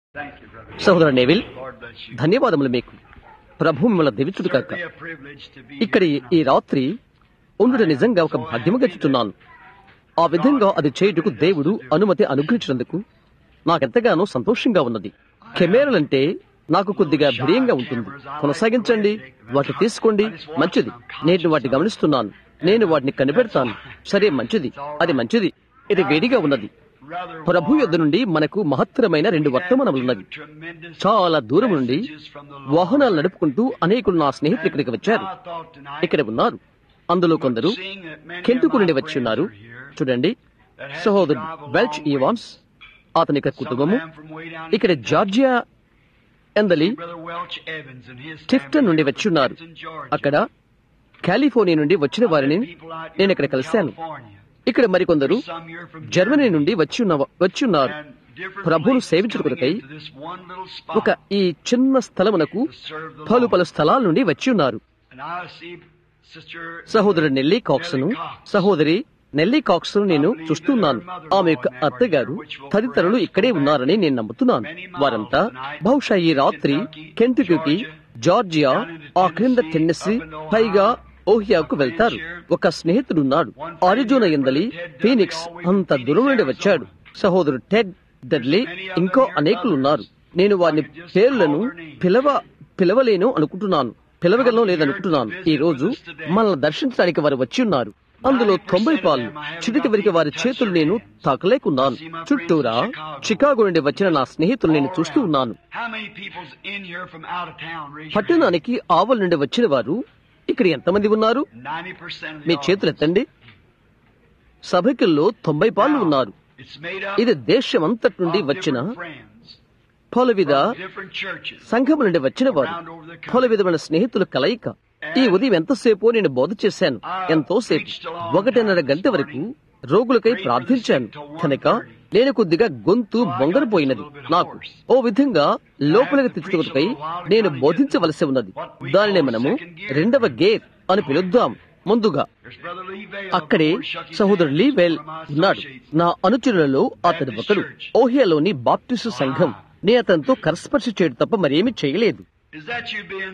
Thank you, brother. సహోదర Neville Lord bless you. ధన్యవాదములు మీకు ప్రభు మిమ్మల్ని దివిచుడు కాక Certainly a privilege to be ఇక్కడ here ఈ- ఈ రాత్రి ఉండుట నిజంగా ఒక భాగ్యముగా చుట్టున్నాను ఆ విధంగా అది చేయుటకు దేవుడు అనుమతి అనుగ్రహించినందుకు నాకెంతగానో సంతోషంగా ఉన్నది కెమెరాలంటే నాకు కొద్దిగా భయంగా ఉంటుంది కొనసాగించండి వాటిని తీసుకోండి మంచిది నేను వాటిని గమనిస్తున్నాను నేను వాటిని కనిపెడతాను సరే మంచిది అది మంచిది ఇది వేడిగా ఉన్నది Rather ప్రభు యొద్ద నుండి మనకు మహత్తరమైన రెండు వర్తమానములున్నవి tremendous చాలా దూరం నుండి messages from the Lord. వాహనాలు నడుపుకుంటూ అనేకులు నా స్నేహితులు ఇక్కడికి వచ్చారు I thought tonight, ఇక్కడ ఉన్నారు అందులో కొందరు seeing that many కెంటుకు of my నుండి వచ్చి friends ఉన్నారు are here, చూడండి that had to సహోదరు drive a Welch long way. Evans అతని యొక్క Some of కుటుంబము them from way down ఇక్కడ in జార్జియా ఎందలి Brother Welch Evans and his Tifton family నుండి from వచ్చి ఉన్నారు Tifton, Georgia. అక్కడ కాలిఫోర్నియా నుండి వచ్చిన వారిని People out here నేను ఇక్కడ from కలిశాను California. ఇక్కడ మరికొందరు Some here from Germany Germany. నుండి వచ్చి ఉన్న వచ్చి ఉన్నారు And different ప్రభువును places సేవించుట coming కొరకై into this one little spot ఒక ఈ చిన్న స్థలమునకు to serve the పలు Lord. పలు స్థలాల నుండి వచ్చి ఉన్నారు And I see Sister సహోదరు నెల్లీ కాక్స్ను సహోదరి నెల్లీ కాక్స్ను నేను చూస్తున్నాను ఆమె యొక్క అత్తగారు తదితరులు ఇక్కడే ఉన్నారని నేను నమ్ముతున్నాను వారంతా బహుశా ఈ రాత్రి కెంటుకి జార్జియా ఆ క్రింద టెన్నెస్సీ పైగా ఓహియాకు వెళ్తారు ఒక స్నేహితుడున్నాడు ఆరిజోనా ఎందలి ఫీనిక్స్ అంత దూరం నుండి వచ్చాడు సహోదరు టెడ్ డెడ్లీ ఇంకో అనేకులు ఉన్నారు నేను వారిని పేర్లను పిలవ పిలవలేను అనుకుంటున్నాను పిలవగలను లేదనుకుంటున్నాను ఈ రోజు మనల్ని దర్శించడానికి వారు వచ్చి ఉన్నారు అందులో తొంభై పాలు చిటికి వరకు వారి చేతులు నేను తాకలేకున్నాను చుట్టూరా చికాగో నుండి వచ్చిన నా స్నేహితులు నేను చూస్తూ ఉన్నాను How many people's in here from out of town? Raise your hand. పట్టణానికి ఆవల నుండి వచ్చిన వారు ఇక్కడ ఎంతమంది ఉన్నారు 90% of మీ the చేతులు audience. ఎత్తండి సభకుల్లో తొంభై పాలు ఉన్నారు It's made up ఇది దేశమంతటి నుండి of వచ్చిన different friends పలు విధ from different churches. సంఘము నుండి వచ్చిన వారు పలు విధమైన స్నేహితుల కలయిక ఈ ఉదయం ఎంతసేపు నేను బోధ చేశాను ఎంతోసేపు ఒకటిన్నర గంట వరకు రోగులకై ప్రార్థించాను కనుక నేను కొద్దిగా గొంతు బొంగరపోయినది నాకు ఓ విధంగా లోపలికి తెచ్చుకున్నకై నేను బోధించవలసి ఉన్నది దానిని మనము రెండవ గేర్ అని పిలుద్దాం ముందుగా There's Brother Lee Vale అక్కడే over there, shook his సహోదరు hand. Lee Vayle One of my ఉన్నాడు associates. నా అనుచరులలో అతడు ఒకడు ఓహియాలోని బాప్టిస్టు సంఘం నే అతనితో కరస్పర్శ చేయడం తప్ప మరేమీ చేయలేదు Is that you, Ben?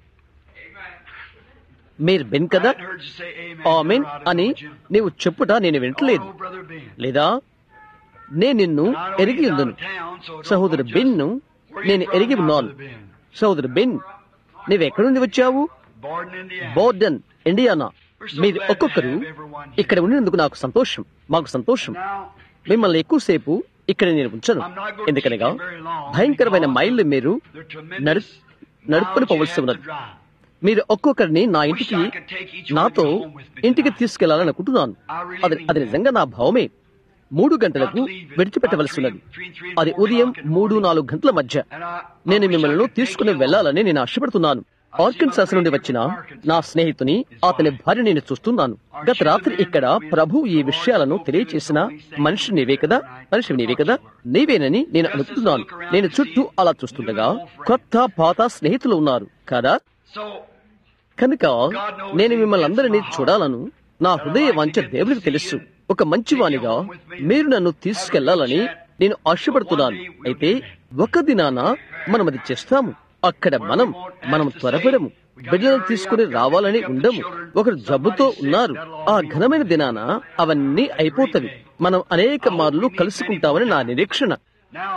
మీరు బెన్ కదా I heard you say amen. Amen You're out of అని Jim. నీవు చెప్పుట నేను వింటలేదు Oh, Brother Ben. లేదా నేను నిన్ను I know ఎరిగి he's out ఉందును of town, so don't సహోదరు go just- బెన్ను Where you నేను from ఎరిగి now, ఉన్నాను Brother Ben? సహోదరు బెన్ నీవెక్కడి నుండి వచ్చావు Borden, Indiana. బోర్డన్ ఇండియానా మీరు ఒక్కొక్కరు ఇక్కడ ఉండినందుకు నాకు సంతోషం మాకు సంతోషం Now, మిమ్మల్ని ఎక్కువసేపు ఇక్కడ నేను ఉంచను I'm not going to ఎందుకనగా keep you very long భయంకరమైన because మైళ్ళు మీరు they're నడు tremendous నడుపుని miles you పోవలసి have to ఉన్నది drive. మీరు ఒక్కొక్కరిని నా ఇంటికి Wish I could take each one నాతో of you home with me ఇంటికి tonight. తీసుకెళ్లాలని అనుకుంటున్నాను I really అది mean అది that. నిజంగా నా భావమే మూడు గంటలకు Not to leave it విడిచిపెట్టవలసి ఉన్నది about three- three and అది four ఉదయం o'clock in the మూడు morning. నాలుగు గంటల మధ్య And I- I నేను wish I మిమ్మల్ని could take తీసుకుని you home. వెళ్లాలని నేను ఆశపడుతున్నాను ఆర్కన్సాస్ నుండి వచ్చిన నా స్నేహితుని అతని భార్య నేను చూస్తున్నాను గత రాత్రి ఇక్కడ ప్రభు ఈ విషయాలను తెలియచేసిన మనిషి నీవే కదా మనిషి నీవే కదా నీవేనని నేను అనుకుంటున్నాను నేను చుట్టూ అలా చూస్తుండగా కొత్త పాత స్నేహితులు ఉన్నారు కదా So, కనుక నేను మిమ్మల్ని అందరినీ చూడాలను నా హృదయ వాంఛ దేవుడికి తెలుసు ఒక మంచివానిగా మీరు నన్ను తీసుకెళ్లాలని నేను ఆశపడుతున్నాను అయితే ఒక దినాన మనం అది చేస్తాము అక్కడ మనం మనం త్వరపడము బిడ్డలను తీసుకుని రావాలని ఉండము ఒకరు జబ్బుతో ఉన్నారు ఆ ఘనమైన దినాన అవన్నీ అయిపోతవి మనం అనేక మార్లు కలుసుకుంటామని నా నిరీక్షణ now,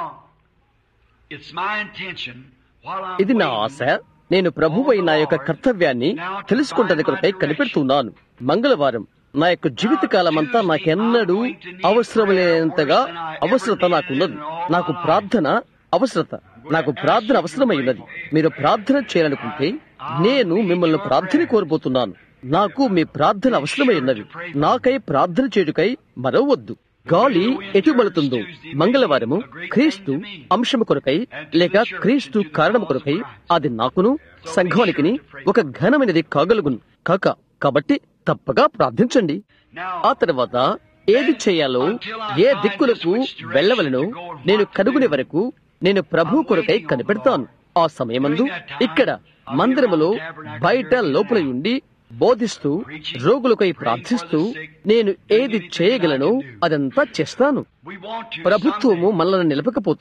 it's my intention while I'm ఇది నా waiting ఆశ నేను ప్రభువై నా యొక్క కర్తవ్యాన్ని తెలుసుకుంటానికి కొరకై కనిపెడుతున్నాను మంగళవారం నా యొక్క జీవిత కాలమంతా నాకెన్నడూ అవసరం లేనంతగా అవసరత నాకున్నది నాకు ప్రార్థన అవసరత నాకు ప్రార్థన అవసరమై ఉన్నది మీరు ప్రార్థన చేయాలనుకుంటే నేను మిమ్మల్ని ప్రార్థన కోరబోతున్నాను నాకు మీ ప్రార్థన అవసరమై ఉన్నది నాకై ప్రార్థన చేయుటకై మరవద్దు గాలి ఎటు మలుతుందో మంగళవారము క్రీస్తు అంశము కొరకై లేక క్రీస్తు కారణము కొరకై అది నాకును సంఘానికిని ఒక ఘనమైనది కాగలుగును కాక కాబట్టి తప్పగా ప్రార్థించండి ఆ తర్వాత ఏది చేయాలో ఏ దిక్కులకు వెళ్ళవలనో నేను కనుగొనే వరకు నేను ప్రభు కొరకై కనిపెడతాను ఆ సమయమందు ఇక్కడ మందిరములో బయట లోపల ఉండి బోధిస్తూ రోగులకై ప్రార్థిస్తూ నేను ఏది చేయగలనో అదంతా చేస్తాను We want to ప్రభుత్వము someday మనల్ని నిలపకపోతే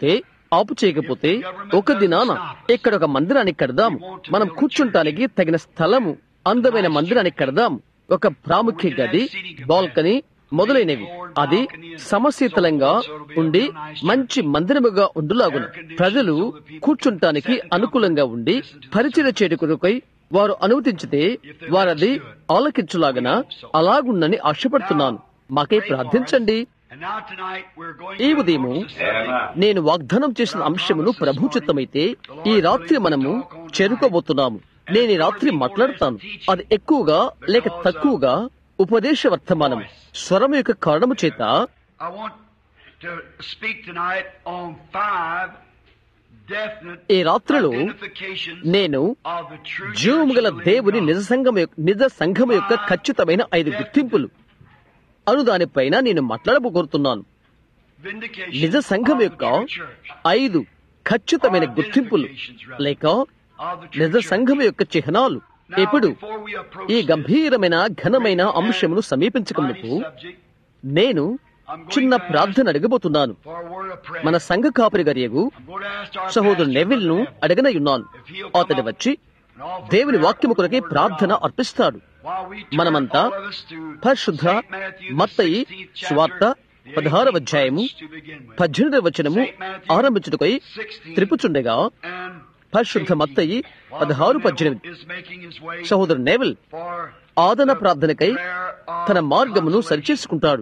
ఆపు చేయకపోతే ఒక దినాన ఇక్కడ ఒక మందిరాన్ని కడదాము మనం కూర్చుంటానికి తగిన స్థలము అందమైన మందిరాన్ని కడదాము ఒక ప్రాముఖ్య గది బాల్కనీ మొదలైనవి అది సమశీతలంగా ఉండి మంచి మందిరముగా ఉండులాగున ప్రజలు కూర్చుంటానికి అనుకూలంగా ఉండి పరిచయ చేటుకులకై వారు అనుమతించితే వారది ఆలకించులాగన అలాగుండని ఆశపడుతున్నాను మాకై ప్రార్థించండి And now tonight we're going ఈ to ఉదయము నేను వాగ్దానం చేసిన అంశమును ప్రభు చిత్తమైతే ఈ రాత్రి మనము చేరుకోబోతున్నాము నేను ఈ రాత్రి మాట్లాడతాను అది ఎక్కువగా లేక తక్కువగా ఉపదేశ వర్తమానం స్వరం యొక్క కారణము చేత I want to speak tonight on five definite ఈ రాత్రిలో identifications నేను of the true జీవము గల church of the దేవుని living నిజ God. సంఘం యొక్క- నిజ సంఘం యొక్క ఖచ్చితమైన ఐదు గుర్తింపులు అను దానిపైన నేను మాట్లాడబోతున్నాను Vindication నిజ సంఘం of the యొక్క true church. ఐదు ఖచ్చితమైన గుర్తింపులు లేక Of the true నిజ church. సంఘం యొక్క చిహ్నాలు Now, ఇప్పుడు before we approach ఈ this గంభీరమైన ఘనమైన అంశమును సమీపించకమునకు mighty subject, నేను చిన్న ప్రార్థన అడగబోతున్నాను for a word of prayer, మన సంఘ కాపరి గరియగు I'm going to ask our సహోదరు pastor, నెవిల్ ను Brother Neville, అడగనయున్నాను అతడు వచ్చి and offer దేవుని prayer వాక్యము for the కొరకే word of ప్రార్థన God. అర్పిస్తాడు While we turn మనమంతా all of us to పరిశుద్ధ Saint Matthew, the మత్తయి 16th chapter, సువార్త the పదహారవ 18th అధ్యాయము verse to begin with. పద్దెనిమిదవ వచనము ఆరంభించుటకై త్రిపుచుండగా And పరిశుద్ధ మత్తయి while పదహారు Neville పద్దెనిమిది is making his way సహోదరు నెవిల్ for ఆదన the ప్రార్థనకై prayer of తన మార్గమును consolation. సరిచేసుకుంటాడు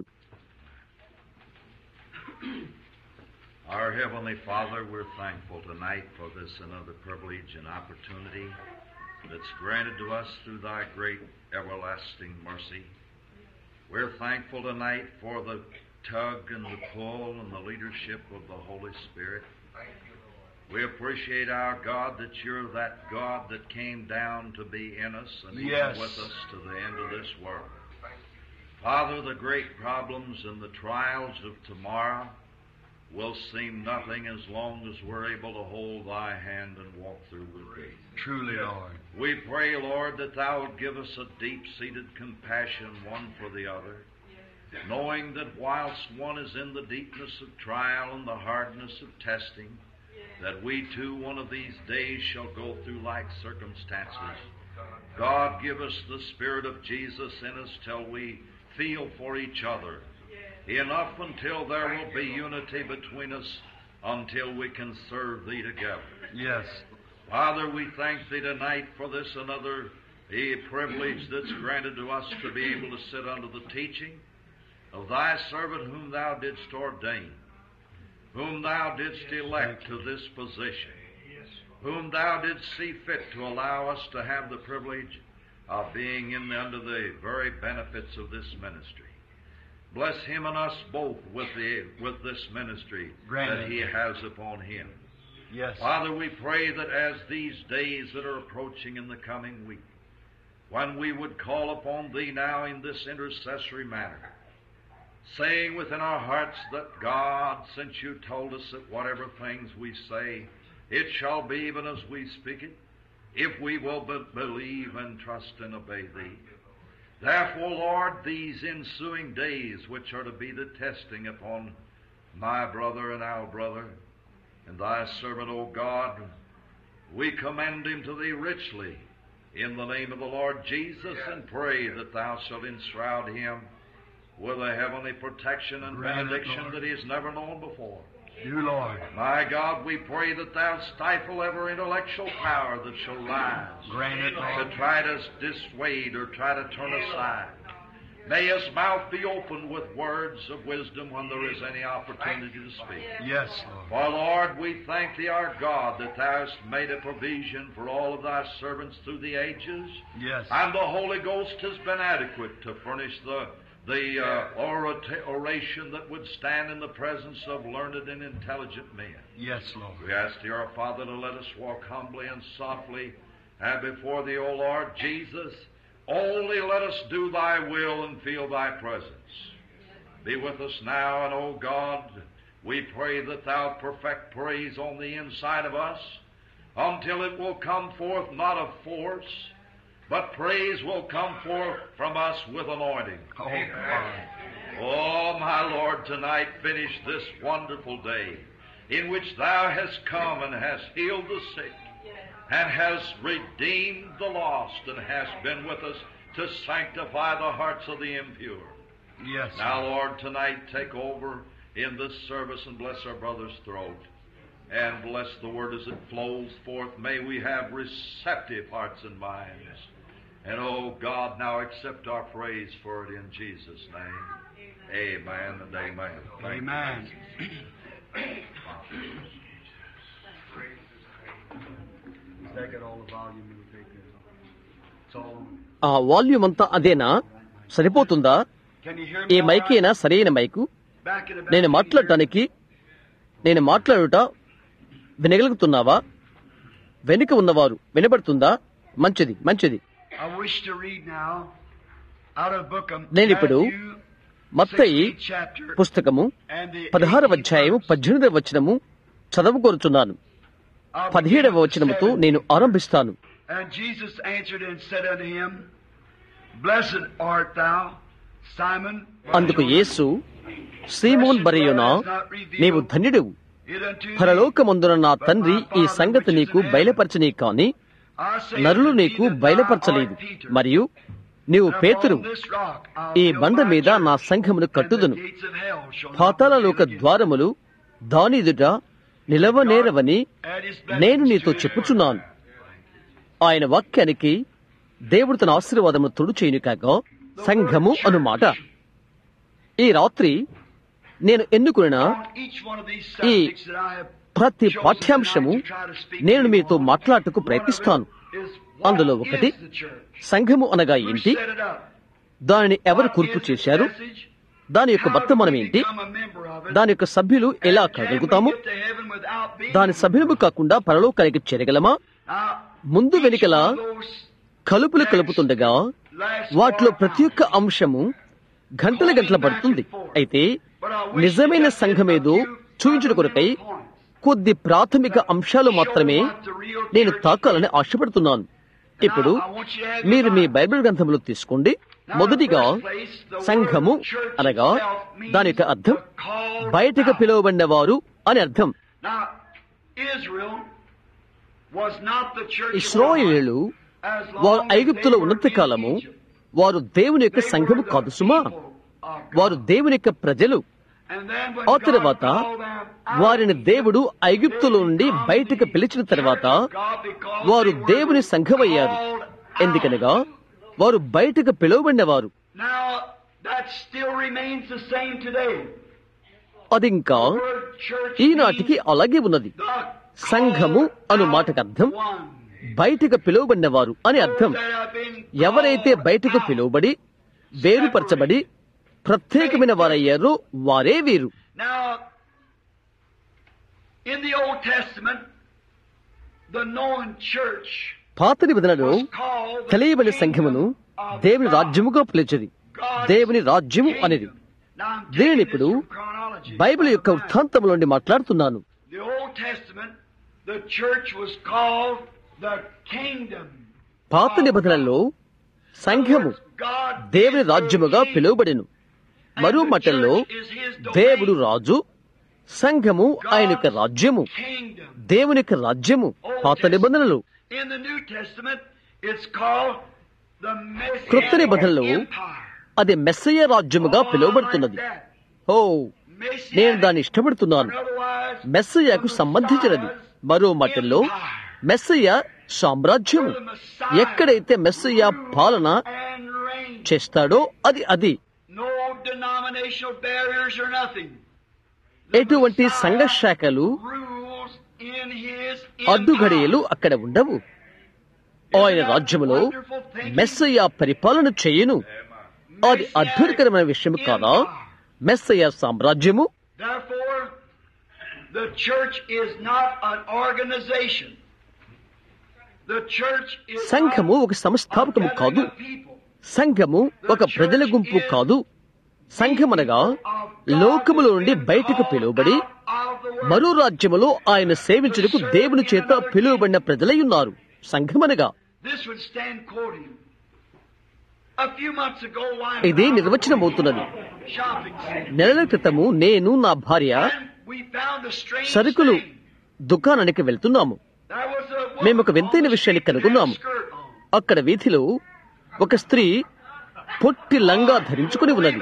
Our Heavenly Father, we're thankful tonight for this another privilege and opportunity that's granted to us through Thy great everlasting mercy. We're thankful tonight for the tug and the pull and the leadership of the Holy Spirit. We appreciate our God that you're that God that came down to be in us and Yes. even with us to the end of this world. Father, the great problems and the trials of tomorrow will seem nothing as long as we're able to hold thy hand and walk through with thee. Truly, Lord. We pray, Lord, that thou would give us a deep seated compassion one for the other, knowing that whilst one is in the deepness of trial and the hardness of testing, that we too one of these days shall go through like circumstances. God, give us the Spirit of Jesus in us till we feel for each other. Enough until there will be unity between us until we can serve Thee together. Yes. Father, we thank Thee tonight for this another a privilege that's granted to us to be able to sit under the teaching of Thy servant whom Thou didst ordain, whom Thou didst elect to this position, whom Thou didst see fit to allow us to have the privilege of being in under the very benefits of this ministry. Bless him and us both with the with this ministry Grant that it. he has upon him. Yes. Father, we pray that as these days that are approaching in the coming week, when we would call upon Thee now in this intercessory manner, saying within our hearts that God, since You told us that whatever things we say, it shall be even as we speak it, if we will but believe and trust and obey Thee. Therefore, Lord, these ensuing days, which are to be the testing upon my brother and our brother, and thy servant, O God, we commend him to thee richly in the name of the Lord Jesus and pray that thou shalt enshroud him with a heavenly protection and Grant it, benediction Lord. that he has never known before. You, Lord. My God, we pray that thou stifle every intellectual power that shall rise Grant it, Lord. to try to dissuade or try to turn aside. May his mouth be opened with words of wisdom when there is any opportunity to speak. Yes, Lord. For Lord, we thank thee, our God, that thou hast made a provision for all of thy servants through the ages, Yes. and the Holy Ghost has been adequate to furnish the the uh, orata- oration that would stand in the presence of learned and intelligent men. Yes, Lord. We ask thee, our Father, to let us walk humbly and softly and before thee, O Lord Jesus. Only let us do thy will and feel thy presence. Be with us now, and O God, we pray that thou perfect praise on the inside of us until it will come forth not of force, but praise will come forth from us with anointing. Oh, Father. Oh, my Lord, tonight finish this wonderful day. in which thou hast come and hast healed the sick, and hast redeemed the lost, and hast been with us to sanctify the hearts of the impure. Yes. Now, Lord, tonight take over in this service and bless our brother's throat. And bless the word as it flows forth. May we have receptive hearts and minds. And oh God, now accept our praise for it in Jesus' name. Amen and amen. Thank you. Amen. Take it all the volume and take it. It's all. ఆ volume అంతా అదేనా సరిపోతుందా Can you hear ఈ me? all right? మైకేనా సరైన mic Back in the back. నేను మాట్లాడటానికి నేను మాట్లాడుట వినగలుగుతున్నావా వెనుక ఉన్నవారు వినబడుతుందా మంచిది మంచిది I wish to read now out of the book of నేనిప్పుడు Matthew, మత్తయి 16th chapter, పుస్తకము and the పదహారవ 18th అధ్యాయము verse. పద్దెనిమిదవ వచనము చదవకోరుచున్నాను I'll begin పదిహేడవ with వచనముతో seven. నేను ఆరంభిస్తాను And Jesus answered and said unto him, Blessed art thou, Simon. అందుకు యేసు సీమోన్ బరయునా నీవు ధన్యుడు It unto thee. పరలోకమందున నా తండ్రి ఈ సంగతి నీకు బయలుపరచని కాని I say నరులు unto thee నీకు that thou బయలుపరచలేదు art Peter. మరియు నీవు And పేతురు upon this rock I'll ఈ build బండ my మీద నా church, సంఘమును and the కట్టుదును gates of hell shall not పాతాళలోక prevail against it. ద్వారములు దానిదుట నిలవనేరవని Add his blessings నేను నీతో to it. చెప్పుచున్నాను ఆయన వాక్యానికి దేవుడు తన ఆశీర్వాదము తొడు చేయను కాక సంఘము అనుమాట ఈ రాత్రి నేను ఎన్నుకున్న On each one of these subjects that I have ప్రతి chosen పాఠ్యాంశము tonight to try to speak నేను to you మీతో on, మాట్లాడటకు one of it ప్రయత్నిస్తాను is what అందులో ఒకటి is the church? సంఘము అనగా Who ఏంటి set it up? దానిని ఎవరు What కూర్పు is its చేశారు message? దాని యొక్క How do వర్తమానం we ఏంటి become a member of it? దాని యొక్క సభ్యులు ఎలా And can we కాగలుగుతాము get to heaven without being దాని a సభ్యులము member? కాకుండా పరలోకానికి చేరగలమా Now, ముందు each వెనుకల one of those కలుపులు కలుపుతుండగా last వాటిలో four ప్రతి ఒక్క hours. అంశము గంటల గంటల పడుతుంది అయితే But I wish నిజమైన to get సంఘమేదో a few చూయించుట కొరకై fundamental points. కొద్ది ప్రాథమిక అంశాలు మాత్రమే నేను తాకాలని ఆశపడుతున్నాను ఇప్పుడు మీరు మీ బైబిల్ గ్రంథంలో తీసుకోండి మొదటిగా సంఘము అనగా దాని యొక్క అర్థం బయటకు పిలువబడిన వారు అని అర్థం Now, Israel was not the church of ఇస్రాయేలు God as long వారు as they ఐగుప్తులో were ఉన్నంత in కాలము Egypt. వారు దేవుని యొక్క They సంఘము were the కాదు సుమా people of God. వారు దేవుని యొక్క ప్రజలు And then when ఆ God తర్వాత called them out, వారిని దేవుడు ఐగుప్తులో నుండి బయటకు పిలిచిన తర్వాత వారు దేవుని సంఘమయ్యారు ఎందుకనగా వారు బయటకు పిలువబడినవారు Now, that still remains the same today. అది ఇంకా The word church ఈనాటికి means అలాగే ఉన్నది the సంఘము అను called మాటకు అర్థం out one. బయటకు పిలువబడినవారు అని అర్థం Those that have been ఎవరైతే called బయటకు out. పిలువబడి వేరుపరచబడి ప్రత్యేకమైన వారయ్యారో వారే వీరు Now, in the Old Testament, the known church పాత నిబంధనలో was called the తెలియబడిన kingdom సంఘమును of దేవుని God. రాజ్యముగా పిలిచది God's దేవుని రాజ్యము kingdom. అనేది Now, I'm taking దీనిని this ఇప్పుడు from chronology. బైబిల్ యొక్క వృత్తాంతము నుండి మాట్లాడుతున్నాను The Old Testament, the church was called the kingdom. పాత నిబంధనల్లో సంఘము God దేవుని రాజ్యముగా పిలువబడెను మరో మాటల్లో దేవుడు రాజు సంఘము ఆయన యొక్క రాజ్యము kingdom. దేవుని యొక్క రాజ్యము పాత నిబంధనలు In the New Testament, it's called the క్రొత్త Messianic నిబంధనలో Empire. అది Messiah రాజ్యముగా Oh, I పిలువబడుతున్నది like that. Oh Messianic. నేను దాన్ని ఇష్టపడుతున్నాను Otherwise, మెస్సయ్యకు the సంబంధించినది Messiah's మరో మాటల్లో empire. Messiah సామ్రాజ్యము Where the Messiah ఎక్కడైతే మెస్సయ్య పాలన and reign. చేస్తాడో అది అది No denominational barriers or nothing. ఎటువంటి సంఘ శాఖలు Rules in his అడ్డుగడియలు అక్కడ ఉండవు ఆయన రాజ్యములో మెస్సయ్య పరిపాలన చేయను అది అద్భుతకరమైన విషయం కాదా Messiah సామ్రాజ్యము Therefore, the church is not an organization. The church is సంఘము ఒక సంస్థాపకము కాదు సంఘము ఒక ప్రజల గుంపు కాదు సంఘమనగా లోకములో నుండి బయటకు పిలువబడి మరో రాజ్యములో ఆయన సేవించుటకు దేవుని చేత పిలువబడిన ప్రజలై ఉన్నారు సంఘమనగా This would stand quoting. A few months ago, while ఇది నిర్వచనమవుతున్నది shopping center, నెలల క్రితము నేను నా భార్య and we found a strange సరుకులు thing. దుకాణానికి వెళ్తున్నాము There was a మేము ఒక woman వింతైన on the విషయాన్ని street that had a కనుగొన్నాము. skirt on. అక్కడ వీధిలో ఒక స్త్రీ పొట్టి లంగా ధరించుకుని ఉన్నది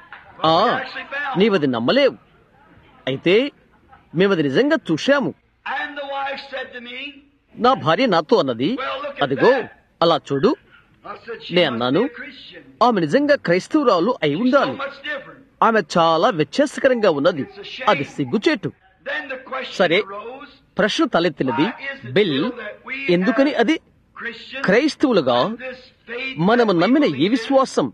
ఆ నీవది నమ్మలేవు అయితే మేమది నిజంగా చూశాము And the wife said to me, నా భార్య నాతో అన్నది అదిగో అలా చూడు I said, she నే must అన్నాను be a Christian. ఆమె నిజంగా క్రైస్తవురాలు అయి So ఉండాలి much different. ఆమె చాలా వ్యత్యాసకరంగా ఉన్నది అది సిగ్గుచేటు Then the question సరే arose, ప్రశ్న తలెత్తినది why is it బిల్ still that we ఎందుకని have అది Christians క్రైస్తవులుగా with this faith మనము that we నమ్మిన ఈ believe in? విశ్వాసం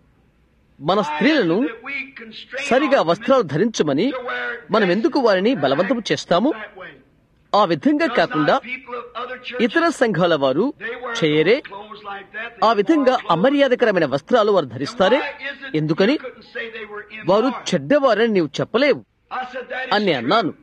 మన Why స్త్రీలను is it that we constrain సరిగా our వస్త్రాలు ధరించమని to wear మనం ఎందుకు వారిని బలవంతం చేస్తాము that way? ఆ విధంగా Does కాకుండా not people of other churches, ఇతర సంఘాల వారు they wear చేయరే those clothes like that, they ఆ wore విధంగా clothes. అమర్యాదకరమైన వస్త్రాలు వారు ధరిస్తారే Why is it ఎందుకని you couldn't say they were వారు immoral? చెడ్డవారని నీవు చెప్పలేవు I said, that is అని true. అన్నాను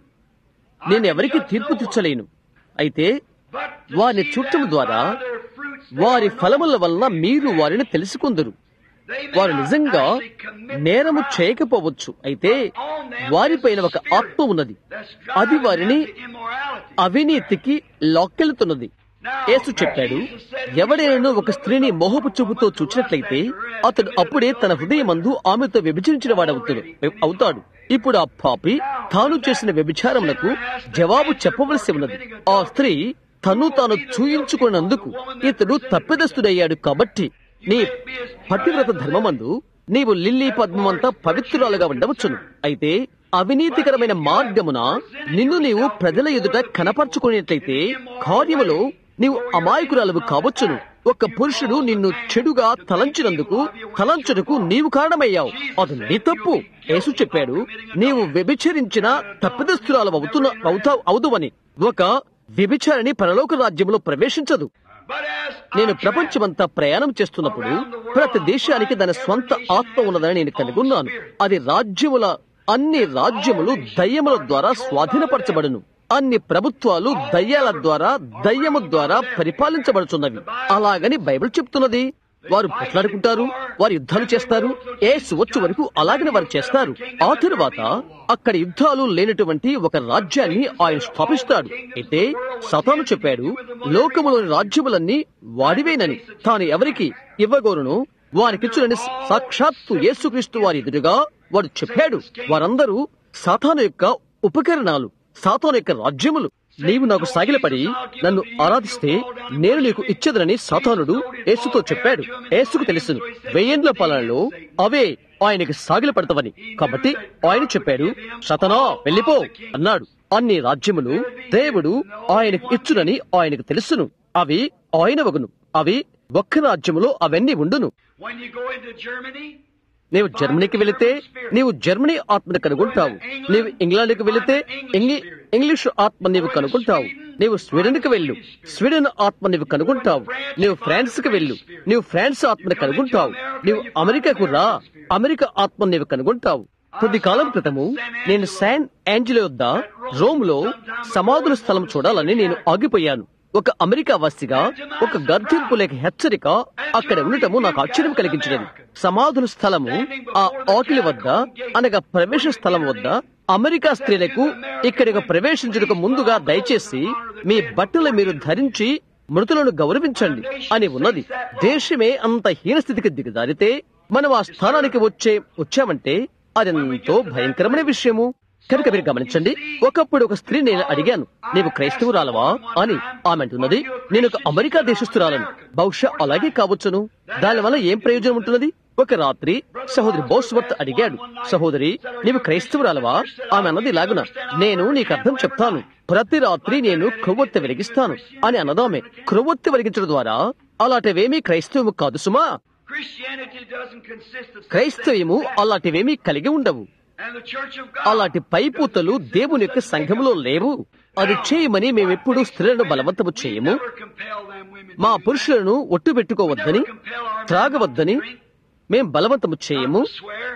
I నేను can ఎవరికి judge తీర్పు no one. తెచ్చలేను అయితే But to వారిని see చూడటం them ద్వారా by their fruits, they వారి are ఫలముల known. వలన మీరు వారిని తెలుసుకుందరు They may వారు not నిజంగా actually commit నేరము crime, చేయకపోవచ్చు అయితే but on them వారిపైన is a ఒక spirit ఆత్మ ఉన్నది that's అది driving వారిని them to immorality. అవినీతికి లాక్కెళ్తున్నది Now, యేసు చెప్పాడు Jesus said, ఎవడైనా ఒక స్త్రీని మోహపు చూపుతో చూచినట్లయితే అతడు అప్పుడే తన హృదయమందు ఆమెతో వ్యభిచరించిన వాడవుతాడు అవుతాడు ఇప్పుడు ఆ పాపి తాను చేసిన వ్యభిచారములకు జవాబు చెప్పవలసి ఉన్నది ఆ స్త్రీ తను తాను చూయించుకున్నందుకు ఇతడు తప్పిదస్తుడయ్యాడు కాబట్టి నీ పతివ్రత ధర్మమందు నీవు లిల్లీ పద్మమంతా పవిత్రురాలుగా ఉండవచ్చును అయితే అవినీతికరమైన మార్గమున నిన్ను నీవు ప్రజల ఎదుట కనపరుచుకునేట్లయితే కార్యములో నీవు అమాయకురాలు కావచ్చును ఒక పురుషుడు నిన్ను చెడుగా తలంచినందుకు తలంచుటకు నీవు కారణమయ్యావు అది నీ తప్పు యేసు చెప్పాడు నీవు వ్యభిచరించిన తప్పిదస్తురాలు అవుతున్న అవుతావు అవుదువని ఒక వ్యభిచారిని పరలోక రాజ్యంలో ప్రవేశించదు But as నేను I ప్రపంచమంతా ప్రయాణం చేస్తున్నప్పుడు ప్రతి దేశానికి దాని స్వంత ఆత్మ ఉన్నదని నేను కనుగొన్నాను అది రాజ్యముల అన్ని రాజ్యములు దయ్యముల ద్వారా స్వాధీనపరచబడును అన్ని ప్రభుత్వాలు దయ్యాల ద్వారా దయ్యము ద్వారా పరిపాలించబడుతున్నవి అలాగని బైబిల్ చెప్తున్నది వారు పోట్లాడుకుంటారు వారు యుద్ధాలు చేస్తారు ఏసు వచ్చు వరకు అలాగనే వారు చేస్తారు ఆ తరువాత అక్కడ యుద్ధాలు లేనటువంటి ఒక రాజ్యాన్ని ఆయన స్థాపిస్తాడు అయితే సతాను చెప్పాడు లోకములోని రాజ్యములన్నీ వాడివేనని తాను ఎవరికి ఇవ్వగోరును వారికిచ్చునని సాక్షాత్తు యేసుక్రీస్తు వారి ఎదురుగా వాడు చెప్పాడు వారందరూ సాతాను యొక్క ఉపకరణాలు సాతాను యొక్క రాజ్యములు నీవు నాకు సాగిలపడి నన్ను ఆరాధిస్తే నేను నీకు ఇచ్చేదనని సాతానుడు యేసుతో చెప్పాడు యేసుకు తెలుసును వెయ్యేండ్ల పాలనలో అవే ఆయనకి సాగిలపడతావని కాబట్టి ఆయన చెప్పాడు సతనా వెళ్ళిపో అన్నాడు అన్ని రాజ్యములు దేవుడు ఆయనకు ఇచ్చునని ఆయనకు తెలుసును అవి ఆయన వగును అవి ఒక్క రాజ్యములో అవన్నీ ఉండును when you go into Germany, నీవు జర్మనీకి వెళితే నీవు జర్మనీ ఆత్మని కనుగొంటావు నీవు ఇంగ్లాండ్కి వెళితే ఇంగ్లీ ఇంగ్లీష్ ఆత్మ నీవు కనుగొంటావు నీవు స్వీడన్కి వెళ్ళు స్వీడన్ ఆత్మ నీవు కనుగొంటావు నీవు ఫ్రాన్స్ కి వెళ్ళు నీవు ఫ్రాన్స్ ఆత్మని కనుగొంటావు నీవు అమెరికాకు రా అమెరికా ఆత్మ నీవు కనుగొంటావు కొద్ది కాలం క్రితము నేను శాన్ ఏంజలో వద్ద రోమ్ లో సమాధుల స్థలం చూడాలని నేను ఆగిపోయాను ఒక అమెరికా వాసిగా ఒక గర్తింపు లేక హెచ్చరిక అక్కడ ఉండటము నాకు ఆశ్చర్యం కలిగించినది సమాధుల స్థలము ఆ ఆకిలి వద్ద అనగా ప్రవేశ స్థలం వద్ద అమెరికా స్త్రీలకు ఇక్కడికి ప్రవేశించుటకు ముందుగా దయచేసి మీ బట్టలు మీరు ధరించి మృతులను గౌరవించండి అని ఉన్నది దేశమే అంత హీనస్థితికి దిగజారితే మనం ఆ స్థానానికి వచ్చే వచ్చామంటే అదెంతో భయంకరమైన విషయము కనుక మీరు గమనించండి ఒకప్పుడు ఒక స్త్రీ నేను అడిగాను నీవు క్రైస్తవురాలవా అని ఆమె అంటున్నది నేను ఒక అమెరికా దేశస్తురాలను బహుశా అలాగే కావచ్చును దానివల్ల ఏం ప్రయోజనం ఉంటున్నది ఒక రాత్రి సహోదరి బోస్వర్త్ అడిగాడు సహోదరి నీవు క్రైస్తవురాలవా ఆమె అన్నది లాగున నేను నీకు అర్థం చెప్తాను ప్రతి రాత్రి నేను క్రొవ్వొత్తి వెలిగిస్తాను అని అన్నదామె క్రొవ్వొత్తి వెలిగించడం ద్వారా అలాంటివేమీ క్రైస్తవము కాదు సుమా Christianity doesn't consist of such క్రైస్తవ్యము things as that. అలాంటివేమీ కలిగి ఉండవు And the Church of God అలాంటి పైపూతలు దేవుని యొక్క సంఘములో లేవు అది చేయమని మేమెప్పుడు స్త్రీలను బలవంతము చేయము never compel them women మా to do పురుషులను ఒట్టు పెట్టుకోవద్దని that. Compel our men త్రాగవద్దని to drink, మేం బలవంతము చేయము not to swear,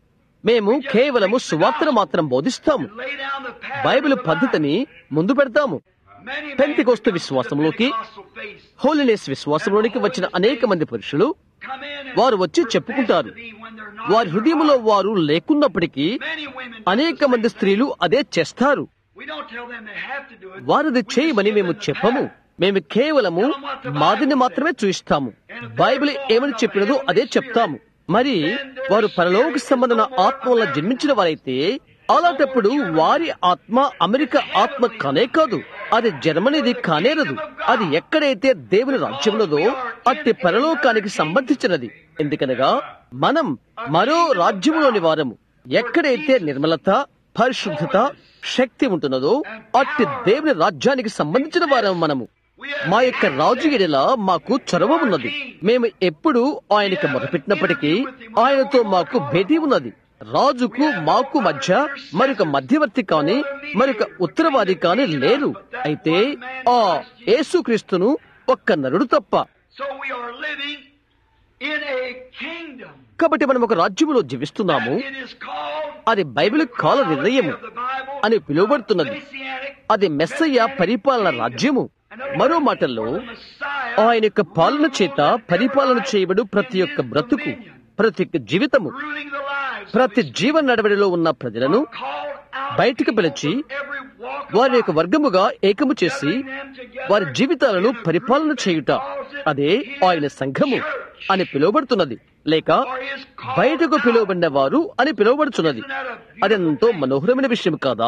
మేము కేవలము సువార్తను మాత్రం బోధిస్తాము and lay down the pattern Bible of the పద్ధతిని ముందు పెడతాము Bible. Many men పెంతికోస్తు come to the విశ్వాసంలోకి Pentecostal faith హోలీనెస్ విశ్వాసంలోనికి వచ్చిన అనేక మంది పురుషులు వారు వచ్చి చెప్పుకుంటారు వారి హృదయంలో వారు లేకున్నప్పటికీ అనేక మంది స్త్రీలు అదే చేస్తారు వారిది చేయమని మేము చెప్పము మేము కేవలము మాదిని మాత్రమే చూయిస్తాము బైబిల్ ఏమని చెప్పినదో అదే చెప్తాము మరి వారు పరలోక సంబంధమైన ఆత్మ వల్ల జన్మించిన వారైతే అలాంటప్పుడు వారి ఆత్మ అమెరికా ఆత్మ కానే కాదు అది జర్మనీది కానేరదు అది ఎక్కడైతే దేవుని రాజ్యములదో అట్టి పరలోకానికి సంబంధించినది ఎందుకనగా మనం మరో రాజ్యములోని వారము ఎక్కడైతే నిర్మలత పరిశుద్ధత శక్తి ఉంటున్నదో అట్టి దేవుని రాజ్యానికి సంబంధించిన వారం మనము మా యొక్క రాజు ఎడల మాకు చొరవ ఉన్నది మేము ఎప్పుడు ఆయనకి మొదపెట్టినప్పటికీ ఆయనతో మాకు భేటీ ఉన్నది రాజుకు మాకు మధ్య మరొక మధ్యవర్తి కాని మరొక ఉత్తరవాది కాని లేరు అయితే ఆ యేసుక్రీస్తును ఒక్క నరుడు తప్ప కాబట్టి మనం ఒక రాజ్యములో జీవిస్తున్నాము అది బైబిల్ కాల నిర్ణయము అని పిలువబడుతున్నది అది మెస్సయ్య పరిపాలన రాజ్యము మరో మాటల్లో ఆయన యొక్క పాలన చేత పరిపాలన చేయబడు ప్రతి ఒక్క బ్రతుకు ప్రతి ఒక్క జీవితము ప్రతి జీవన నడవడిలో ఉన్న ప్రజలను బయటికి పిలిచి వారి యొక్క వర్గముగా ఏకము చేసి వారి జీవితాలను పరిపాలన చేయుట అదే ఆయన సంఘము అని పిలువబడుతున్నది లేక బయటకు పిలువబడిన వారు అని పిలువబడుతున్నది అదెంతో మనోహరమైన విషయం కాదా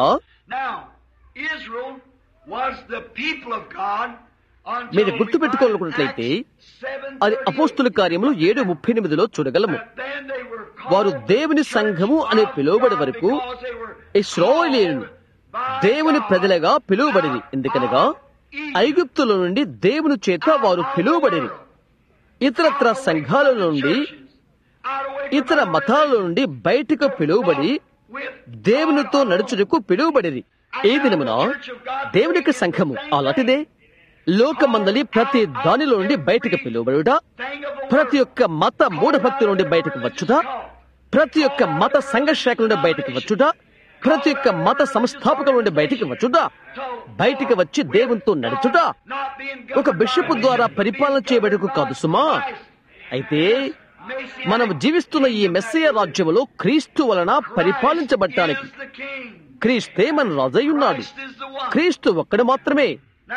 మీరు గుర్తు పెట్టుకోవాలనుకున్నట్లయితే అది అపోస్తుల కార్యములు ఏడు ముప్పై ఎనిమిదిలో చూడగలము వారు దేవుని సంఘము అనే పిలువబడే వరకు ఇస్రాయేలీయులు దేవుని ప్రజలుగా పిలువబడింది ఎందుకనగా ఐగుప్తుల నుండి దేవుని చేత వారు పిలువబడిరి ఇతరత్ర సంఘాల నుండి ఇతర మతాల నుండి బయటకు పిలువబడి దేవునితో నడుచుటకు పిలువబడిరి ఈ దినమున దేవుని యొక్క సంఘము అలాంటిదే లోకమందలి ప్రతి దానిలో నుండి బయటకు పిలువబడుట ప్రతి ఒక్క మత మూఢభక్తి నుండి బయటకు వచ్చుట ప్రతి ఒక్క మత సంఘర్షక నుండి బయటకు వచ్చుట ప్రతి ఒక్క మత సంస్థాపకుల నుండి బయటికి వచ్చుట బయటికి వచ్చి దేవునితో నడుచుట ఒక బిషప్ ద్వారా పరిపాలన చేయబడకు కాదు సుమా అయితే మనం జీవిస్తున్న ఈ మెస్సయ రాజ్యములో క్రీస్తు వలన పరిపాలించబడటానికి క్రీస్తే మన రాజై ఉన్నాడు క్రీస్తు ఒక్కడు మాత్రమే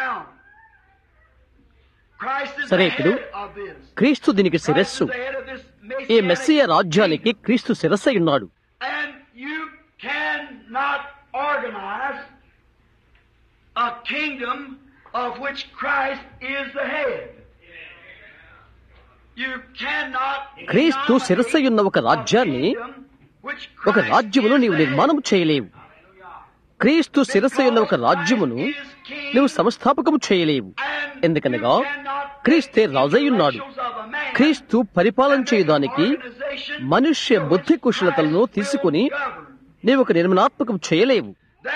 సరే ఇప్పుడు క్రీస్తు దీనికి శిరస్సు ఈ మెస్సియ రాజ్యానికి క్రీస్తు శిరస్సై ఉన్నాడు cannot organize a kingdom of which Christ is the head. You cannot క్రీస్తు శిరస్సయున్న ఒక రాజ్యాన్ని ఒక రాజ్యమును నీవు నిర్మాణం చేయలేవు క్రీస్తు శిరస్సయున్న ఒక రాజ్యమును నువ్వు సంస్థాపకము చేయలేవు ఎందుకనగా క్రీస్తే రాజయ్యున్నాడు క్రీస్తు పరిపాలన చేయడానికి మనుష్య బుద్ధి కుశలతలను తీసుకుని నీవు ఒక నిర్మాణాత్మకం చేయలేవు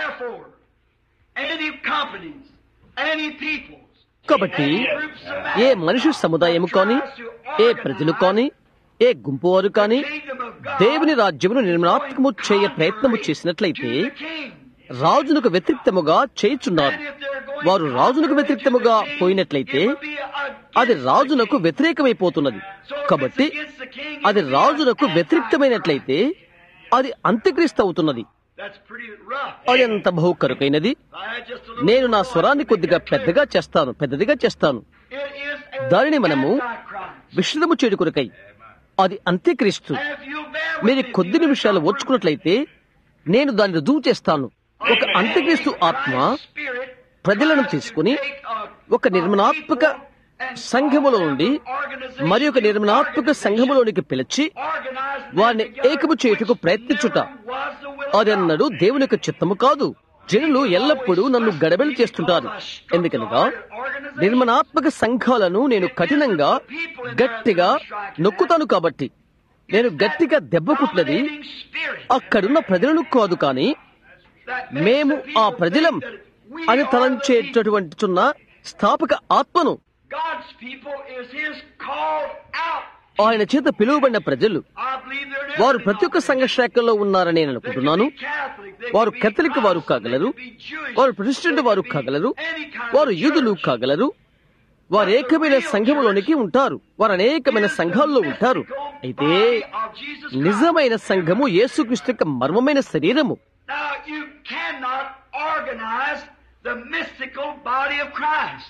కాబట్టి ఏ మనిషి సముదాయము కాని ఏ ప్రజలు కాని ఏ గుంపు వారు కాని దేవుని రాజ్యమును నిర్మాణాత్మకము చేయ ప్రయత్నము చేసినట్లయితే రాజునకు వ్యతిరిక్తముగా చేయుచున్నారు వారు రాజునకు వ్యతిరిక్తముగా పోయినట్లయితే అది రాజునకు వ్యతిరేకమైపోతున్నది కాబట్టి అది రాజునకు వ్యతిరిక్తమైనట్లయితే అది అంత్యక్రీస్తు అవుతున్నది అది ఎంత బహు కరుకైనది నేను నా స్వరాన్ని కొద్దిగా పెద్దగా చేస్తాను పెద్దదిగా చేస్తాను దానిని మనము విషదము చేడు కొరకై అది అంత్యక్రీస్తు మీరు కొద్ది నిమిషాలు ఓర్చుకున్నట్లయితే నేను దాన్ని రుజువు చేస్తాను ఒక అంత్యక్రీస్తు ఆత్మ ప్రజలను తీసుకుని ఒక నిర్మాణాత్మక సంఘములో నుండి మరి ఒక నిర్మాణాత్మక సంఘములోనికి పిలిచి వారిని ఏకము చేయుటకు ప్రయత్నించుట అదన్నడు దేవుని యొక్క చిత్తము కాదు జనులు ఎల్లప్పుడూ నన్ను గడబెలు చేస్తుంటారు ఎందుకనగా నిర్మాణాత్మక సంఘాలను నేను కఠినంగా గట్టిగా నొక్కుతాను కాబట్టి నేను గట్టిగా దెబ్బ కుట్టినది అక్కడున్న ప్రజలను కాదు కానీ మేము ఆ ప్రజలం అని తలంచేటటువంటి చున్న స్థాపక ఆత్మను ఆయన చేత పిలువబడిన ప్రజలు వారు ప్రతి ఒక్క సంఘ శాఖల్లో ఉన్నారని నేను అనుకుంటున్నాను వారు కథలిక్ వారు కాగలరు వారు ప్రతిష్ఠిత వారు కాగలరు వారు యూదులు కాగలరు వారు ఏకమైన సంఘములోనికి ఉంటారు వారు అనేకమైన సంఘాల్లో ఉంటారు అయితే నిజమైన సంఘము యేసుక్రీస్తు యొక్క మర్మమైన శరీరము Now you cannot organize the mystical body of Christ.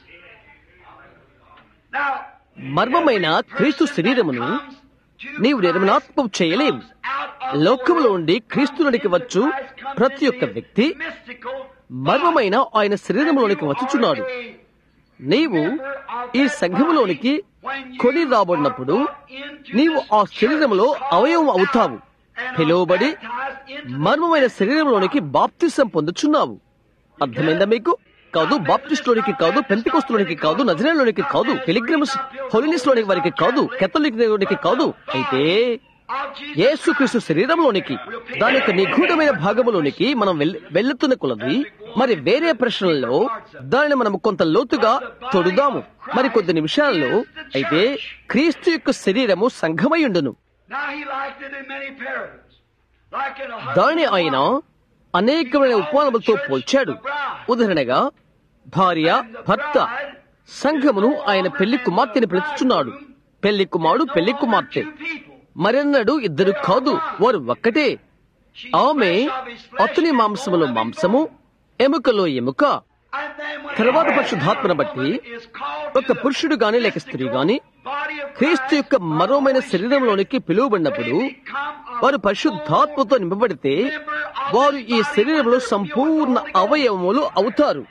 Now మర్మమైన క్రీస్తు శరీరమును నీవు నిర్మలాత్మం చేయలేవు లోకములో ఉండి క్రీస్తులోనికి వచ్చు ప్రతి ఒక్క వ్యక్తి మర్మమైన ఆయన శరీరంలోనికి వచ్చుచున్నాడు నీవు ఈ సంఘములోనికి కొని రాబడినప్పుడు నీవు ఆ శరీరములో అవయవం అవుతావు పిలువబడి మర్మమైన శరీరంలోనికి బాప్తిసం పొందుచున్నావు అర్థమైందా మీకు కాదు బాప్టిస్టులోనికి కాదు పెంతికొస్తులోనికి కాదు నజరేలోనికి కాదు టెలిగ్రామ్స్ హోలినిస్ లోనికి వారికి కాదు కెథలిక్ లోనికి కాదు అయితే యేసుక్రీస్తు శరీరంలోనికి దాని యొక్క నిగూఢమైన భాగములోనికి మనం వెల్- వెళ్ళుతున్న కొలది మరి వేరే ప్రశ్నల్లో దానిని మనం కొంత లోతుగా తొడుదాము మరి కొద్ది నిమిషాల్లో అయితే క్రీస్తు యొక్క శరీరము సంఘమయుండును Now he liked it in many parables. Like in a husband దాని ఆయన అనేకమైన ఉపమానములతో పోల్చాడు ఉదాహరణగా భార్య భర్త సంఘమును ఆయన పెళ్లి కుమార్తెని పిలుచుచున్నాడు పెళ్లి కుమారుడు పెళ్లి కుమార్తె మరెన్నడు ఇద్దరు కాదు వారు ఒక్కటే ఆమె అతని మాంసములో మాంసము ఎముకలో ఎముక తర్వాత పరిశుద్ధాత్మను బట్టి ఒక పురుషుడు గాని లేక స్త్రీ గాని క్రీస్తు యొక్క మరోమైన శరీరంలోనికి పిలువబడినప్పుడు వారు పరిశుద్ధాత్మతో నింపబడితే వారు ఈ శరీరంలో సంపూర్ణ అవయవములు అవుతారు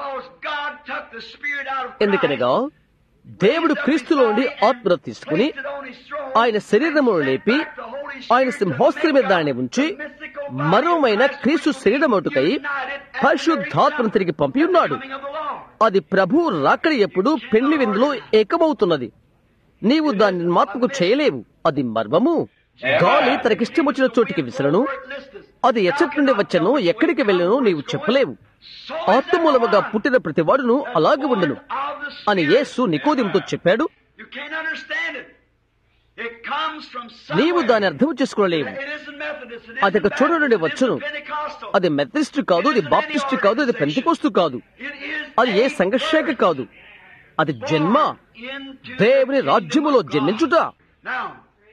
ఎందుకనగా దేవుడు క్రీస్తులో నుండి ఆత్మను తీసుకుని ఆయన శరీరమును లేపి ఆయన సింహాస్త్రం మీద దానిని ఉంచి మరోమైన క్రీస్తు శరీరమటుకై పరిశుద్ధాత్మను తిరిగి పంపి ఉన్నాడు అది ప్రభు రాకడి ఎప్పుడు పెళ్లి విందులో ఏకమవుతున్నది నీవు దాన్ని మార్పుకు చేయలేవు అది మర్మము గాలి తనకిష్టం వచ్చిన చోటికి విసరను అది ఎచ్చటి నుండి వచ్చను ఎక్కడికి వెళ్ళను నీవు చెప్పలేవు ఆత్మూలముగా పుట్టిన ప్రతివాడును అలాగే ఉండను అని యేసు నికోదింతో చెప్పాడు You can't understand it. It comes from నీవు somewhere. దాని అర్థం చేసుకోలేవు It isn't Methodist. It అది isn't ఒక చోటు నుండి Baptist, it వచ్చును isn't Pentecostal. అది మెథడిస్ట్ కాదు అది బాప్టిస్ట్ కాదు అది పెంతికోస్తు కాదు It is అది ఏ a సంఘర్షక birth కాదు అది జన్మ into దేవుని the kingdom రాజ్యములో of God. జన్మించుట Now,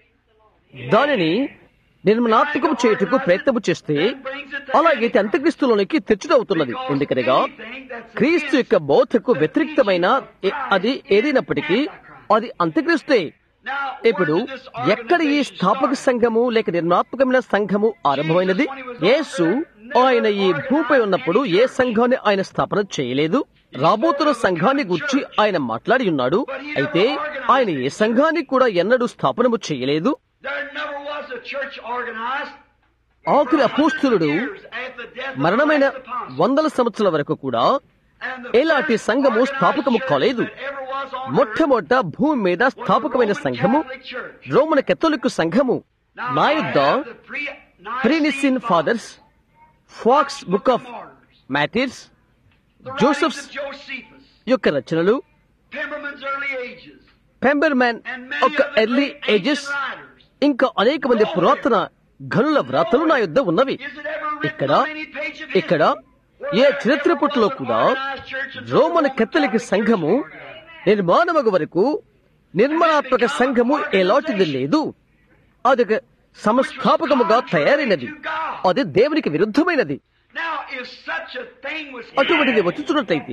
దానిని నిర్మలాత్మకము చేయుటకు ప్రయత్నము చేస్తే అలాగైతే అంత్యక్రీస్తులోనికి తెచ్చుడవుతున్నది ఎందుకనగా క్రీస్తు యొక్క బోధకు వ్యతిరేక్తమైన ఏ- అది ఏదైనప్పటికీ అది అంత్యక్రీస్తే now, ఇప్పుడు where did this ఎక్కడ ఈ organization స్థాపక start? సంఘము లేక నిర్మాత్మకమైన సంఘము ఆరంభమైనది యేసు ఆయన ఈ భూపై ఉన్నప్పుడు ఏ సంఘాన్ని ఆయన స్థాపన చేయలేదు రాబోతున్న సంఘాన్ని గురించి ఆయన మాట్లాడి ఉన్నాడు అయితే ఆయన ఏ సంఘాన్ని కూడా ఎన్నడూ స్థాపనము చేయలేదు There never was a church organized. ఆఖరి అపోస్తులుడు Years after the death of మరణమైన Christ the apostle. వందల సంవత్సరాల వరకు కూడా And the ఎలాంటి first సంఘము organized స్థాపకము church కాలేదు that ever was on earth మొట్టమొదట భూమి మీద was the స్థాపకమైన Roman సంఘము Catholic Church. రోమన్ కెథోలిక్ సంఘము Now, నా I యుద్ధ have the pre- Nicene ప్రీనిసిన్ fathers pox book of Martyrs, మ్యాటిర్స్ the Joseph's writings of Josephus, యొక్క రచనలు Pemberman's early ages, Pemberman and many యొక్క of the early great ages ancient writers. ఇంకా అనేక మంది పురాతన గనుల వ్రాతలు నా యుద్ధ ఉన్నవి Is it ever written ఇక్కడ on any page of ఇక్కడ history? ఏ Where చరిత్ర ever పుటలో was an కూడా organized church until the Roman Roman Catholic Catholic Church సంఘము was organized? నిర్మాణమగు వరకు నిర్మాణాత్మక సంఘము ఎలాంటిది లేదు అది ఒక సంస్థాపకముగా తయారైనది అది దేవునికి విరుద్ధమైనది Now, if such a thing was అటువంటిది వచ్చుచున్నట్లయితే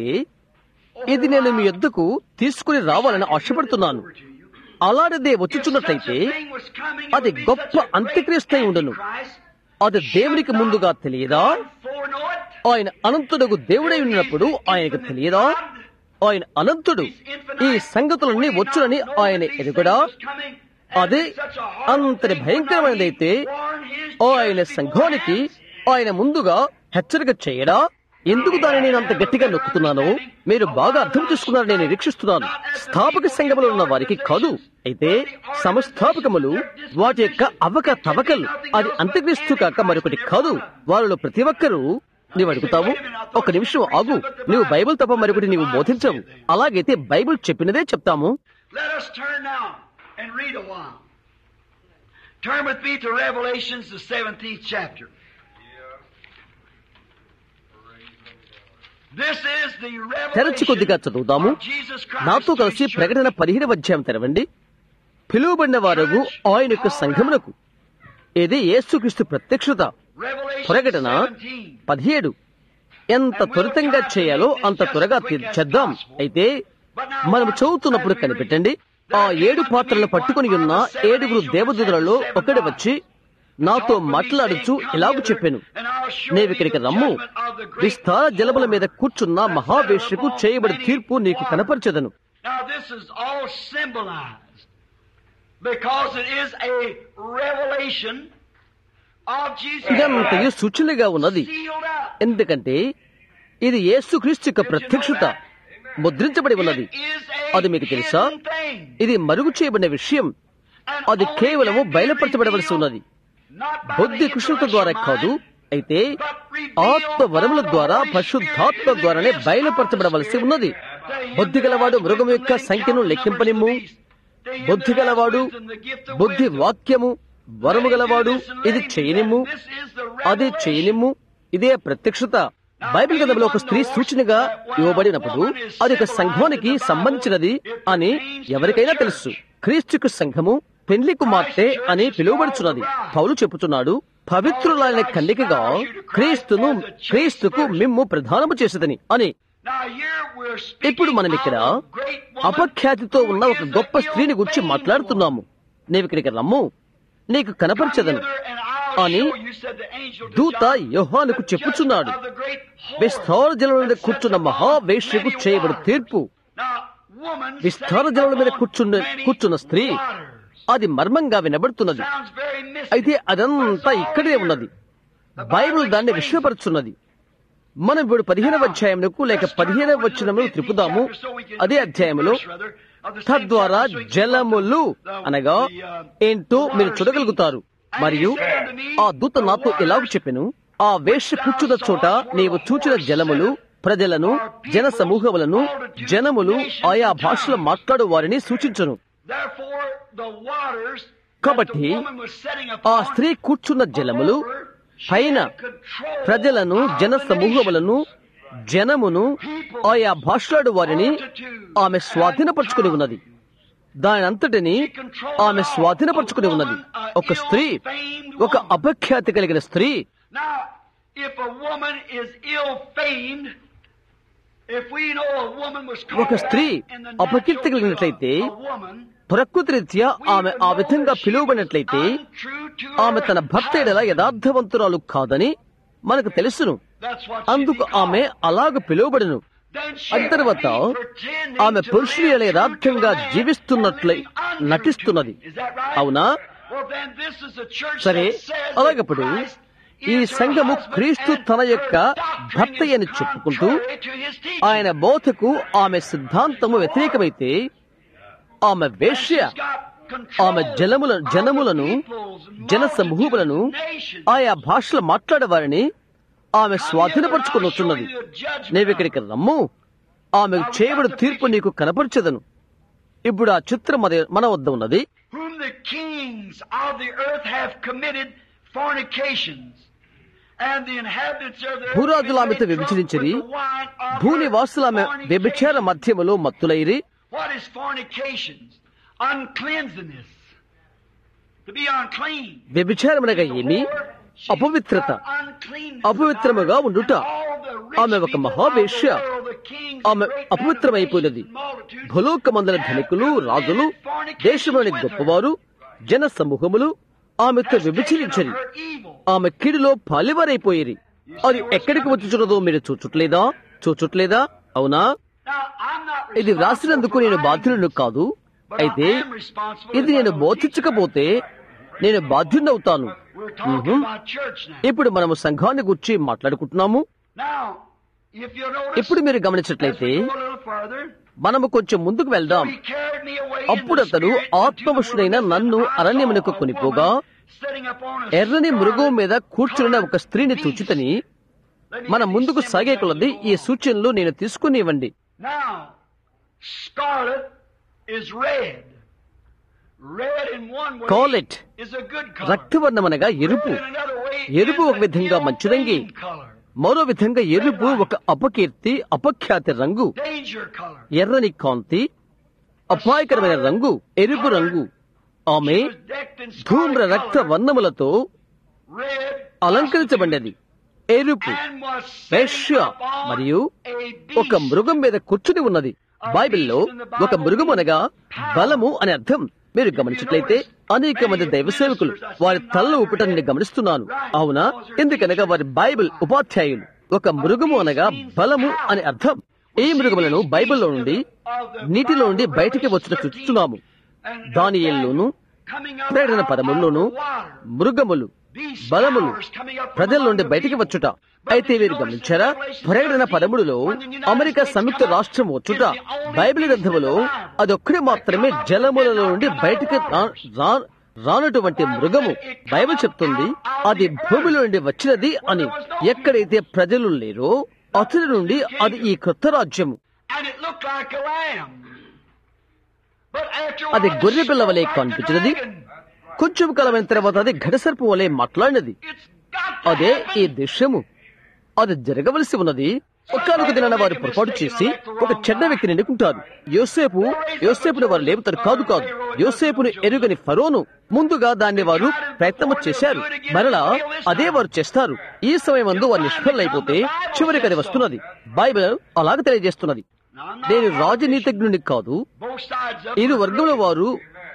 ఇది నేను మీ యొద్దకు తీసుకుని రావాలని ఆశపడుతున్నాను అలాంటిదే వచ్చుచున్నట్లయితే అది గొప్ప అంత్యక్రీస్తై ఉండును అది దేవునికి ముందుగా తెలియదా ఆయన అనంతుడకు దేవుడై ఉన్నప్పుడు ఆయనకు తెలియదా ఆయన అనంతుడు ఈ సంగతులన్నీ వచ్చునని ఆయన ఎదుగుడా అదే అంతటి భయంకరమైనదైతే ఆయన సంఘానికి ఆయన ముందుగా హెచ్చరిక చేయడా ఎందుకు దాన్ని నేను అంత గట్టిగా నొక్కుతున్నానో మీరు బాగా అర్థం చేసుకున్నారని నేను నిరీక్షిస్తున్నాను స్థాపక సంఘములో ఉన్న వారికి కాదు అయితే సంస్థాపకములు వాటి యొక్క అవక తవకలు అది అంత్యక్రీస్తు కాక మరొకటి కాదు వారిలో ప్రతి ఒక్కరూ నీవు అడుగుతావు ఒక నిమిషం ఆగు నువ్వు బైబిల్ తప్ప మరొకటి నీవు బోధించవు అలాగైతే బైబిల్ చెప్పినదే చెప్తాము Let us turn now and read a while. Turn with me to Revelations, the 17th chapter. This is the తెరచి కొద్దిగా revelation చదువుదాము of Jesus Christ నాతో to కలిసి his church. ప్రకటన పదిహేను అధ్యాయం తెరవండి పిలువబడిన వారు ఆయన యొక్క సంఘమునకు ఇది యేసుక్రీస్తు ప్రత్యక్షత Revelation ప్రకటన 17. పదిహేడు ఎంత త్వరితంగా చేయాలో అంత త్వరగా తీర్చేద్దాం అయితే మనం చదువుతున్నప్పుడు కనిపెట్టండి ఆ ఏడు పాత్రలు పట్టుకుని ఉన్న ఏడుగురు దేవదూతలలో ఒకడు వచ్చి నాతో మాట్లాడుచు ఇలాగు చెప్పాను నీవిక్కడికి రమ్ము విస్తార జలముల మీద కూర్చున్న మహావేశ్యకు చేయబడి తీర్పు నీకు కనపరచదను Now this is all symbolized because it is a revelation of Jesus ఇదంతయు Christ సూచనగా ఉన్నది sealed up. ఎందుకంటే ఇది యేసుక్రీస్తు యొక్క ప్రత్యక్షత ముద్రించబడి ఉన్నది It is a అది మీకు తెలుసా hidden thing. ఇది మరుగు చేయబడిన విషయం And అది only కేవలము can be బయలుపరచబడవలసి revealed ఉన్నది not by బుద్ధి the కుశలత ద్వారా intellectual కాదు mind, అయితే ఆత్మ వరముల ద్వారా పరిశుద్ధాత్మ ద్వారానే బయలుపరచబడవలసి ఉన్నది బుద్ధి గలవాడు మృగం యొక్క సంఖ్యను లెక్కింపనిమ్ము బుద్ధి గలవాడు బుద్ధి వాక్యము వరము గలవాడు ఇది చేయనిమ్ము అది చేయనిమ్ము ఇదే ప్రత్యక్షత బైబిల్ గ్రంథంలో ఒక స్త్రీ సూచనగా ఇవ్వబడినప్పుడు అది ఒక సంఘానికి సంబంధించినది అని ఎవరికైనా తెలుసు క్రీస్తుకు సంఘము పెండ్లి కుమార్తె అని పిలువబడుచున్నది పౌలు చెప్పుచున్నాడు పవిత్రులైన కన్నికగా క్రీస్తును క్రీస్తుకు మిమ్ము ప్రధానము చేసేదని అని ఇప్పుడు మనం ఇక్కడ అపఖ్యాతితో ఉన్న ఒక గొప్ప స్త్రీని గురించి మాట్లాడుతున్నాము నీవు ఇక్కడికి రమ్ము నీకు కనపరచదను అని దూత యోహానుకు చెప్పుచున్నాడు విస్తార జలం మీద కూర్చున్న మహావేశ్యకు చేయబడు తీర్పు విస్తార జలం మీద కూర్చున్న కూర్చున్న స్త్రీ అది మర్మంగా వినబడుతున్నది అయితే అదంతా ఇక్కడే ఉన్నది బైబిల్ దాన్ని విశ్వపరుచున్నది మనం ఇప్పుడు పదిహేనవ అధ్యాయములకు లేక పదిహేనవ వచనములు త్రిపుదాము అదే అధ్యాయములో తద్వారా జలములు అనగా ఏంటో మీరు చూడగలుగుతారు మరియు ఆ దూత నాతో ఎలాగ చెప్పెను ఆ వేష కూర్చున్న చోట నీవు చూచిన జలములు ప్రజలను జన సమూహములను జనములు ఆయా భాషలో మాట్లాడు వారిని సూచించను కాబట్టి ఆ స్త్రీ కూర్చున్న జలములు పైన ప్రజలను జన సమూహములను జనమును ఆయా భాషలాడు వారిని ఆమె స్వాధీనపరుచుకుని ఉన్నది దాని అంతటిని ఆమె స్వాధీనపరుచుకుని ఉన్నది ఒక స్త్రీ ఒక అపఖ్యాతి కలిగిన స్త్రీ Now, if a woman is ill famed, if we know a woman was ఒక స్త్రీ in the అపకీర్తి కలిగినట్లయితే natural a woman, ప్రకృతి రీత్యా ఆమె ఆ విధంగా పిలువబడినట్లయితే ఆమె తన భర్త ఎడల యథార్థవంతురాలు కాదని మనకు తెలుసును అందుకు ఆమె అలాగ పిలువబడును అది తర్వాత ఆమె పురుషుని ఎడల యథార్థంగా జీవిస్తున్నట్లై నటిస్తున్నది అవునా సరే అలాగప్పుడు ఈ సంఘము క్రీస్తు తన యొక్క భర్త అని చెప్పుకుంటూ ఆయన బోధకు ఆమె సిద్ధాంతము వ్యతిరేకమైతే ఆమె వేశ్య ఆమె జలముల జనములను జన సమూహములను ఆయా భాషలు మాట్లాడేవారిని ఆమె స్వాధీనపరుచుకుని వస్తున్నది నీవిక్కడికి రమ్ము ఆమె చేయబడి తీర్పు నీకు కనపరచదను ఇప్పుడు ఆ చిత్రం మన- మన వద్ద ఉన్నది whom the kings of the earth have committed fornications. And the inhabitants of the earth భూరాజులు have ఆమెతో been made drunk వ్యభిచరించిరి with the wine of her భూనివాసులు ఆమె fornication. వ్యభిచార మధ్యములో మత్తులైరి What is fornications? Uncleanliness. To be unclean. వ్యభిచారమునగా ఏమి అపవిత్రత అపవిత్రముగా ఉండుట ఆమె ఒక మహావేశ్య ఆమె అపవిత్రమైపోయినది భూలోకమందల ధనికులు రాజులు దేశంలోని గొప్పవారు జన సమూహములు ఆమెతో వ్యభిచరించరి ఆమె కిడిలో పాలివారైపోయేరి అది ఎక్కడికి వచ్చుచున్నదో మీరు చూచుట్లేదా చూచుట్లేదా అవునా ఇది వ్రాసినందుకు నేను బాధ్యులను కాదు అయితే ఇది నేను బోధించకపోతే నేను బాధ్యున్నవుతాను మ్మ్. ఇప్పుడు మనము సంఘాన్ని గురించి మాట్లాడుకుంటున్నాము ఇప్పుడు మీరు గమనించినట్లయితే మనము కొంచెం ముందుకు వెళ్దాం అప్పుడు అతడు ఆత్మవశుడైన నన్ను అరణ్యమునకు కొనిపోగా ఎర్రని మృగం మీద కూర్చున్న ఒక స్త్రీని చూచితని మన ముందుకు సాగే కొలది ఈ సూచనలు నేను తీసుకుని ఇవ్వండి Now, scarlet is red. Red in one way Scarlet. is a good color. రక్తవర్ణమనగా ఎరుపు Red in another way ఎరుపు is ఒక విధంగా a మంచిదంగి ill-famed color. మరో విధంగా ఎరుపు ఒక అపకీర్తి అపఖ్యాతి రంగు danger color. ఎర్రని కాంతి అపాయకరమైన రంగు ఎరుపు రంగు ఆమె She was decked in ధూమ్ర scarlet రక్త color, వర్ణములతో red, అలంకరించబడినది ఎరుపు and was వేశ్య sitting upon మరియు a ఒక beast. మృగం మీద కూర్చుని ఉన్నది బైబిల్లో ఒక మృగం అనగా బలము అని అర్థం మీరు గమనించినట్లయితే అనేక మంది దైవ సేవకులు వారి తలలు ఊపటం నేను గమనిస్తున్నాను అవునా ఎందుకనగా వారి బైబిల్ ఉపాధ్యాయులు ఒక మృగము అనగా బలము అని అర్థం ఈ మృగములను బైబిల్లో నుండి నీటిలో నుండి బయటికి వచ్చిన చూస్తున్నాము దానియేల్లోను ప్రేరణ పదముల్లోను మృగములు బలములు ప్రజల నుండి బయటికి వచ్చుట అయితే వీరు గమనించారా ప్రకటన పదముడులో అమెరికా సంయుక్త రాష్ట్రం వచ్చుట బైబిల్ గ్రంథములో అదొక్కడే మాత్రమే జలములలో నుండి బయటికి రా- రా- రానటువంటి మృగము బైబిల్ చెప్తుంది అది భూమిలో నుండి వచ్చినది అని ఎక్కడైతే ప్రజలు లేరో అతని నుండి అది ఈ కొత్త రాజ్యము And it looked like a lamb. But after a అది while, గొర్రె it పిల్ల వలె spoke like a కనిపించినది dragon. కొంచెం కాలమైన తర్వాత అది ఘటసర్పు వలె మాట్లాడినది It's got to అదే ఈ happen. దృశ్యము అది జరగవలసి ఉన్నది ఒక్కనొక దినాన వారు పొరపాటు చేసి ఒక చెడ్డ వ్యక్తిని ఎన్నుకుంటారు యోసేపు యోసేపుని వారు లేపుతారు కాదు కాదు యోసేపుని ఎరుగని ఫరోను ముందుగా దాన్ని వారు ప్రయత్నం చేశారు మరలా అదే వారు చేస్తారు ఈ సమయం అందు వారు నిష్ఫలైపోతే చివరికి అది వస్తున్నది బైబిల్ అలాగ తెలియజేస్తున్నది Now, I'm not నేను రాజనీతిజ్ఞుని కాదు both sides of ఇరు it. వర్గముల వారు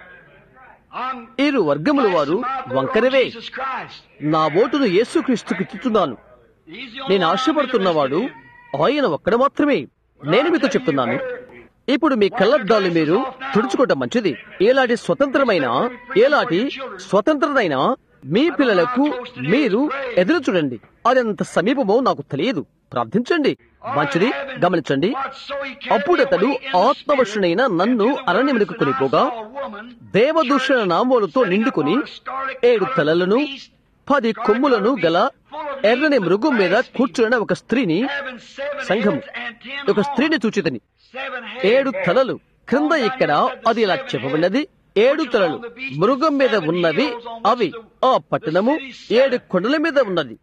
I'm ఇరు వర్గముల వారు placing my vote on వంకరవే Jesus Christ. నా ఓటును యేసుక్రీస్తుకి ఇచ్చుతున్నాను He's the only నేను one I'm ఆశపడుతున్నవాడు interested in. ఆయన ఒక్కడ మాత్రమే నేను మీతో చెప్తున్నాను ఇప్పుడు మీ కళ్ళద్దాలు మీరు తుడుచుకోవటం మంచిది ఏలాంటి స్వతంత్రమైన ఏలాంటి స్వతంత్రమైన మీ పిల్లలకు మీరు ఎదురు చూడండి అదంత సమీపమో నాకు తెలియదు ప్రార్థించండి మంచిది గమనించండి అప్పుడతడు ఆత్మవశునైన నన్ను అరణ్యములకు కొనిపోగా దేవదూషణ నామములతో నిండుకుని ఏడు తలలను పది కొమ్ములను గల ఎర్రని మృగం మీద కూర్చున్న ఒక స్త్రీని సంఘము ఒక స్త్రీని చూచితని ఏడు తలలు క్రింద ఇక్కడ అది ఇలా చెప్పబడినది ఏడు తలలు మృగం మీద ఉన్నవి అవి ఆ పట్టణము ఏడు కొండల మీద ఉన్నది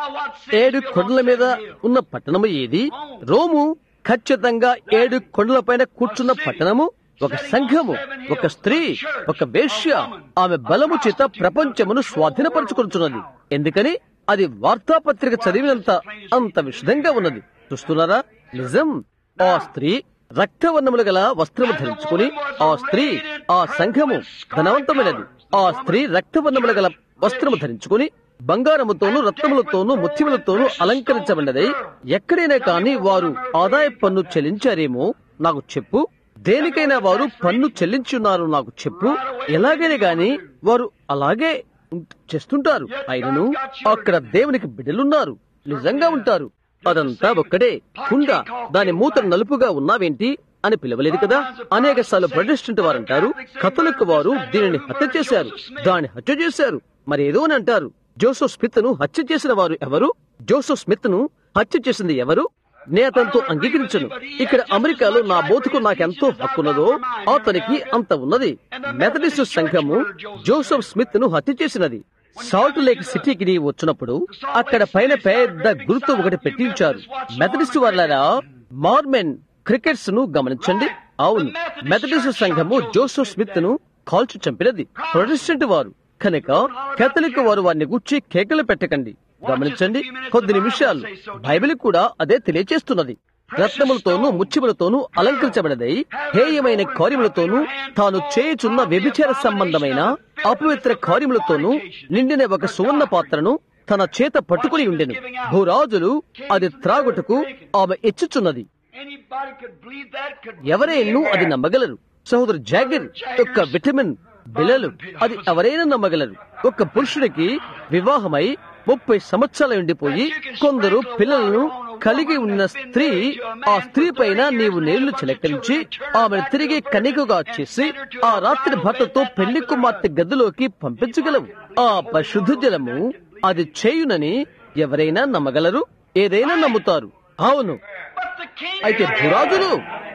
ఏడు కొండల మీద ఉన్న పట్టణము ఏది రోము ఖచ్చితంగా ఏడు కొండల పైన కూర్చున్న పట్టణము ఒక సంఘము ఒక స్త్రీ ఒక వేశ్య ఆమె బలము చేత ప్రపంచమును స్వాధీనపరచుకుంటున్నది ఎందుకని అది వార్తాపత్రిక చదివినంత అంత విషదంగా ఉన్నది చూస్తున్నారా నిజం ఆ స్త్రీ రక్తవర్ణములు గల వస్త్రము ధరించుకుని ఆ స్త్రీ ఆ సంఘము ధనవంతమైనది ఆ స్త్రీ రక్తవర్ణములు గల వస్త్రము ధరించుకుని బంగారముతోనూ రత్నములతోనూ ముత్యములతోనూ అలంకరించబడినదై ఎక్కడైనా కాని వారు ఆదాయ పన్ను చెల్లించారేమో నాకు చెప్పు దేనికైనా వారు పన్ను చెల్లించున్నారు నాకు చెప్పు ఎలాగైనా గాని వారు అలాగే ఉం- చేస్తుంటారు అయినను అక్కడ దేవునికి బిడ్డలున్నారు నిజంగా ఉంటారు అదంతా ఒక్కడే కుండ దాని మూత నలుపుగా ఉన్నావేంటి అని పిలవలేదు కదా అనేక సార్లు ప్రొటెస్టెంట్ వారు అంటారు కథలకు వారు దీనిని హత్య చేశారు దాన్ని హత్య చేశారు మరి ఏదో అని అంటారు జోసెఫ్ స్మిత్ ను హత్య చేసిన వారు ఎవరు జోసెఫ్ స్మిత్ ను హత్య చేసింది ఎవరు నే అతనితో అంగీకరించను ఇక్కడ అమెరికాలో నా బోతుకు నాకెంతో హక్కున్నదో అతనికి అంత ఉన్నది మెథడిస్ట్ సంఘము జోసెఫ్ స్మిత్ ను హత్య చేసినది సాల్ట్ లేక్ సిటీకి నీవు వచ్చినప్పుడు అక్కడ పైన పెద్ద గుర్తు ఒకటి పెట్టించారు మెథడిస్ట్ వాళ్ళరా మార్మెన్ క్రికెట్స్ ను గమనించండి అవును మెథడిస్ట్ సంఘము జోసెఫ్ స్మిత్ ను కాల్చి చంపినది ప్రొటెస్టెంట్ వారు కనుక కేథలిక్ వారు వారిని గుచ్చి కేకలు పెట్టకండి గమనించండి కొద్ది నిమిషాలు బైబిల్ కూడా అదే తెలియచేస్తున్నది రత్నములతోనూ ముత్యములతోనూ అలంకరించబడినదై హేయమైన కార్యములతోనూ తాను చేయుచున్న వ్యభిచార సంబంధమైన అపవిత్ర కార్యములతోనూ నిండిన ఒక సువర్ణ పాత్రను తన చేత పట్టుకుని ఉండెను భూరాజులు అది త్రాగుటకు ఆమె ఇచ్చుచున్నది Anybody could believe that, could ఎవరైనా అది నమ్మగలరు సహోదరు జాగిర్ యొక్క విటమిన్ బిలలు అది ఎవరైనా నమ్మగలరు ఒక పురుషుడికి వివాహమై ముప్పై సంవత్సరాలు ఉండిపోయి కొందరు పిల్లలను కలిగి ఉన్న స్త్రీ ఆ స్త్రీ పైన నీవు నీళ్లు చిలకరించి ఆమెను తిరిగి కనికగా చేసి ఆ రాత్రి భర్తతో పెళ్లి కుమార్తె గదిలోకి పంపించగలవు ఆ పరిశుద్ధ జలము అది చేయునని ఎవరైనా నమ్మగలరు ఏదైనా నమ్ముతారు అవును But the king అయితే భూరాజులు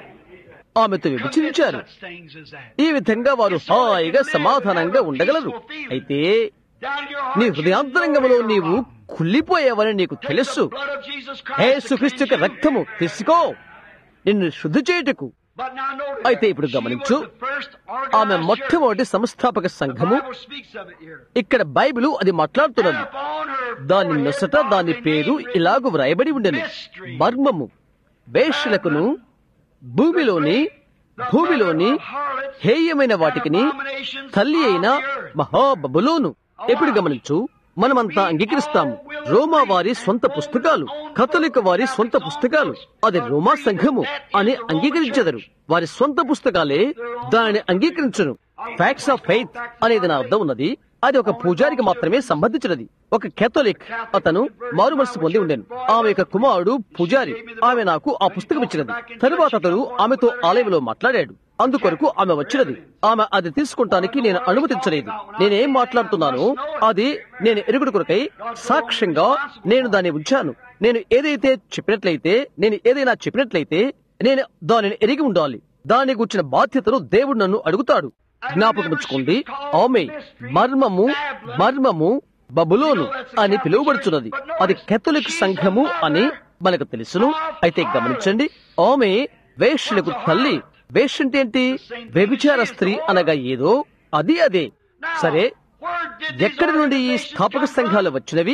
ఆమెతో విభజించారు such things as that. ఈ విధంగా వారు హాయిగా సమాధానంగా ఉండగలరు అయితే Down in your నీ heart, హృదయాంతరంగంలో నీవు కుళ్ళిపోయావని నీకు తెలుసు యేసుక్రీస్తు యొక్క రక్తము తీసుకో నిన్ను శుద్ధి చేయుటకు అయితే ఇప్పుడు గమనించు ఆమె మొట్టమొదటి సంస్థాపక సంఘము ఇక్కడ బైబిల్ అది మాట్లాడుతున్నది దాని నొసట దాని పేరు ఇలాగు వ్రాయబడి ఉండెను మర్మము వేషలకును భూమిలోని భూమిలోని హేయమైన వాటికిని తల్లి అయిన మహాబబులోను ఎప్పుడు గమనించు మనమంతా అంగీకరిస్తాము రోమా వారి సొంత పుస్తకాలు కథలిక వారి సొంత పుస్తకాలు అది రోమా సంఘము అని అంగీకరించెదరు వారి సొంత పుస్తకాలే దానిని అంగీకరించను ఫ్యాక్ట్స్ ఆఫ్ ఫెయిత్ అనేది నా వద్ద ఉన్నది అది ఒక పూజారికి మాత్రమే సంబంధించినది ఒక కేథోలిక్ అతను మారు మనసు పొంది ఉండేను ఆమె యొక్క కుమారుడు పూజారి ఆమె నాకు ఆ పుస్తకం ఇచ్చినది తరువాత అతను ఆమెతో ఆలయంలో మాట్లాడాడు అందుకొరకు ఆమె వచ్చినది ఆమె అది తీసుకుంటానికి నేను అనుమతించలేదు నేనేం మాట్లాడుతున్నానో అది నేను ఎరుగుడు కొరకై సాక్ష్యంగా నేను దాన్ని ఉంచాను నేను ఏదైతే చెప్పినట్లయితే నేను ఏదైనా చెప్పినట్లయితే నేను దానిని ఎరిగి ఉండాలి దాని గురించిన బాధ్యతను దేవుడు నన్ను అడుగుతాడు జ్ఞాపకం ఉంచుకోండి ఆమె మర్మము మర్మము బబులోను అని పిలువబడుచున్నది అది కెథలిక్ సంఘము అని మనకు తెలుసును అయితే గమనించండి ఆమె వేష్యులకు తల్లి వేష్ అంటే ఏంటి వ్యభిచార స్త్రీ అనగా ఏదో అది అదే సరే ఎక్కడి నుండి ఈ స్థాపక సంఘాలు వచ్చినవి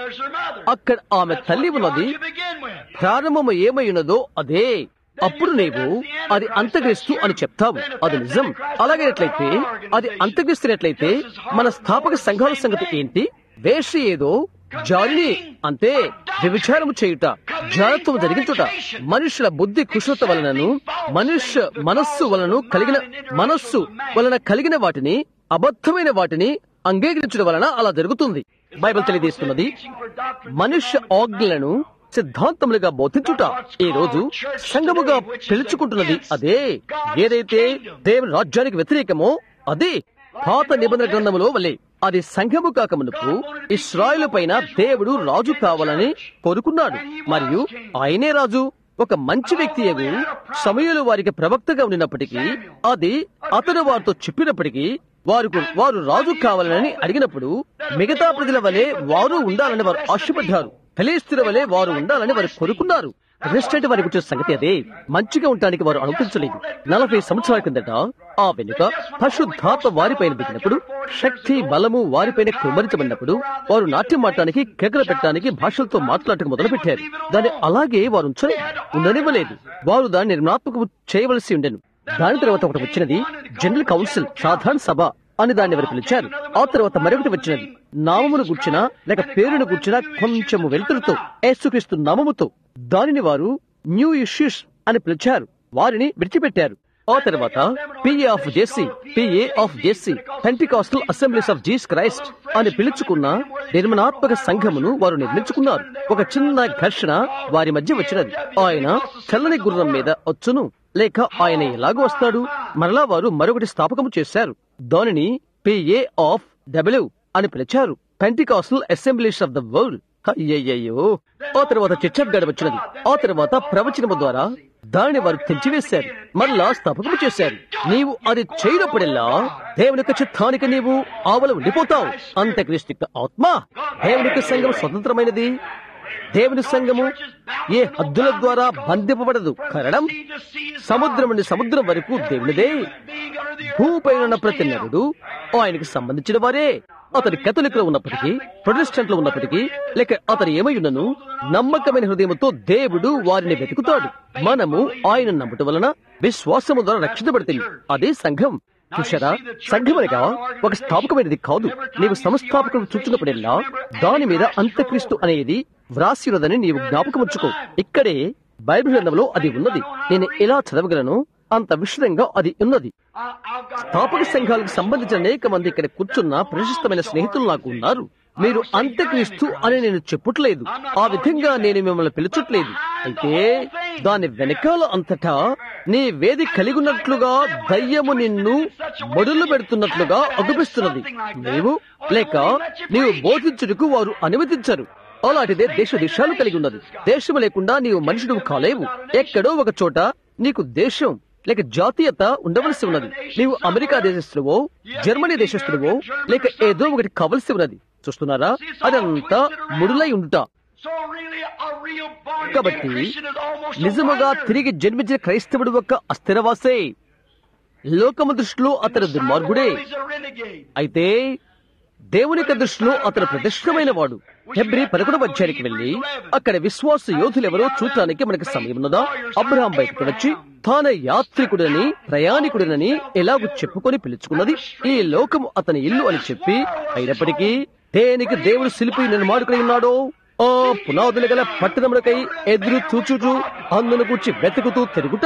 అక్కడ ఆమె తల్లి ఉన్నది ప్రారంభము ఏమై ఉన్నదో అదే అప్పుడు నీవు అది అంతగ్రిస్తూ అని చెప్తావు అది నిజం అలాగేనట్లయితే అది అంతగ్రిస్తున్నట్లయితే మన స్థాపక సంఘాల సంగతి ఏంటి వేష ఏదో జాలిని అంతే వ్యభిచారము చేయుట జాగ్రత్తం జరిగించుట మనుషుల బుద్ధి కుశలత వలనను మనుష్య మనస్సు వలన కలిగిన మనస్సు వలన కలిగిన వాటిని అబద్ధమైన వాటిని అంగీకరించడం వలన అలా జరుగుతుంది బైబిల్ తెలియజేస్తున్నది మనుష్య ఆజ్ఞలను సిద్ధాంతములుగా బోధించుట ఈ రోజు సంఘముగా పిలుచుకుంటున్నది అదే ఏదైతే దేవుని రాజ్యానికి వ్యతిరేకమో అదే పాత నిబంధన గ్రంథములో వలె అది సంఘము కాక మునుపు ఇస్రాయలు పైన దేవుడు రాజు కావాలని కోరుకున్నాడు మరియు ఆయనే రాజు ఒక మంచి వ్యక్తి ఎగు సమయంలో వారికి ప్రవక్తగా ఉండినప్పటికీ అది అతను వారితో చెప్పినప్పటికీ వారు వారు రాజు కావాలని అడిగినప్పుడు మిగతా ప్రజల వలె వారు ఉండాలని వారు ఆశపడ్డారు ఫిలిస్తీన్ల వలె వారు ఉండాలని వారు కోరుకున్నారు ప్రెసిడెంట్ వారి గురించిన సంగతి అదే మంచిగా ఉండటానికి వారు అనుమతించలేదు నలభై సంవత్సరాల కిందట ఆ వెనుక పరిశుద్ధాత్మ వారిపైన దిగినప్పుడు శక్తి బలము వారిపైన కుమ్మరించబడినప్పుడు వారు నాట్యం ఆడటానికి కేకలు పెట్టడానికి భాషలతో మాట్లాడటం మొదలుపెట్టారు దాన్ని అలాగే వారు ఉంచని ఉండనివ్వలేదు వారు దాన్ని నిర్మాత్మకం చేయవలసి ఉండెను దాని తర్వాత ఒకటి వచ్చినది జనరల్ కౌన్సిల్ సాధారణ సభ అని దాన్ని వారు పిలిచారు ఆ తర్వాత మరొకటి వచ్చినది నామమును గుర్చిన లేక పేరును గుర్చిన కొంచెము వెలుతురుతో యేసుక్రీస్తు నామముతో దానిని వారు న్యూ ఇష్యూస్ అని పిలిచారు వారిని విడిచిపెట్టారు ఆ తర్వాత P A of J C P A of J C Pentecostal assemblies of Jesus Christ అని పిలుచుకున్న నిర్మణాత్మక సంఘమును వారు నిర్మించుకున్నారు ఒక చిన్న ఘర్షణ వారి మధ్య వచ్చినది ఆయన చల్లని గుర్రం మీద వచ్చును లేక ఆయన ఎలాగో వస్తాడు మరలా వారు మరొకటి స్థాపకము చేశారు దానిని పిఏ ఆఫ్ డబ్ల్యూ అని పిలిచారు Pentecostal assemblies of the world అయ్యయ్యో ఆ తర్వాత చర్చగడ వచ్చినది ఆ తర్వాత ప్రవచనము ద్వారా దానిని వారు తెంచివేశారు మరలా స్థాపకము చేశారు నీవు అది చేయనప్పుడల్లా దేవుని యొక్క చిత్తానికి నీవు ఆవల ఉండిపోతావు అంత్యక్రీస్తు యొక్క ఆత్మ దేవుని యొక్క సంఘం స్వతంత్రమైనది దేవుని సంఘము ఏ హద్దుల ద్వారా బంధింపబడదు కారణం సముద్రం నుండి సముద్రం వరకు దేవునిదే భూమిపైన ఉన్న ప్రతి నరుడు ఆయనకి సంబంధించిన వారే అతని కథలికలో ఉన్నప్పటికీ ప్రొటెస్టెంట్ లో ఉన్నప్పటికీ లేక అతను ఏమై ఉన్నను నమ్మకమైన హృదయంతో దేవుడు వారిని వెతుకుతాడు మనము ఆయన నమ్మటం వలన విశ్వాసము ద్వారా రక్షించబడుతుంది అదే సంఘం చూశారా సంఘమనగా ఒక స్థాపకమైనది కాదు నీవు సంస్థాపకం చూచినప్పుడెల్లా దాని మీద అంత్యక్రీస్తు అనేది వ్రాసినదని నీవు జ్ఞాపకం ఉంచుకో ఇక్కడే బైబిల్ గ్రంథంలో అది ఉన్నది నేను ఎలా చదవగలను అంత విషదంగా అది ఉన్నది స్థాపక సంఘాలకు సంబంధించిన అనేక మంది ఇక్కడ కూర్చున్న ప్రశస్తమైన స్నేహితులు నాకు ఉన్నారు మీరు అంత్యక్రీస్తు అని నేను చెప్పట్లేదు ఆ విధంగా నేను మిమ్మల్ని పిలుచట్లేదు అయితే దాని వెనకాల అంతటా నీ వేది కలిగి ఉన్నట్లుగా దయ్యము నిన్ను మొదలు పెడుతున్నట్లుగా అగుపిస్తున్నది నీవు లేక నీవు బోధించుటకు వారు అనుమతించరు అలాంటిదే దేశ దేశాలు కలిగి ఉన్నది దేశం లేకుండా నీవు మనుషుడు కాలేవు ఎక్కడో ఒక చోట నీకు దేశం లేక జాతీయత ఉండవలసి ఉన్నది నీవు అమెరికా దేశస్తుడువో జర్మనీ దేశస్తుడువో లేక ఏదో ఒకటి కావలసి ఉన్నది చూస్తున్నారా అదంతా ముడులై ఉండుట So really, a real born again కాబట్టి Christian is almost a నిజముగా wanderer. తిరిగి జన్మించిన క్రైస్తవుడు ఒక అస్థిరవాసే లోకము దృష్టిలో అతను దుర్మార్గుడే He's a renegade. అయితే దేవుని యొక్క దృష్టిలో అతను ప్రతిష్టమైన వాడు హెబ్రి పదకొండవ అధ్యాయానికి వెళ్లి అక్కడ విశ్వాస యోధులెవరో చూడటానికి మనకి సమయం ఉన్నదా అబ్రహాం బయటకు వచ్చి తాను యాత్రికుడని ప్రయాణికుడనని ఎలాగూ చెప్పుకొని పిలుచుకున్నది ఈ లోకం అతని ఇల్లు అని చెప్పి అయినప్పటికీ దేనికి దేవుడు శిల్పి నిర్మాణుకుడై ఉన్నాడో ఆ పునాదులు గల పట్టణములకై ఎదురు చూచుచు అందును కూర్చి వెతుకుతూ తిరుగుట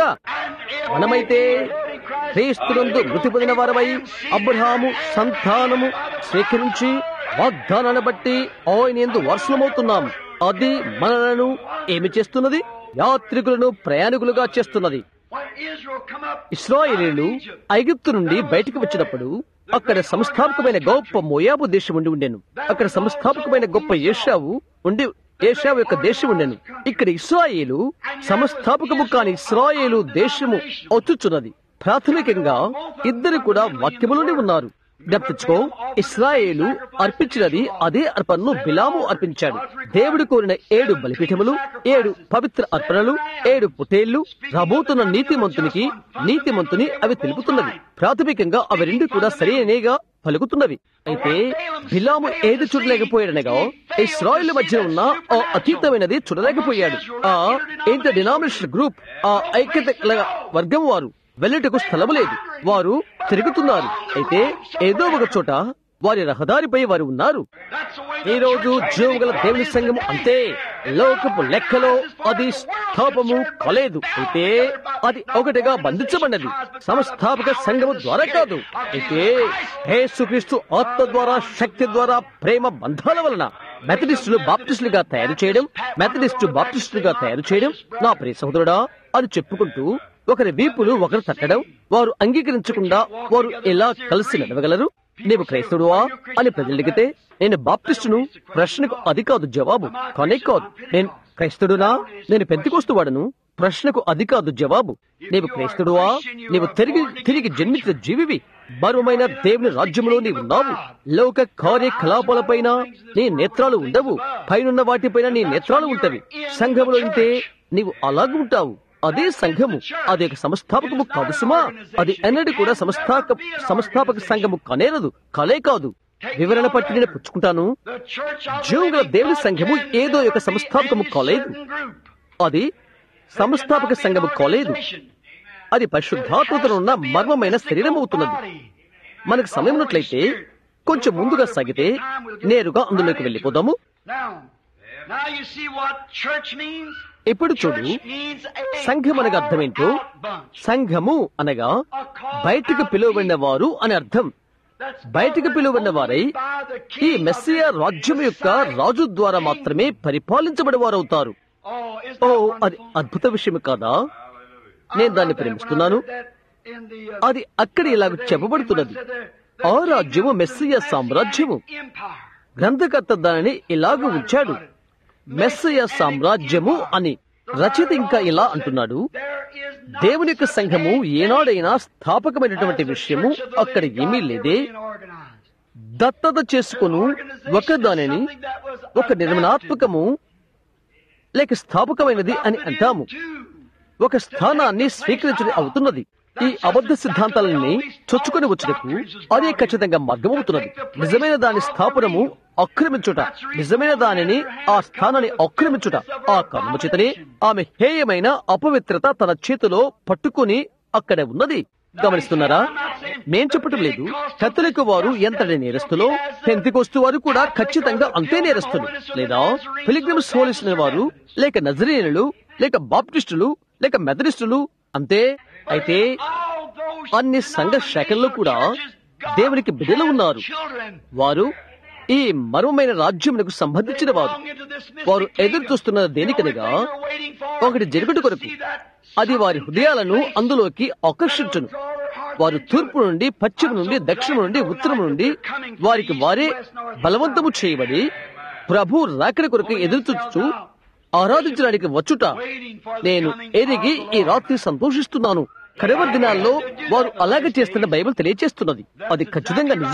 మనమైతే క్రీస్తునందు మృతి పొందిన వారమై అబ్రహాము సంతానము స్వీకరించి వాగ్దానాన్ని బట్టి ఆయన ఎందు వర్షమవుతున్నాం అది మనలను ఏమి చేస్తున్నది యాత్రికులను ప్రయాణికులుగా చేస్తున్నది When Israel come up ఇస్రాయేలీలు ఐగుప్తు నుండి బయటకు వచ్చినప్పుడు అక్కడ సంస్థాపకమైన గొప్ప మోయాబు దేశం ఉండి ఉండెను అక్కడ సంస్థాపకమైన గొప్ప ఏషావు ఉండి ఏషావు యొక్క దేశం ఉండెను ఇక్కడ ఇస్రాయేలు సంస్థాపకము కాని ఇస్రాయేలు దేశము వచ్చుచున్నది ప్రాథమికంగా ఇద్దరు కూడా వాక్యములోనే ఉన్నారు జ్ఞప్తించుకో ఇస్రాయేలు అర్పించినది అదే అర్పణను బిలాము అర్పించాడు దేవుడు కోరిన ఏడు బలిపీఠములు ఏడు పవిత్ర అర్పణలు ఏడు పుటేళ్లు రాబోతున్న నీతిమంతునికి నీతిమంతుని అవి తెలుపుతున్నవి ప్రాథమికంగా అవి రెండు కూడా సరైనగా పలుకుతున్నవి అయితే బిలాము ఏది చూడలేకపోయాడనగా ఇస్రాయిల్ మధ్య ఉన్న ఆ అతీతమైనది చూడలేకపోయాడు ఆ ఇంటర్ డినామినేషన్ గ్రూప్ ఆ ఐక్యత గల వర్గం వారు వెళ్ళటకు స్థలము లేదు వారు తిరుగుతున్నారు అయితే ఏదో ఒక చోట వారి రహదారిపై వారు ఉన్నారు That's the way ఈ రోజు జీవం గల దేవుని సంఘం అంతే లోకపు లెక్కలో అది స్థాపము కాలేదు అయితే అది ఒకటిగా బంధించబడినది సంస్థాపక సంఘము ద్వారా కాదు అయితే యేసుక్రీస్తు ఆత్మ ద్వారా శక్తి ద్వారా ప్రేమ బంధాల వలన మెథడిస్టులు బాప్టిస్టులుగా తయారు చేయడం మెథడిస్టు బాప్టిస్టులుగా తయారు చేయడం నా ప్రియ సహోదరుడా అని చెప్పుకుంటూ ఒకరి వీపులు ఒకరు తట్టడం వారు అంగీకరించకుండా వారు ఎలా కలిసి నడవగలరు నీవు క్రైస్తవుడువా అని ప్రజలు అడిగితే నేను బాప్టిస్టును ప్రశ్నకు అది కాదు జవాబు కానే కాదు నేను క్రైస్తవుడునా నేను పెంతికొస్తువాడను ప్రశ్నకు అది కాదు జవాబు నీవు క్రైస్తవుడువా నీవు తిరిగి తిరిగి జన్మించిన జీవివి బరువమైన దేవుని రాజ్యంలో నీవు ఉన్నావు లోక కార్యకలాపాలపైన నీ నేత్రాలు ఉండవు పైనున్న వాటిపైన నీ నేత్రాలు ఉంటవి సంఘములో ఉంటే నీవు అలాగ ఉంటావు అదే సంఘము అది ఒక సంస్థాపకము కాదు సుమా అది ఎన్నడూ కూడా సంస్థాపక సంస్థాపక సంఘము కనేరదు కలే కాదు వివరణ పట్టి నేను పుచ్చుకుంటాను the church of the జీవుగల living దేవుని God సంఘము is ఏదో ఒక a సంస్థాపకము కాలేదు certain group. అది సంస్థాపక సంఘము కాలేదు అది పరిశుద్ధాత్మతనున్న మర్మమైన శరీరం అవుతున్నది మనకు సమయం ఉన్నట్లయితే కొంచెం ముందుగా సాగితే నేరుగా అందులోకి వెళ్ళిపోదాము Now, now you see what church means? ఇప్పుడు చూడు Church means a సంఘం అనగా అర్థం ఏంటో called out bunch. సంఘము అనగా బయటికి పిలువబడిన వారు అని అర్థం That's బయటికి పిలువబడిన వారై governed by the ఈ king of మెస్సియా this రాజ్యం యొక్క Messiah రాజు ద్వారా kingdom. మాత్రమే పరిపాలించబడి వారవుతారు Oh, is ఓ that అది wonderful? అద్భుత విషయం కాదా నేను దాన్ని ప్రేమిస్తున్నాను అది అక్కడ ఇలాగ చెప్పబడుతున్నది ఆ రాజ్యము మెస్సియా సామ్రాజ్యము గ్రంథకర్త దానిని ఇలాగ ఉంచాడు మెస్సయ సామ్రాజ్యము అని రచయిత ఇంకా ఇలా అంటున్నాడు దేవుని యొక్క సంఘము ఏనాడైనా స్థాపకమైనటువంటి విషయము అక్కడ ఏమీ లేదే దత్తత చేసుకును ఒక దానిని ఒక నిర్మాణాత్మకము లేక స్థాపకమైనది అని అంటాము ఒక స్థానాన్ని స్వీకరించడం అవుతున్నది ఈ అబద్ధ సిద్ధాంతాలని చొచ్చుకొని వచ్చుటకు అదే ఖచ్చితంగా మార్గమవుతున్నది నిజమైన దాని స్థాపనము ఆక్రమించుట నిజమైన దానిని ఆ స్థానాన్ని ఆక్రమించుట ఆ కర్మ చేతనే ఆమె హేయమైన అపవిత్రత తన చేతిలో పట్టుకుని అక్కడ ఉన్నది గమనిస్తున్నారా మేం చెప్పటం లేదు కథలిక వారు ఎంతటి నేరస్తులో పెంతికొస్తు వారు కూడా ఖచ్చితంగా అంతే నేరస్తులు లేదా ఫిలిగ్రిమ్స్ పోలీసుల వారు లేక నజరీనులు లేక బాప్టిస్టులు లేక మెథడిస్టులు అంతే అయితే అన్ని సంఘ శాఖల్లో కూడా దేవునికి బిడ్డలు ఉన్నారు వారు ఈ మర్మమైన రాజ్యమునకు సంబంధించిన వారు వారు ఎదురు చూస్తున్న దేనికనగా ఒకటి జరుగుట కొరకు అది వారి హృదయాలను అందులోకి ఆకర్షించును వారు తూర్పు నుండి పశ్చిమ నుండి దక్షిణ నుండి ఉత్తరం నుండి వారికి వారే బలవంతము చేయబడి ప్రభు రాకడ కొరకు ఎదురు చూస్తూ ఆరాధించడానికి వచ్చుట నేను ఎదిగి ఈ రాత్రి సంతోషిస్తున్నాను కడవ దినాల్లో వారు అలాగే చేస్తున్న బైబిల్ తెలియచేస్తున్నది అది ఖచ్చితంగా నిజం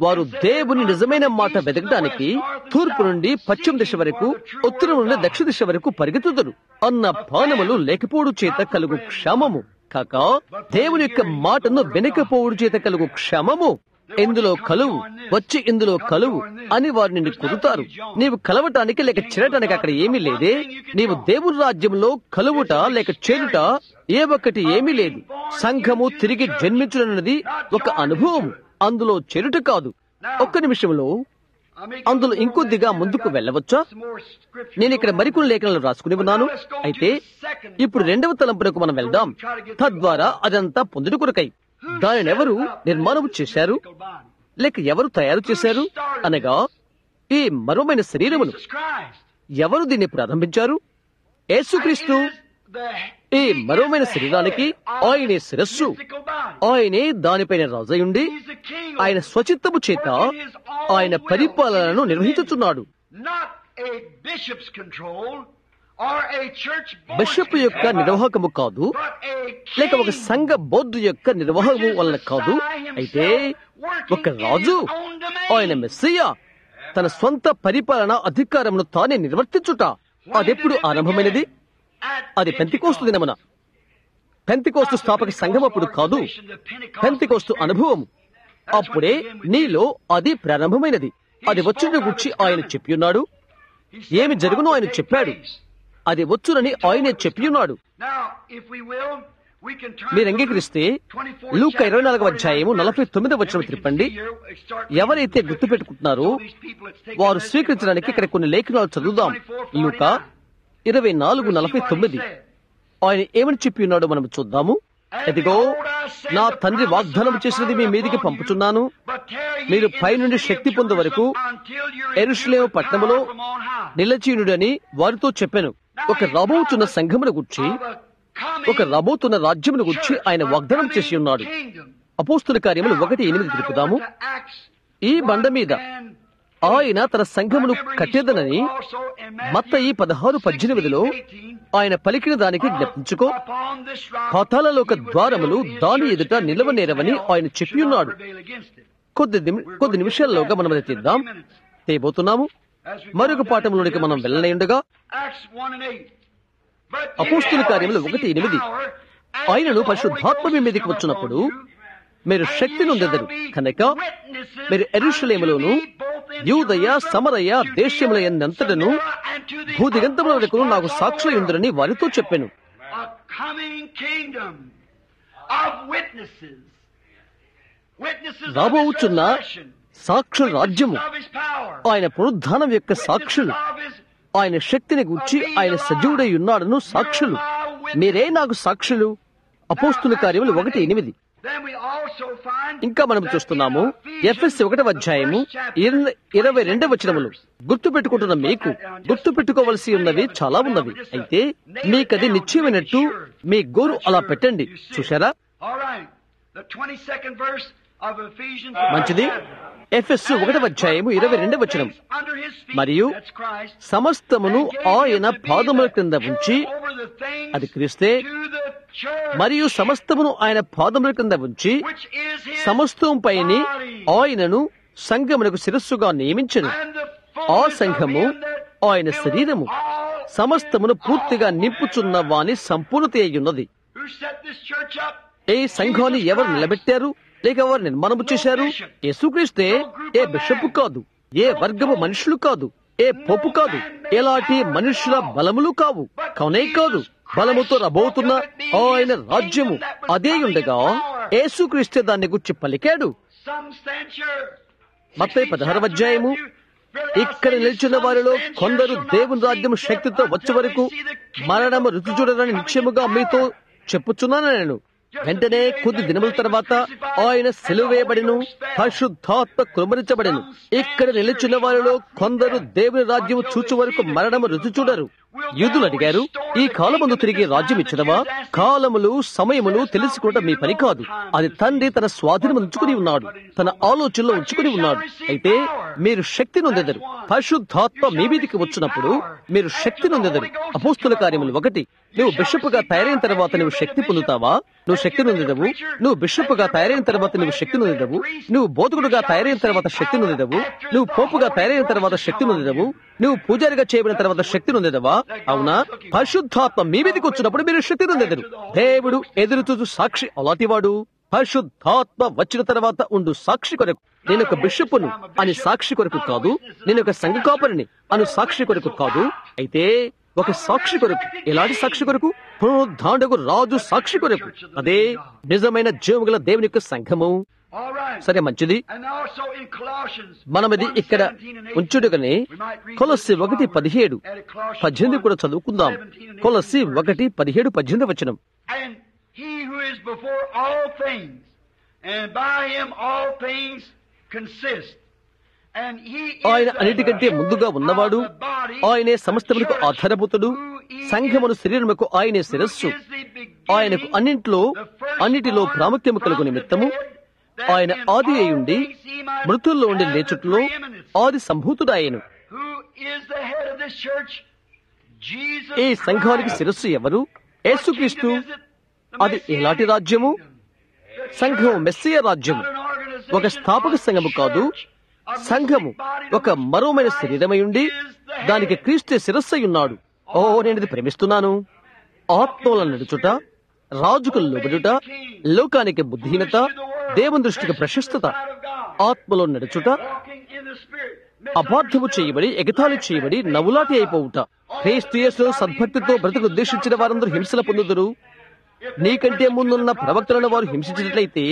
వారు దేవుని నిజమైన మాట వెతకడానికి తూర్పు నుండి పశ్చిమ దిశ వరకు ఉత్తరం నుండి దక్షిణ దిశ వరకు పరిగెత్తుదురు అన్న పానములు లేకపోవడం చేత కలుగు క్షమము కాక దేవుని యొక్క మాటను వెనకపోవడం చేత కలుగు క్షమము ఇందులో కలువు వచ్చి ఇందులో కలువు అని వారు నిన్ను కుదుతారు నీవు కలవటానికి లేక చేరటానికి అక్కడ ఏమీ లేదే నీవు దేవుని రాజ్యంలో కలువుట లేక చేరుట ఏ ఒక్కటి ఏమీ లేదు సంఘము తిరిగి జన్మించడన్నది ఒక అనుభవం అందులో చేరుట కాదు ఒక్క నిమిషంలో అందులో ఇంకొద్దిగా ముందుకు వెళ్ళవచ్చా నేను ఇక్కడ మరికొన్ని లేఖనాలు రాసుకుని ఉన్నాను అయితే ఇప్పుడు రెండవ తలంపునకు మనం వెళ్దాం తద్వారా అదంతా పొందుడు కొరకై దానిని ఎవరు నిర్మాణం చేశారు లేక ఎవరు తయారు చేశారు అనగా ఈ మరోమైన శరీరమును ఎవరు దీన్ని ప్రారంభించారు యేసుక్రీస్తు ఈ మరోమైన శరీరానికి ఆయనే శిరస్సు ఆయనే దానిపైన రాజయుండి ఆయన స్వచిత్తము చేత ఆయన పరిపాలనను నిర్వహించుచున్నాడు బిషప్ యొక్క నిర్వాహకము కాదు లేక ఒక సంఘ బోర్డు యొక్క నిర్వాహకము వలన కాదు అయితే ఒక రాజు ఆయన మెస్సయ్య తన సొంత పరిపాలన అధికారమును తానే నిర్వర్తించుట అదెప్పుడు ఆరంభమైనది అది పెంతికోస్తు దినమున పెంతికోస్తు స్థాపక సంఘం అప్పుడు కాదు పెంతికోస్తు అనుభవం అప్పుడే నీలో అది ప్రారంభమైనది అది వచ్చిన గురించి ఆయన చెప్పి ఉన్నాడు ఏమి జరుగునో ఆయన చెప్పాడు అది వచ్చునని ఆయనే చెప్పి ఉన్నాడు మీరు అంగీకరిస్తే లూక ఇరవై నాలుగవ అధ్యాయము నలభై తొమ్మిదవ వచ్చిన తిప్పండి ఎవరైతే గుర్తు పెట్టుకుంటున్నారో వారు స్వీకరించడానికి ఇక్కడ కొన్ని లేఖనాలు చదువుదాం లూక ఇరవై నాలుగు నలభై తొమ్మిది ఆయన ఏమని చెప్పి ఉన్నాడో మనం చూద్దాము ఎదిగో నా తండ్రి వాగ్దానం చేసినది మీ మీదికి పంపుచున్నాను మీరు పైనుండి శక్తి పొందే వరకు ఎరుషులేము పట్టణములో నిలచీనుడని వారితో చెప్పాను ఒక రాబోతున్న సంఘమును గుర్చి ఒక రాబోతున్న రాజ్యమును గుర్చి ఆయన వాగ్దానం చేసి ఉన్నాడు అపోస్తుల కార్యములు ఒకటి ఎనిమిది తిరుపుదాము ఈ బండ మీద ఆయన తన సంఘమును కట్టేదనని మత్త ఈ పదహారు పద్దెనిమిదిలో ఆయన పలికిన దానికి జ్ఞప్తించుకో పాతాలలోక ద్వారములు దాని ఎదుట నిలవనేరవని ఆయన చెప్పి ఉన్నాడు కొద్ది కొద్ది నిమిషాల్లోగా మనం అది తీద్దాం తేబోతున్నాము మరొక పాఠంలోనికి మనం వెళ్ళనయుండగా అపోస్తుల కార్యములు ఒకటి ఎనిమిది ఆయనను పరిశుద్ధాత్మ మీ మీదకి వచ్చినప్పుడు మీరు శక్తి నొందెదరు కనుక మీరు ఎరుషలేములోను యూదయ సమరయ దేశముల ఎంతటను భూదిగంతముల వరకు నాకు సాక్షులు ఉందరని వారితో చెప్పాను రాబోచున్న సాక్షుల రాజ్యము ఆయన పునరుద్ధానం యొక్క సాక్షులు ఆయన శక్తిని గుర్చి ఆయన సజీవుడై ఉన్నాడను సాక్షులు మీరే నాకు సాక్షులు అపోస్తుల కార్యములు ఒకటి ఎనిమిది ఇంకా మనం చూస్తున్నాము ఎఫ్ఎస్ ఒకటవ అధ్యాయము ఇరవై రెండవ వచనములు గుర్తు పెట్టుకుంటున్న మీకు గుర్తు పెట్టుకోవలసి ఉన్నవి చాలా ఉన్నవి అయితే మీకది నిశ్చయమైనట్టు మీ గోరు అలా పెట్టండి చూశారా మంచిది ఎఫ్ఎస్ ఒకటవ అధ్యాయము ఇరవై రెండవ వచనం మరియు సమస్తమును ఆయన పాదముల క్రింద ఉంచి అది క్రీస్తే మరియు సమస్తమును ఆయన పాదముల క్రింద ఉంచి సమస్తం పైని ఆయనను సంఘమునకు శిరస్సుగా నియమించను ఆ సంఘము ఆయన శరీరము సమస్తమును పూర్తిగా నింపుచున్న వాని సంపూర్ణత అయ్యున్నది ఏ సంఘాన్ని ఎవరు నిలబెట్టారు లేక ఎవరు నిర్మాణము చేశారు యేసుక్రీస్తే ఏ బిషప్ కాదు ఏ వర్గము మనుషులు కాదు ఏ పోపు కాదు ఎలాంటి మనుషుల బలములు కావు కౌనే కాదు బలముతో రబోతున్న ఆయన రాజ్యము అదే ఉండగా యేసుక్రీస్తే దాన్ని గుర్చి పలికాడు మత్తయి పదహారవ అధ్యాయము ఇక్కడ నిలిచిన వారిలో కొందరు దేవుని రాజ్యము శక్తితో వచ్చే వరకు మరణము రుచి చూడరని నిశ్చయముగా మీతో చెప్పుచున్నాను నేను వెంటనే కొద్ది దినముల తర్వాత ఆయన సెలువేయబడిను పరిశుద్ధాత్మ కుమరించబడను ఇక్కడ నిలిచిన వారిలో కొందరు దేవుని రాజ్యము చూచు వరకు మరణము రుచి చూడరు యూదులు అడిగారు ఈ కాలమందు తిరిగి రాజ్యం ఇచ్చదవా కాలములు సమయములు తెలుసుకోవడం మీ పని కాదు అది తండ్రి తన స్వాధీనం ఉంచుకుని ఉన్నాడు తన ఆలోచనలో ఉంచుకుని ఉన్నాడు అయితే మీరు శక్తి నొందెదరు పరిశుద్ధాత్మ మీ మీదికి వచ్చినప్పుడు మీరు శక్తి నొందెదరు అపోస్తుల కార్యములు ఒకటి నువ్వు బిషప్గా తయారైన తర్వాత నువ్వు శక్తి పొందుతావా నువ్వు శక్తి నొందెదవు నువ్వు బిషప్గా తయారైన తర్వాత నువ్వు శక్తి నొందెదవు నువ్వు బోధకుడుగా తయారైన తర్వాత శక్తి నొందెదవు నువ్వు పోపుగా తయారైన తర్వాత శక్తి నొందెదవు నువ్వు పూజారిగా చేయబడిన తర్వాత శక్తి నొందెదవా అవునా పరిశుద్ధాత్మ మీ మీదకి వచ్చినప్పుడు మీరు శక్తి నొందెదరు దేవుడు ఎదురు చూచు సాక్షి అలాంటివాడు పరిశుద్ధాత్మ వచ్చిన తర్వాత ఉండు సాక్షి కొరకు నేను ఒక బిషప్పును అని సాక్షి కొరకు కాదు నేను ఒక సంఘ కాపరిని అను సాక్షి కొరకు కాదు అయితే ఒక సాక్షి కొరకు ఎలాంటి సాక్షి కొరకు పునరుద్ధాండకు రాజు సాక్షి కొరకు అదే నిజమైన జీవగల దేవుని యొక్క సంఘము All right. సరే మంచిది And also in Colossians మనమది ఇక్కడ 1:17 and 18, ఉంచుడుగానే we might read కొలసి this ఒకటి forward. పదిహేడు At Colossians పద్దెనిమిది 1, కూడా చదువుకుందాం 17 and 18 కొలసి verse. ఒకటి పదిహేడు పద్దెనిమిది వచనం And he who is before all things, and by him all things consist. And he is ఆయన the అన్నిటికంటే head ముందుగా ఉన్నవాడు of the body, ఆయనే సమస్తములకు the church, ఆధారభూతుడు who is- సంఘమును శరీరముకు ఆయనే who శిరస్సు is the beginning, ఆయనకు అన్నింట్లో the firstborn అన్నిటిలో ప్రాముఖ్యము కలుగు from the నిమిత్తము dead, that ఆయన in ఆది all అయ్యుండి things he might మృతుల్లో ఉండి have the లేచుట్లో preeminence. ఆది సంభూతుడాయను Who is the head of this church? Jesus ఈ సంఘానికి Christ. శిరస్సు ఎవరు What యేసుక్రీస్తు kingdom is it? The అది Messianic ఎలాంటి రాజ్యము kingdom. The సంఘం church, మెస్సియ రాజ్యము not an organization ఒక స్థాపక of సంఘము కాదు church, a mystic సంఘము body to ఒక which మరోమైన Christ శరీరమై ఉండి is the head. దానికి క్రీస్తే శిరస్సై ఉన్నాడు ఓ నేను ఇది ప్రేమిస్తున్నాను ఆత్మల నడుచుట రాజుకు లోబడుట లోకానికి బుద్ధిహీనత దేవుని దృష్టికి ప్రశస్తత ఆత్మలో నడుచుట Walking in the Spirit. అబార్థము చేయబడి ఎగతాళి చేయబడి నవ్వులాటి అయిపోవుట క్రీస్తు యేసులో సద్భక్తితో బ్రతుకు ఉద్దేశించిన వారందరూ హింసల పొందుదురు నీకంటే ముందున్న ప్రవక్తలను వారు హింసించినట్లయితే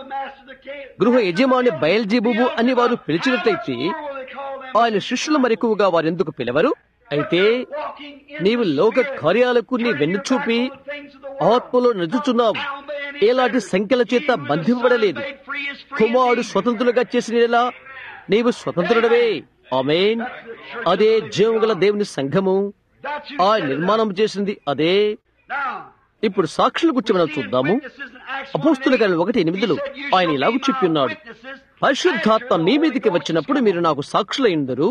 గృహ యజమాని బయల్జీబుబు అని వారు పిలిచినట్లయితే ఆయన శిష్యులు మరెక్కువగా వారెందుకు పిలవరు అయితే నీవు లోక కార్యాలకు నీ వెన్ను చూపి ఆత్మలో నడుచుచున్నావు ఎలాంటి సంఖ్యల చేత బంధింపబడలేదు కుమారుడు స్వతంత్రులుగా చేసిన నీవు స్వతంత్రుడవే ఆమెన్ అదే జీవగల దేవుని సంఘము ఆ నిర్మాణం చేసింది అదే ఇప్పుడు సాక్షుల గురించి మనం చూద్దాము అపోస్తుల గారి ఒకటి ఎనిమిదిలో ఆయన ఇలాగ చెప్పి ఉన్నాడు పరిశుద్ధాత్మ మీ మీదికి వచ్చినప్పుడు మీరు నాకు సాక్షులైందరు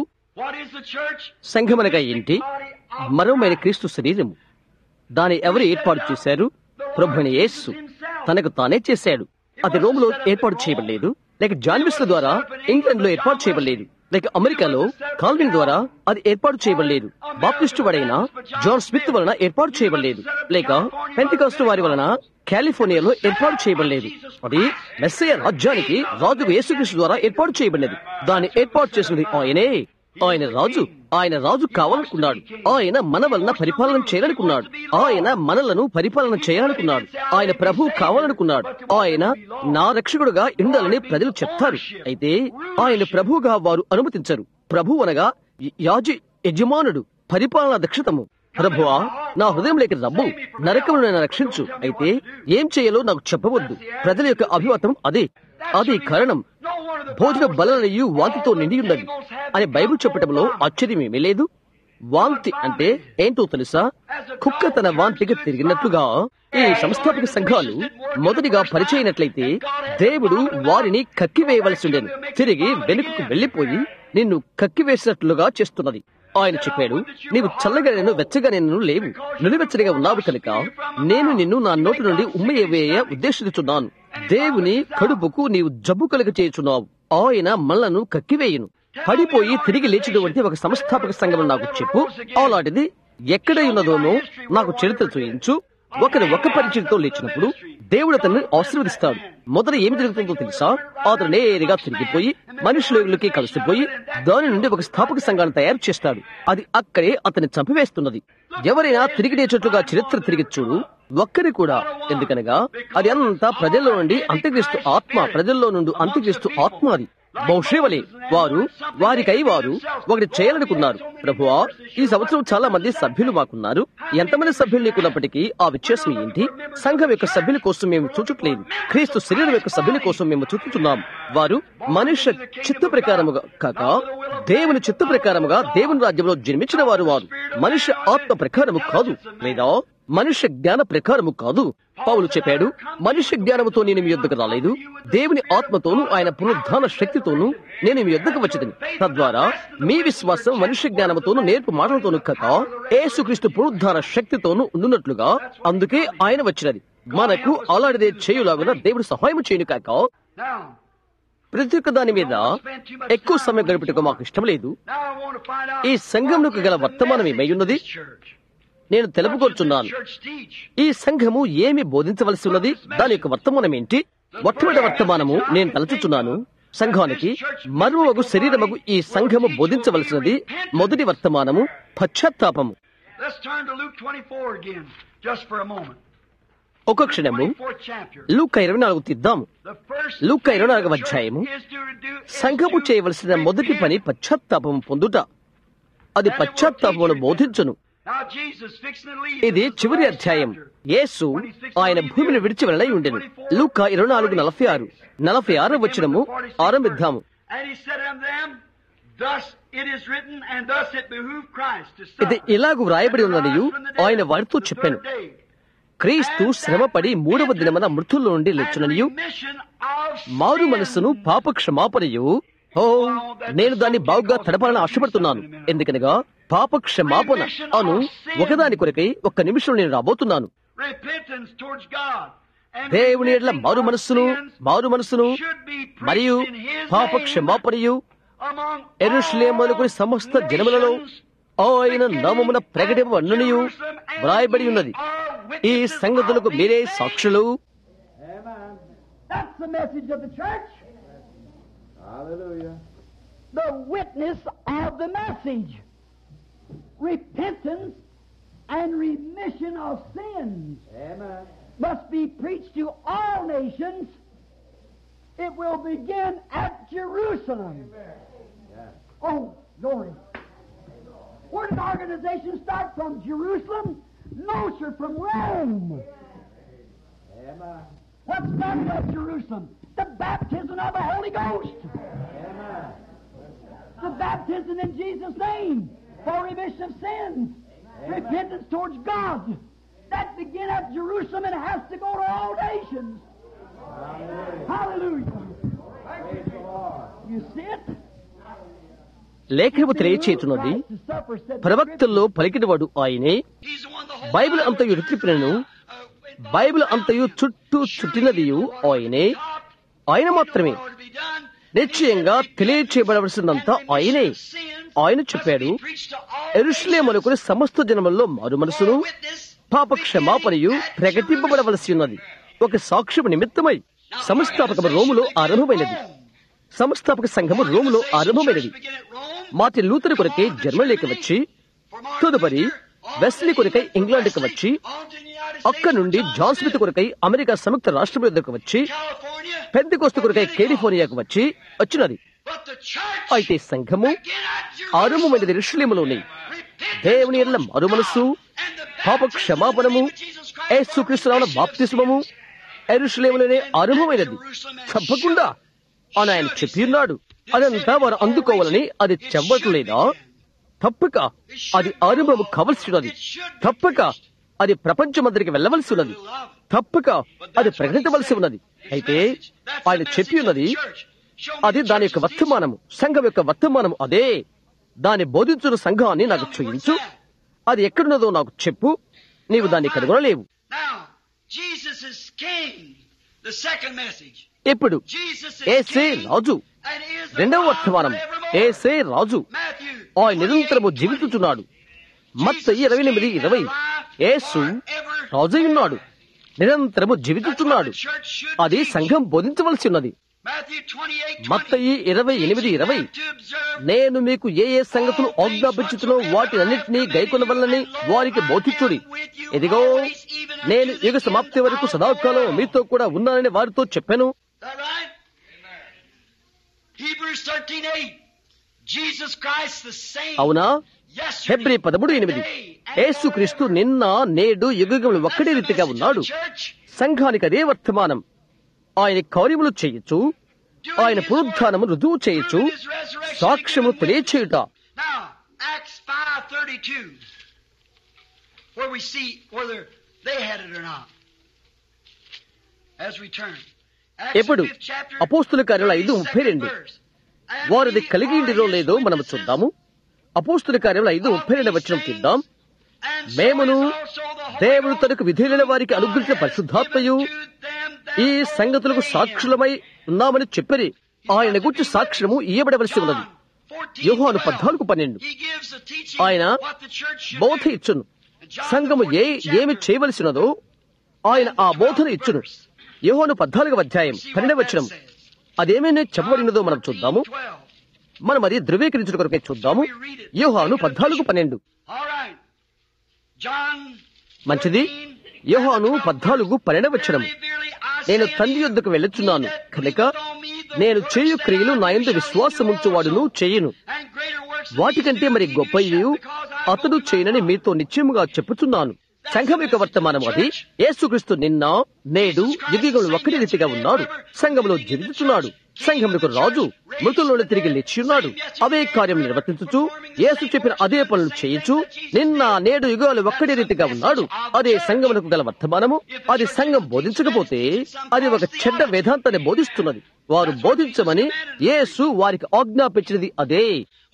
సంఘమనగా ఏంటి మరోమైన క్రీస్తు శరీరము దాని ఎవరు ఏర్పాటు చేశారు ప్రభుని యేస్సు తనకు తానే చేశాడు అది రోములో ఏర్పాటు చేయబడలేదు లేక జాన్విస్ల ద్వారా ఇంగ్లాండ్ లో ఏర్పాటు చేయబడలేదు లేక అమెరికాలో కాల్విన్ ద్వారా అది ఏర్పాటు చేయబడలేదు బాప్టిస్టు వాడైన జాన్ స్మిత్ వలన ఏర్పాటు చేయబడలేదు లేక పెంతికాస్టు వారి వలన కాలిఫోర్నియాలో ఏర్పాటు చేయబడలేదు అది మెస్సయ రాజ్యానికి రాజుకు యేసుక్రీస్తు ద్వారా ఏర్పాటు చేయబడినది దాన్ని ఏర్పాటు చేసినది ఆయనే ఆయన రాజు ఆయన రాజు కావాలనుకున్నాడు ఆయన మన వలన పరిపాలన చేయాలనుకున్నాడు ఆయన మనలను పరిపాలన చేయాలనుకున్నాడు ఆయన ప్రభు కావాలనుకున్నాడు ఆయన నా రక్షకుడుగా ఉండాలని ప్రజలు చెప్తారు అయితే ఆయన ప్రభువుగా వారు అనుమతించరు ప్రభు అనగా యాజి యజమానుడు పరిపాలనా దక్షతము ప్రభువా నా హృదయంలోకి రమ్ము నరకమును నన్ను రక్షించు అయితే ఏం చేయాలో నాకు చెప్పవద్దు ప్రజల యొక్క అభిమతం అదే అది కారణం భోజన బలనయు వాంతితో నిండి ఉన్నది అని బైబిల్ చెప్పటంలో ఆశ్చర్యమేమీ లేదు వాంతి అంటే ఏంటో తెలుసా కుక్క తన వాంతికి తిరిగినట్లుగా ఈ సంస్థాపక సంఘాలు మొదటిగా పరిచయనట్లయితే దేవుడు వారిని కక్కివేయవలసి ఉండేది తిరిగి వెనుకకు వెళ్లిపోయి నిన్ను కక్కివేసినట్లుగా చేస్తున్నది ఆయన చెప్పాడు నీవు చల్లగా నేను వెచ్చగా నేను లేవు నిలువెచ్చడిగా ఉన్నావు కనుక నేను నిన్ను నా నోటి నుండి ఉమ్మయ్యవేయ ఉద్దేశించున్నాను దేవుని కడుపుకు నీవు జబ్బు కలుగ చేయుచున్నావు ఆయన మళ్ళను కక్కివేయును పడిపోయి తిరిగి లేచినటువంటి ఒక సంస్థాపక సంఘం నాకు చెప్పు అలాంటిది ఎక్కడ ఉన్నదోనో నాకు చరిత్ర చూయించు ఒకరు ఒక పరిచయంతో లేచినప్పుడు దేవుడు అతన్ని ఆశీర్వదిస్తాడు మొదట ఏమి జరుగుతుందో తెలుసా అతను నేరుగా తిరిగిపోయి మనుషులకి కలిసిపోయి దాని నుండి ఒక స్థాపక సంఘాన్ని తయారు చేస్తాడు అది అక్కడే అతన్ని చంపివేస్తున్నది ఎవరైనా తిరిగి లేచేట్లుగా చరిత్ర తిరిగి చూడు ఒక్కరి కూడా ఎందుకనగా అది అంతా ప్రజల్లో నుండి అంత్యక్రీస్తు ఆత్మ ప్రజల్లో నుండి అంత్యక్రీస్తు ఆత్మ అది బహుశేవలే వారు వారికై వారు ఒకటి చేయాలనుకున్నారు ప్రభువా ఈ సంవత్సరం చాలా మంది సభ్యులు మాకున్నారు ఎంతమంది సభ్యులు నీకున్నప్పటికీ ఆ వ్యత్యాసం ఏంటి సంఘం యొక్క సభ్యుల కోసం మేము చూచట్లేదు క్రీస్తు శరీరం యొక్క సభ్యుల కోసం మేము చూచుతున్నాం వారు మనుష్య చిత్త ప్రకారముగా కాక దేవుని చిత్త ప్రకారముగా దేవుని రాజ్యంలో జన్మించిన వారు వారు మనుష్య ఆత్మ ప్రకారము కాదు లేదా మనుష్య జ్ఞాన ప్రకారము కాదు పౌలు చెప్పాడు మనుష్య జ్ఞానముతో నేను మీ యొద్దకు రాలేదు దేవుని ఆత్మతోనూ ఆయన పునరుద్ధాన శక్తితోనూ నేను మీ యొద్దకు వచ్చింది తద్వారా మీ విశ్వాసం మనుష్య జ్ఞానముతోనూ నేర్పు మాటలతోనూ కాక ఏసుక్రీస్తు పునరుద్ధాన శక్తితోనూ ఉండున్నట్లుగా అందుకే ఆయన వచ్చినది మనకు అలాంటిదే చేయులాగున దేవుడు సహాయం చేయను కాక Now, ప్రతి ఒక్క దాని మీద ఎక్కువ సమయం గడుపుటకు మాకు ఇష్టం లేదు now I want to find out ఈ సంఘమునకు గల what is the వర్తమానం message ఏమై ఉన్నది of this church. నేను What should తెలుపుకొచ్చున్నాను this church teach? ఈ సంఘము ఏమి బోధించవలసి ఉన్నది దాని యొక్క వర్తమానం ఏంటి మొట్టమొదటి వర్తమానము నేను తలచుచున్నాను సంఘానికి మరువగు శరీరమగు ఈ సంఘము బోధించవలసినది మొదటి వర్తమానము పశ్చాత్తాపము Let's turn to Luke 24 again, just for a moment. ఒక క్షణము 24th chapter. లూక ఇరవై నాలుగు తీద్దాము The first లూకా thing ఇరవై నాలుగవ the church అధ్యాయము is to do is సంఘము to చేయవలసిన మొదటి పని repent. పశ్చాత్తాపము పొందుట అది పశ్చాత్తాపమును బోధించును Now Jesus fixing to leave. ఇది This is the చివరి last అధ్యాయం chapter. యేసు ఆయన భూమిని విడిచి వెళ్ళై ఉండెను లూక ఇరవై నాలుగు నలభై ఆరు నలభై ఆరు వచ్చినము ఆరంభిద్దాము And he said unto them, Thus it is written, and thus it behooved Christ to ఇది suffer. ఇలాగు వ్రాయబడి and to ఉన్నదియు rise from the dead ఆయన వారితో the చెప్పాను third day. క్రీస్తు శ్రమపడి మూడవ దినమున మృతుల్లో నుండి లేచుననియు And remission of మారు sin. మనస్సును పాప క్షమాపణయు ఓ నేను దాన్ని బాగుగా తడపాలని ఆశపడుతున్నాను ఎందుకనగా పాప క్షమాపణ అను ఒకదాని కొరకై ఒక్క నిమిషం నేను రాబోతున్నాను Repentance towards God. And దేవుని ఎడ్ల repenting మారు of మనస్సును sins మారు మనస్సును should be preached మరియు in His పాప name క్షమాపణయు among ఎరుషులేములకు all సమస్త జనములలో nations, ఆయన నామమున ప్రకటింపబడుననియు వ్రాయబడి ఉన్నది ఈ సంగతులకు మీరే సాక్షులు That's the message of the church. Hallelujah. The witness of the message. Repentance and remission of sins Amen. must be preached to all nations. It will begin at Jerusalem. Oh, glory. Where did the organization start from? Jerusalem? No, sir, from Rome. Amen. What started at Jerusalem? The baptism of the Holy Ghost. Amen. The baptism in Jesus' name for remission of sins. Repentance towards God. That began at Jerusalem and has to go to all nations. Hallelujah. Praise the Lord. You see it? లేఖనము తెలియచేతున్నది Christ to suffer, said the ప్రవక్తల్లో పలికినవాడు ఆయనే He's the one the whole Bible Bible అంతయు రిత్రిపినను Bible అంతయు చుట్టూ చుట్టినదియు ఆయనే ఆయన మాత్రమే నిశ్చయంగా తెలియచేయబడవలసిందంతా ఆయనే ఆయన చెప్పాడు ఎరుషులేమనుకుని సమస్త జనములలో మారు మనసును పాప క్షమాపణయు ప్రకటింపబడవలసి ఉన్నది ఒక సాక్ష్యము నిమిత్తమై సంస్థాపకము రోములో ఆరంభమైనది సంస్థాపక సంఘము రోములో ఆరంభమైనది మార్టిన్ లూథర్ కొరకై జర్మనీకి వచ్చి తదుపరి వెస్లీ కొరకై ఇంగ్లాండ్కి వచ్చి అక్క నుండి జాన్ స్మిత్ కొరకై అమెరికా సంయుక్త రాష్ట్రం వద్దకు వచ్చి పెద్దకోస్తు కొరకై కేలిఫోర్నియాకు వచ్చి వచ్చినది అయితే సంఘము ఆరంభమైనది ఋషులేములోని దేవుని ఎల్ల మరు మనస్సు పాప క్షమాపణము యేసుక్రీస్తునామమున బాప్తిస్మము ఎరుషులేములోనే ఆరంభమైనది తప్పకుండా అని ఆయన చెప్పి ఉన్నాడు అదంతా వారు అందుకోవాలని అది చెప్పట్లేదా తప్పక అది ఆరంభము కావలసి ఉన్నది తప్పక అది ప్రపంచమందరికి వెళ్ళవలసి ఉన్నది తప్పక అది ప్రకటించవలసి ఉన్నది అయితే ఆయన చెప్పి ఉన్నది అది దాని యొక్క వర్తమానము సంఘం యొక్క వర్తమానము అదే దాని బోధించున్న సంఘాన్ని నాకు చూయించు అది ఎక్కడున్నదో నాకు చెప్పు నీవు దాన్ని కనుగొనలేవు Now, Jesus is king. The second message. ఇప్పుడు Jesus is ఏసే king Raju and is the రెండవ God వర్తమానం forevermore. ఏసే రాజు Matthew ఆయన నిరంతరము 28, జీవించుచున్నాడు మత్త ఇరవై ఎనిమిది ఇరవై యేసు రాజై ఉన్నాడు నిరంతరము జీవించుచున్నాడు అది సంఘం బోధించవలసి ఉన్నది Matthew 28, మత్తయి ఇరవై ఎనిమిది ఇరవై నేను మీకు ఏ ఏ సంగతులు ఆజ్ఞాపించుతున్నో వాటినన్నింటినీ గైకొనవల్లని వారికి బోధించుడి ఇదిగో నేను యుగ సమాప్తి వరకు సదాకాలం మీతో కూడా ఉన్నానని వారితో చెప్పాను That right? Hebrews 13, 8. Jesus Christ the same. అవునా Yesterday, ఫిబ్రి పదమూడు ఎనిమిది today, and యేసుక్రీస్తు forever. నిన్న నేడు యుగములు That's ఒక్కడే the రీతిగా message of ఉన్నాడు the church. సంఘానికి అదే వర్తమానం ఆయన కార్యములు చేయొచ్చు ఆయన పునరుద్ధానము రుజువు చేయొచ్చు సాక్ష్యము తెలియచేయుట Now, Acts 5.32, where we see whether they had it or not. As we turn. Acts ఎప్పుడు the fifth chapter, అపోస్తుల కార్యాల ఐదు ముప్పై 32nd రెండు verse. And వారిది we కలిగి are ఉండిరో his లేదో మనం witnesses చూద్దాము అపోస్తుల కార్యాల ఐదు ముప్పై రెండు వచ్చిన చూద్దాం and so మేమును is also the Holy దేవుడు Ghost తనకు విధేయులైన వారికి who అనుగ్రహించిన has పరిశుద్ధాత్మయు given to them that ఈ సంగతులకు obey him. సాక్షులమై ఉన్నామని చెప్పిరి ఆయన గురించి సాక్ష్యము ఇయ్యబడవలసి ఉన్నది యోహాను పద్నాలుగు పన్నెండు ఆయన బోధ ఇచ్చును సంఘము ఏ ఏమి చేయవలసినదో ఆయన ఆ బోధన ఇచ్చును యోహాను పద్నాలుగు అధ్యాయం పన్నెండవ వచనం అదేమైనా చెప్పబడినదో మనం చూద్దాము మనం అది ధృవీకరించిన కొరకే చూద్దాము యోహాను పద్నాలుగు పన్నెండు మంచిది యోహాను పద్నాలుగు పన్నెండవ వచనం నేను తండ్రి యొద్దకు వెళ్ళుచున్నాను కనుక నేను చేయు క్రియలు నా యందు విశ్వాసముంచువాడును చేయును వాటికంటే మరి గొప్పవి అతడు చేయనని మీతో నిశ్చయముగా చెప్పుచున్నాను సంఘం యొక్క వర్తమానం అది యేసుక్రీస్తు నిన్న నేడు యుగయుగంలో ఒక్కడి రీతిగా ఉన్నాడు సంఘంలో జీవించుచున్నాడు సంఘములకు రాజు మృతుల్లో తిరిగి లేచి ఉన్నాడు అదే కార్యం నిర్వర్తించుచు యేసు చెప్పిన అదే పనులు చేయొచ్చు నిన్న నేడు యుగాలు ఒక్కడి రీతిగా ఉన్నాడు అదే సంఘములకు గల వర్తమానము అది సంఘం బోధించకపోతే అది ఒక చెడ్డ వేదాంతాన్ని బోధిస్తున్నది వారు బోధించమని యేసు వారికి ఆజ్ఞాపించినది అదే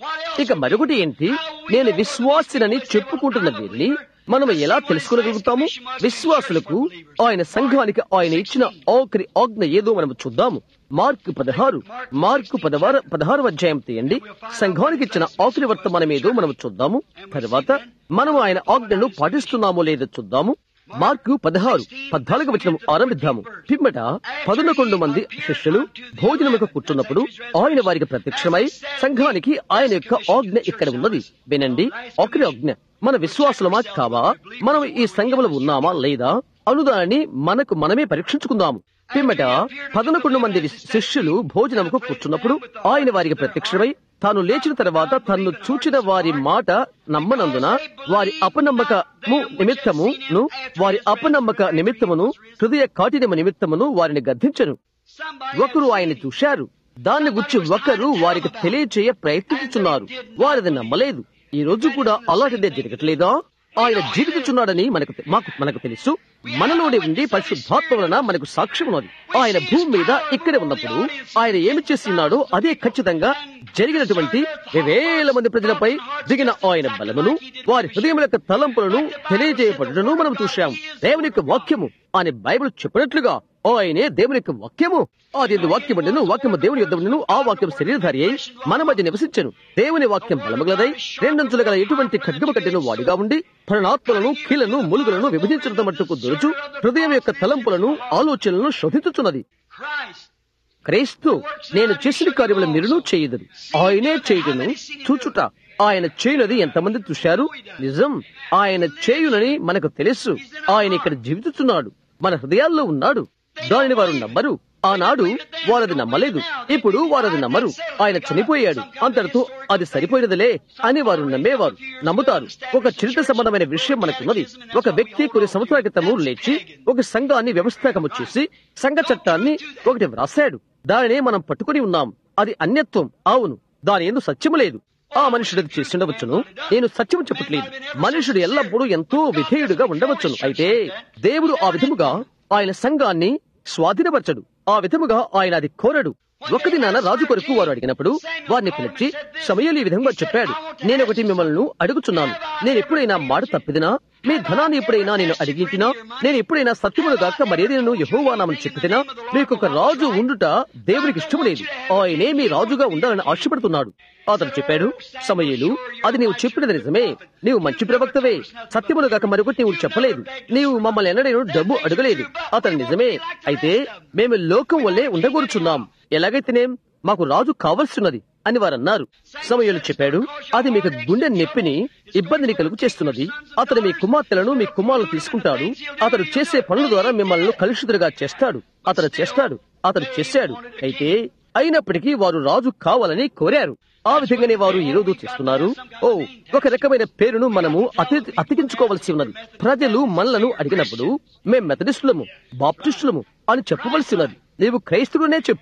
ఇక మరొకటి ఏంటి నేను విశ్వాసినని చెప్పుకుంటున్న వీరిని మనం ఎలా తెలుసుకోగలుగుతాము విశ్వాసులకు ఆయన సంఘానికి ఆయన ఇచ్చిన ఆఖరి ఆజ్ఞ ఏదో మనం చూద్దాము మార్కు పదహారు మార్కు పదహారు పదహారు అధ్యాయం తీయండి సంఘానికి ఇచ్చిన ఆఖరి వర్తమానం ఏదో మనం చూద్దాము తర్వాత మనం ఆయన ఆజ్ఞను పాటిస్తున్నామో లేదో చూద్దాము మార్కు పదహారు పద్నాలుగు వచనం ఆరంభిద్దాము పిమ్మట పదకొండు మంది శిష్యులు భోజనముకు కూర్చున్నప్పుడు ఆయన వారికి ప్రత్యక్షమై సంఘానికి ఆయన యొక్క ఆజ్ఞ ఇక్కడ ఉన్నది వినండి ఆఖరి ఆజ్ఞ మన విశ్వాసులమా కావా మనం ఈ సంఘంలో ఉన్నామా లేదా అనుదాన్ని మనకు మనమే పరీక్షించుకుందాము పిమ్మట పదకొండు మంది శిష్యులు భోజనముకు కూర్చున్నప్పుడు ఆయన వారికి ప్రత్యక్షమై తాను లేచిన తర్వాత తన్ను చూచిన వారి మాట నమ్మనందున వారి అపనమ్మకము నిమిత్తమును వారి అపనమ్మక నిమిత్తమును హృదయ కాఠిన్యము నిమిత్తమును వారిని గద్దించను ఒకరు ఆయన చూశారు దాన్ని గురించి ఒకరు వారికి తెలియచేయ ప్రయత్నించుచున్నారు వారిది నమ్మలేదు ఈ రోజు కూడా అలాంటిదే జరగట్లేదా ఆయన జీవించుచున్నాడని మనకు మాకు మనకు తెలుసు మనలోనే ఉండి పరిశుద్ధాత్మ వలన మనకు సాక్ష్యం ఉన్నది ఆయన భూమి మీద ఇక్కడే ఉన్నప్పుడు ఆయన ఏమి చేస్తున్నాడో అదే ఖచ్చితంగా జరిగినటువంటి వేల మంది ప్రజలపై దిగిన ఆయన బలమును వారి హృదయం యొక్క తలంపులను తెలియజేయబడుటను మనం చూశాం దేవుని యొక్క వాక్యము అని బైబిల్ చెప్పినట్లుగా ఆయనే దేవుని యొక్క వాక్యము అది వాక్యం ఉండను వాక్యము దేవుని యుద్ధ ఉండను ఆ వాక్యం శరీరధారి అయి మన మధ్య నివసించను దేవుని వాక్యం బలమగలదై రెండంచుల గల ఎటువంటి ఖడ్గము కట్టిన వాడిగా ఉండి ప్రణాత్మలను కీలను ములుగులను విభజించడం మట్టుకు దొరుచు హృదయం యొక్క తలంపులను ఆలోచనలను శోధించుచున్నది క్రైస్తు నేను చేసిన కార్యములు మీరును చేయదు ఆయనే చేయును చూచుట ఆయన చేయునది ఎంతమంది చూశారు నిజం ఆయన చేయునని మనకు తెలుసు ఆయన ఇక్కడ జీవిస్తున్నాడు మన హృదయాల్లో ఉన్నాడు దానిని వారు నమ్మరు ఆనాడు వారది నమ్మలేదు ఇప్పుడు వారది నమ్మరు ఆయన చనిపోయాడు అంతటితో అది సరిపోయినదిలే అని వారు నమ్మేవారు నమ్ముతారు ఒక చరిత్ర సంబంధమైన విషయం మనకున్నది ఒక వ్యక్తి కొన్ని సంవత్సరాల క్రితము లేచి ఒక సంఘాన్ని వ్యవస్థాకము చేసి సంఘ చట్టాన్ని ఒకటి వ్రాసాడు దానినే మనం పట్టుకుని ఉన్నాం అది అన్యత్వం అవును దాని ఎందు సత్యము లేదు ఆ మనుషుడికి చేసి ఉండవచ్చును నేను సత్యం చెప్పట్లేదు మనుషుడు ఎల్లప్పుడూ ఎంతో విధేయుడుగా ఉండవచ్చును అయితే దేవుడు ఆ విధముగా ఆయన సంఘాన్ని స్వాధీనపరచడు ఆ విధముగా ఆయన అది కోరడు ఒక దినాన రాజు కొరకు వారు అడిగినప్పుడు వారిని పిలిచి సమయాలు ఈ విధంగా చెప్పాడు నేను ఒకటి మిమ్మల్ని అడుగుచున్నాను నేను ఎప్పుడైనా మాట తప్పిదినా మీ ధనాన్ని ఎప్పుడైనా నేను అడిగించినా నేను ఎప్పుడైనా సత్యమును గాక మరేదైనా యహోవానామని చెప్పినా మీకు ఒక రాజు ఉండుట దేవునికి ఇష్టం లేదు ఆయనే మీ రాజుగా ఉండాలని ఆశపడుతున్నాడు అతను చెప్పాడు సమయలు అది నీవు చెప్పినది నిజమే నీవు మంచి ప్రవక్తవే సత్యమును గాక మరొకటి నీవు చెప్పలేదు నీవు మమ్మల్ని ఎన్నడైనా డబ్బు అడగలేదు అతను నిజమే అయితే మేము లోకం వల్లే ఉండగోరుచున్నాం ఎలాగైతేనేం మాకు రాజు కావలసినది అని వారు అన్నారు సమయంలో చెప్పాడు అది మీకు గుండె నొప్పిని ఇబ్బందిని కలుగు చేస్తున్నది అతడు మీ కుమార్తెలను మీ కుమారులు తీసుకుంటాడు అతడు చేసే పనుల ద్వారా మిమ్మల్ని కలుషితులుగా చేస్తాడు అతడు చేస్తాడు అతడు చేశాడు అయితే అయినప్పటికీ వారు రాజు కావాలని కోరారు ఆ విధంగానే వారు ఈ రోజు చేస్తున్నారు ఓ ఒక రకమైన పేరును మనము అతి అతికించుకోవలసి ఉన్నది ప్రజలు మనలను అడిగినప్పుడు మేం మెథడిస్టులము బాప్టిస్టులము అని చెప్పవలసి ఉన్నది నీవు క్రైస్తవునే చెప్పు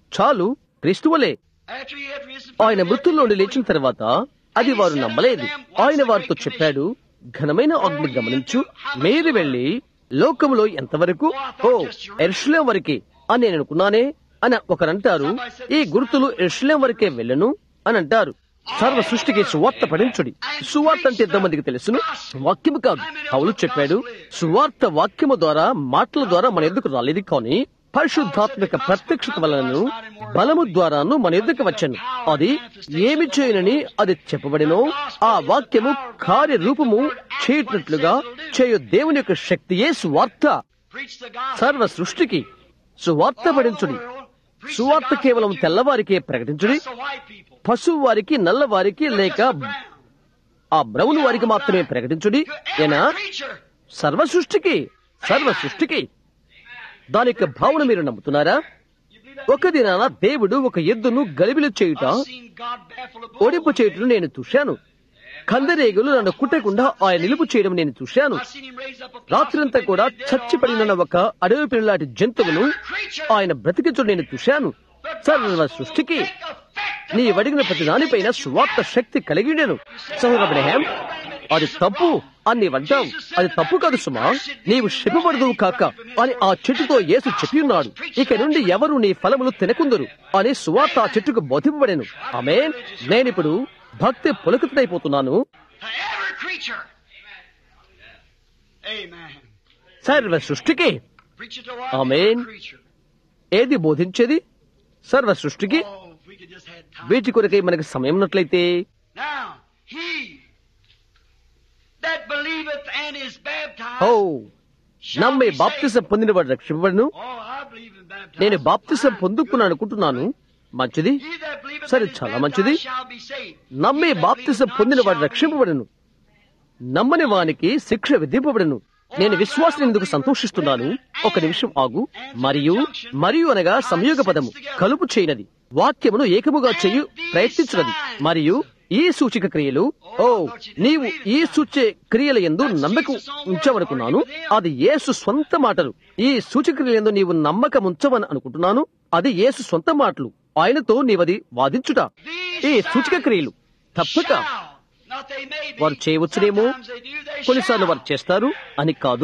చాలు క్రీస్తువలే After he had risen from ఆయన the dead, మృతుల్లో నుండి లేచిన తర్వాత అది వారు నమ్మలేదు ఆయన వారితో చెప్పాడు ఘనమైన అగ్ని గమనించు మీరు వెళ్లి లోకములో ఎంతవరకు ఓ ఎర్షులేం వరకే అని నేను అనుకున్నానే అని ఒకరంటారు ఈ గుర్తులు ఎర్షులేం వరకే వెళ్ళను అని అంటారు సర్వ సృష్టికి సువార్త పఠించుడి సువార్త అంటే ఎంతమందికి తెలుసును వాక్యము కాదు పౌలు చెప్పాడు సువార్త వాక్యము ద్వారా మాటల ద్వారా మన ఎదుకు రాలేదు కానీ పరిశుద్ధాత్మక ప్రత్యక్షత వలనను బలము ద్వారాను మన ఎదుకు వచ్చాను అది ఏమి చేయనని అది చెప్పబడినో ఆ వాక్యము కార్యరూపము చేయటట్లుగా చేయు దేవుని యొక్క శక్తియే సువార్త preach the gospel. సర్వ సృష్టికి సువార్త పఠించుడి సువార్త కేవలం తెల్లవారికే ప్రకటించుడి That's the white people. పశువు వారికి నల్లవారికి లేక Just the brown. ఆ బ్రౌన్ వారికి మాత్రమే ప్రకటించుడి To ఏనా every creature. సర్వ సృష్టికి సర్వ సృష్టికి దాని యొక్క భావన మీరు నమ్ముతున్నారా You believe that? ఒక దినాన దేవుడు ఒక ఎద్దును గలిబిలి చేయుట I've seen God baffle a bull. ఓడింపు చేయుటను నేను చూశాను కందరేగులు నన్ను కుట్టకుండా ఆయన నిలుపు చేయడం నేను చూశాను I've seen him raise up a రాత్రంతా కూడా చచ్చిపడిన ఒక అడవి పిల్లలాంటి జంతువును ఆయన బ్రతికించడం నేను చూశాను సర్వ సృష్టికి నీ అడిగిన ప్రతి దానిపైన సువార్త శక్తి కలిగి ఉండేను సహోదర అబ్రహాం అది తప్పు అని నీవంటావు అది తప్పు కాదు సుమా నీవు శపిపడదువు కాక అని ఆ చెట్టుతో యేసు చెప్పి ఉన్నాడు ఇక నుండి ఎవరు నీ ఫలములు తినకుందరు అని సువార్త ఆ చెట్టుకు బోధింపబడెను ఆమె నేనిప్పుడు భక్తి పులకితైపోతున్నాను To every creature. Amen. సర్వ సృష్టికి Preach it to what? Amen. Every creature. ఏది బోధించేది సర్వ సృష్టికి Oh, if we could just have time. వీటి కొరకై మనకి సమయం ఉన్నట్లయితే Now, he that believeth and is baptized. Oh shall నమ్మే be బాప్తిసం saved. పొందినవాడు రక్షింపబడను Oh, I believe in baptized. నేను బాప్తిసం Fine, పొందుకున్నాను good. అనుకుంటున్నాను మంచిది He that believeth సరే and is చాలా baptized మంచిది shall be saved. నమ్మే He that బాప్తిసం believeth not పొందినవాడు shall be రక్షింపబడను నమ్మని వానికి శిక్ష విధింపబడను నేను విశ్వాసం ఎందుకు సంతోషిస్తున్నాను ఒక నిమిషం ఆగు మరియు మరియు అనగా సంయోగ పదము కలుపు చేయనది వాక్యమును ఏకముగా చేయు ప్రయత్నించినది మరియు ఈ సూచిక క్రియలు ఓ నీవు ఈ సూచే క్రియల ఎందు నమ్మకం ఉంచవనుకున్నాను అది యేసు స్వంత మాటలు ఈ సూచిక క్రియల ఎందు నీవు నమ్మకం ఉంచవని అనుకుంటున్నాను అది యేసు సొంత మాటలు ఆయనతో నీవది వాదించుట ఈ సూచిక క్రియలు తప్పక shall. Not they may be. వారు చేయవచ్చునేమో Sometimes they do, they కొన్నిసార్లు shall. వారు చేస్తారు అని కాదు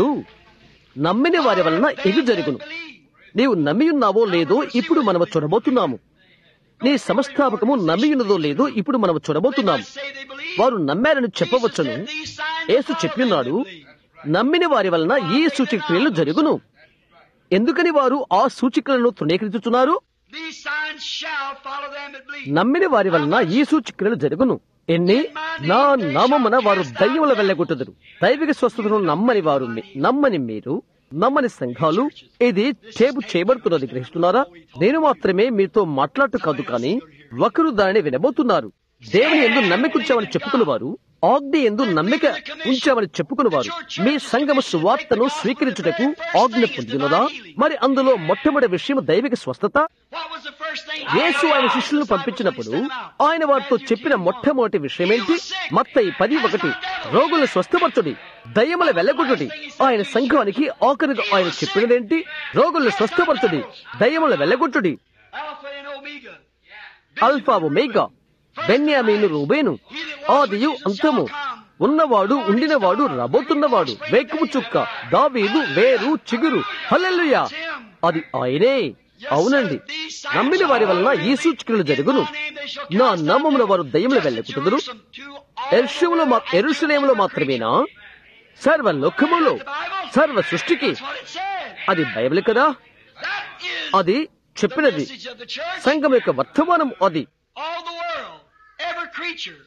నమ్మిన వారి వలన ఇది జరుగును నీవు నమ్మియున్నావో లేదో ఇప్పుడు మనము చూడబోతున్నాము నీ సంస్థాపకము నమ్మియున్నదో లేదో ఇప్పుడు మనము చూడబోతున్నాము వారు నమ్మారని చెప్పవచ్చును యేసు చెప్పిన్నాడు నమ్మిన వారి వలన ఈ సూచిక క్రియలు జరుగును ఎందుకని వారు ఆ సూచికలను తృణీకరించుతున్నారు These signs shall follow them that believe. నమ్మిన వారి వలన ఈ సూచికలు జరుగును ఎన్ని నా నామమున వారు దయ్యముల వెళ్ళగొట్టుదురు దైవిక స్వస్థతను నమ్మని వారు మీ- నమ్మని మీరు నమ్మని సంఘాలు ఇది చేపు చేయబడుతున్నది గ్రహిస్తున్నారా నేను మాత్రమే మీతో మాట్లాడటం కాదు కానీ ఒకరు దానిని వినబోతున్నారు దేవుని ఎందు నమ్మిక ఉంచామని చెప్పుకునేవారు ఆజ్ఞ ఎందు నమ్మిక ఉంచామని చెప్పుకునేవారు మీ సంఘము సువార్తను స్వీకరించుటకు ఆజ్ఞ పొందినదా మరి అందులో మొట్టమొదటి విషయం దైవిక స్వస్థత What was the first thing? యేసు ఆయన శిష్యులను పంపించినప్పుడు ఆయన వారితో చెప్పిన మొట్టమొదటి విషయం ఏంటి మత్తయి పది ఒకటి రోగులను స్వస్థపరచుడి దయ్యముల వెళ్ళగొట్టుడి ఆయన సంఘానికి ఆఖరిగా ఆయన చెప్పినదేంటి రోగులను స్వస్థపరచుడి దయ్యముల వెళ్ళగొట్టుడి Alpha and Omega. Alpha omega బెన్యామీను రూబేను ఆదియు అంతము ఉన్నవాడు ఉండినవాడు రాబోతున్నవాడు వేకుము చుక్క దావీదు వేరు చిగురు హల్లెలూయా అది ఆయనే అవునండి నమ్మిన వారి వలన ఈ సూచికలు జరుగును నా నామమున వారు దయ్యములు వెళ్ళకుతుదురు ఎరుషులో మా ఎరుషులేములో మాత్రమేనా సర్వ లోకములో సర్వ సృష్టికి That's what it said. అది బైబిల్ కదా That is అది the చెప్పినది message of the church. సంఘం యొక్క వర్తమానం అది All the world, every creature.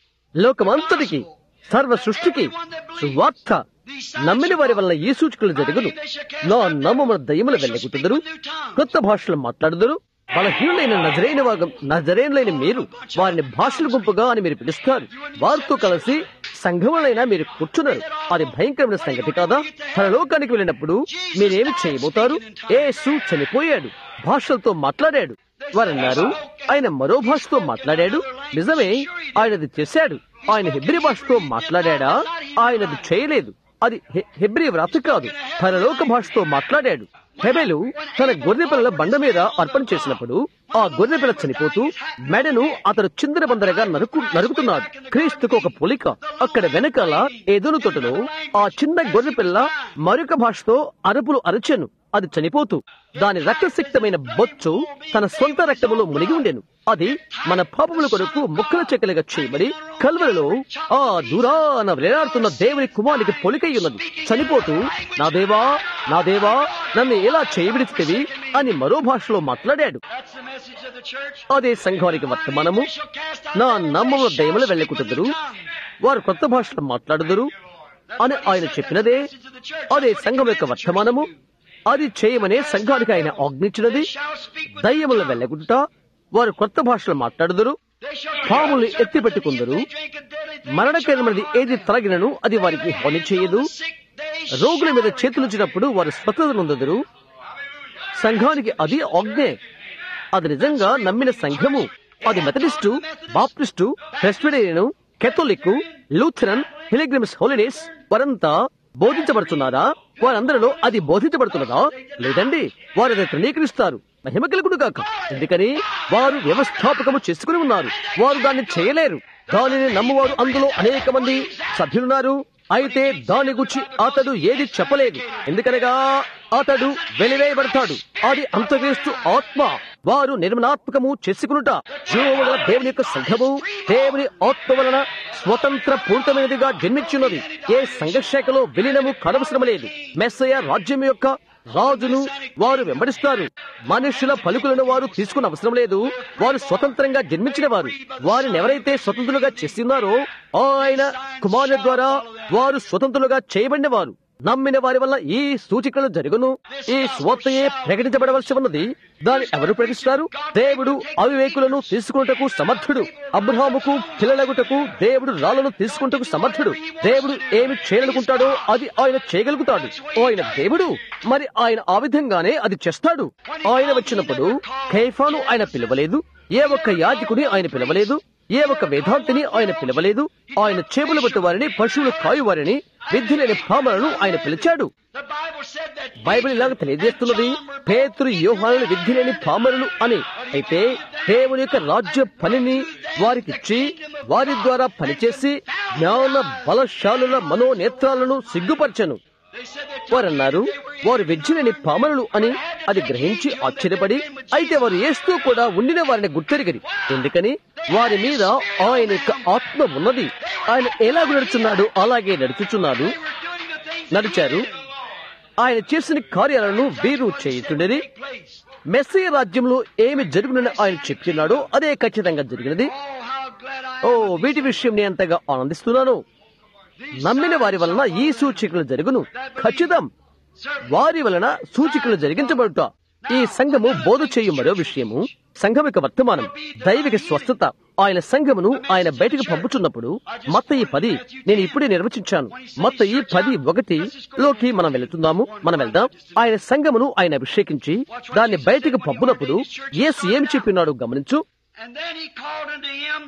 లోకమంతటికి సర్వ సృష్టికి సువార్త నమ్మిన వారి వల్ల ఈ సూచికలు జరుగును నా నామమున దయ్యములు వెళ్ళగొట్టుదురు కొత్త భాషలు మాట్లాడుదురు బలహీనులైన నజరైన వాగం నజరేనులైన మీరు వారిని భాషల గుంపుగా అని మీరు పిలుస్తారు వారితో కలిసి సంఘములైనా మీరు కూర్చున్నారు అది భయంకరమైన సంగతి కాదా పరలోకానికి వెళ్ళినప్పుడు మీరేమి చేయబోతారు యేసు చనిపోయాడు భాషలతో మాట్లాడాడు వారన్నారు ఆయన మరో భాషతో మాట్లాడాడు నిజమే ఆయనది చేశాడు ఆయన హెబ్రి భాషతో మాట్లాడా ఆయనది చేయలేదు అది హె- హెబ్రీ వ్రాత కాదు పరలోక భాషతో మాట్లాడాడు హెబెలు తన గొర్రెపిల్లల బండ మీద అర్పణ చేసినప్పుడు ఆ గొర్రెపిల్ల చనిపోతూ మెడను అతడు చిందర బందరగా నరుకు నరుకుతున్నాడు క్రీస్తుకు ఒక పోలిక అక్కడ వెనకాల ఎదురు తొట్టులో ఆ చిన్న గొర్రెపిల్ల మరొక భాషతో అరుపులు అరచెను అది చనిపోతూ దాని రక్తసిక్తమైన బొచ్చు తన సొంత రక్తములో మునిగి ఉండెను అది మన పాపముల కొరకు ముక్కల చెక్కలుగా చేయబడి కల్వలలో ఆ దూరాన వేలాడుతున్న దేవుని కుమారునికి పొలికై ఉన్నది చనిపోతూ నా దేవా నా దేవా నన్ను ఎలా చేయబడితివి అని మరో భాషలో మాట్లాడాడు That's the message of the church. అదే సంఘానికి వర్తమానము నా నమ్మముల దయములు వెళ్ళకుతుదురు వారు కొత్త భాషలో మాట్లాడుదురు అని ఆయన చెప్పినదే అదే సంఘం యొక్క వర్తమానము అది చేయమనే సంఘానికి ఆయన ఆజ్ఞించినది దయ్యముల వెళ్ళగుట వారు కొత్త భాషలో మాట్లాడుదురు పాములు ఎత్తిపెట్టుకుందరు మరణకరమైనది ఏది తరగినను అది వారికి హాని చేయదు రోగుల మీద చేతులుచ్చినప్పుడు వారు స్వతంత్ర నొందదురు సంఘానికి అది ఆజ్ఞే అది నిజంగా నమ్మిన సంఘము అది Methodist Baptist Presbyterian Catholic Lutheran pilgrims holiness వారంతా బోధించబడుతున్నారా వారందరిలో అది బోధించబడుతున్నదా లేదండి వారు అది తృణీకరిస్తారు మహిమ కలుగుడు కాక ఎందుకని వారు వ్యవస్థాపకము చేసుకుని ఉన్నారు వారు దాన్ని చేయలేరు దానిని నమ్మువారు అందులో అనేక మంది సభ్యులున్నారు అయితే దాని గురించి అతడు ఏది చెప్పలేదు ఎందుకనగా అతడు వెలివేయబడతాడు అది అంతవేస్తు ఆత్మ వారు నిర్మలాత్మకము చేసుకునుట జీవము గల దేవుని యొక్క సంఘము దేవుని ఆత్మ వలన స్వతంత్ర పూర్తమైనదిగా జన్మించున్నది ఏ సంఘర్షకలో విలీనము కనవసరం లేదు మెస్సయ రాజ్యం యొక్క రాజును వారు వెంబడిస్తారు మనుషుల పలుకులను వారు తీసుకున్న అవసరం లేదు వారు స్వతంత్రంగా జన్మించిన వారు వారిని ఎవరైతే స్వతంత్రులుగా చేస్తున్నారో ఆయన కుమారుల ద్వారా వారు స్వతంత్రులుగా చేయబడిన వారు నమ్మిన వారి వల్ల ఈ సూచికలు జరుగును ఈ స్వత్తయే ప్రకటించబడవలసి ఉన్నది దాన్ని ఎవరు ప్రకటిస్తారు దేవుడు అవివేకులను తీసుకున్నటకు సమర్థుడు అబ్రహాముకు పిల్లలగుటకు దేవుడు రాళ్లను తీసుకుంటకు సమర్థుడు దేవుడు ఏమి చేయాలనుకుంటాడో అది ఆయన చేయగలుగుతాడు ఆయన దేవుడు మరి ఆయన ఆ విధంగానే అది చేస్తాడు ఆయన వచ్చినప్పుడు ఖైఫాను ఆయన పిలవలేదు ఏ ఒక్క యాజకుని ఆయన పిలవలేదు ఏ ఒక్క వేదాంతిని ఆయన పిలవలేదు ఆయన చేపలు పట్టు వారిని పశువులు కాయువారిని విద్ధి లేని పాములను ఆయన పిలిచాడు The Bible said that Bible ఇలాగ తెలియజేస్తున్నది పేతురు యోహానులు విద్ధి లేని పామరులు అని అయితే దేవుని యొక్క రాజ్య పనిని వారికిచ్చి వారి ద్వారా పనిచేసి జ్ఞాన బలశాలుల మనోనేత్రాలను సిగ్గుపరచను they said that వారన్నారు వారు వెజ్జిలేని పామరులు అని అది గ్రహించి ఆశ్చర్యపడి అయితే వారు ఏస్తూ కూడా ఉండిన వారిని గుర్తెరిగరి ఎందుకని వారి మీద ఆయన యొక్క ఆత్మ ఉన్నది ఆయన ఎలాగ నడుచున్నాడు అలాగే నడుచుచున్నాడు doing the things నడిచారు ఆయన చేసిన కార్యాలను వీరు చేయుచుండేది place. మెస్సీ రాజ్యంలో ఏమి జరుగునని ఆయన చెప్పినాడో అదే ఖచ్చితంగా జరిగినది Oh, how glad I oh am. వీటి విషయం నేను ఎంతగా ఆనందిస్తున్నాను నమ్మిన వారి వలన ఈ సూచికలు జరుగును ఖచ్చితం వారి వలన సూచికలు జరిగించబడుట ఈ సంఘము బోధ చేయు మరో విషయము సంఘం యొక్క వర్తమానం దైవిక స్వస్థత ఆయన సంఘమును ఆయన బయటకు పంపుచున్నప్పుడు మత్త ఈ పది నేను ఇప్పుడే నిర్వచించాను మత్త ఈ పది ఒకటి లోకి మనం వెళుతున్నాము మనం వెళ్దాం ఆయన సంఘమును ఆయన అభిషేకించి దాన్ని బయటకు పంపునప్పుడు యేసు ఏం చెప్పినాడు గమనించు And then he called unto him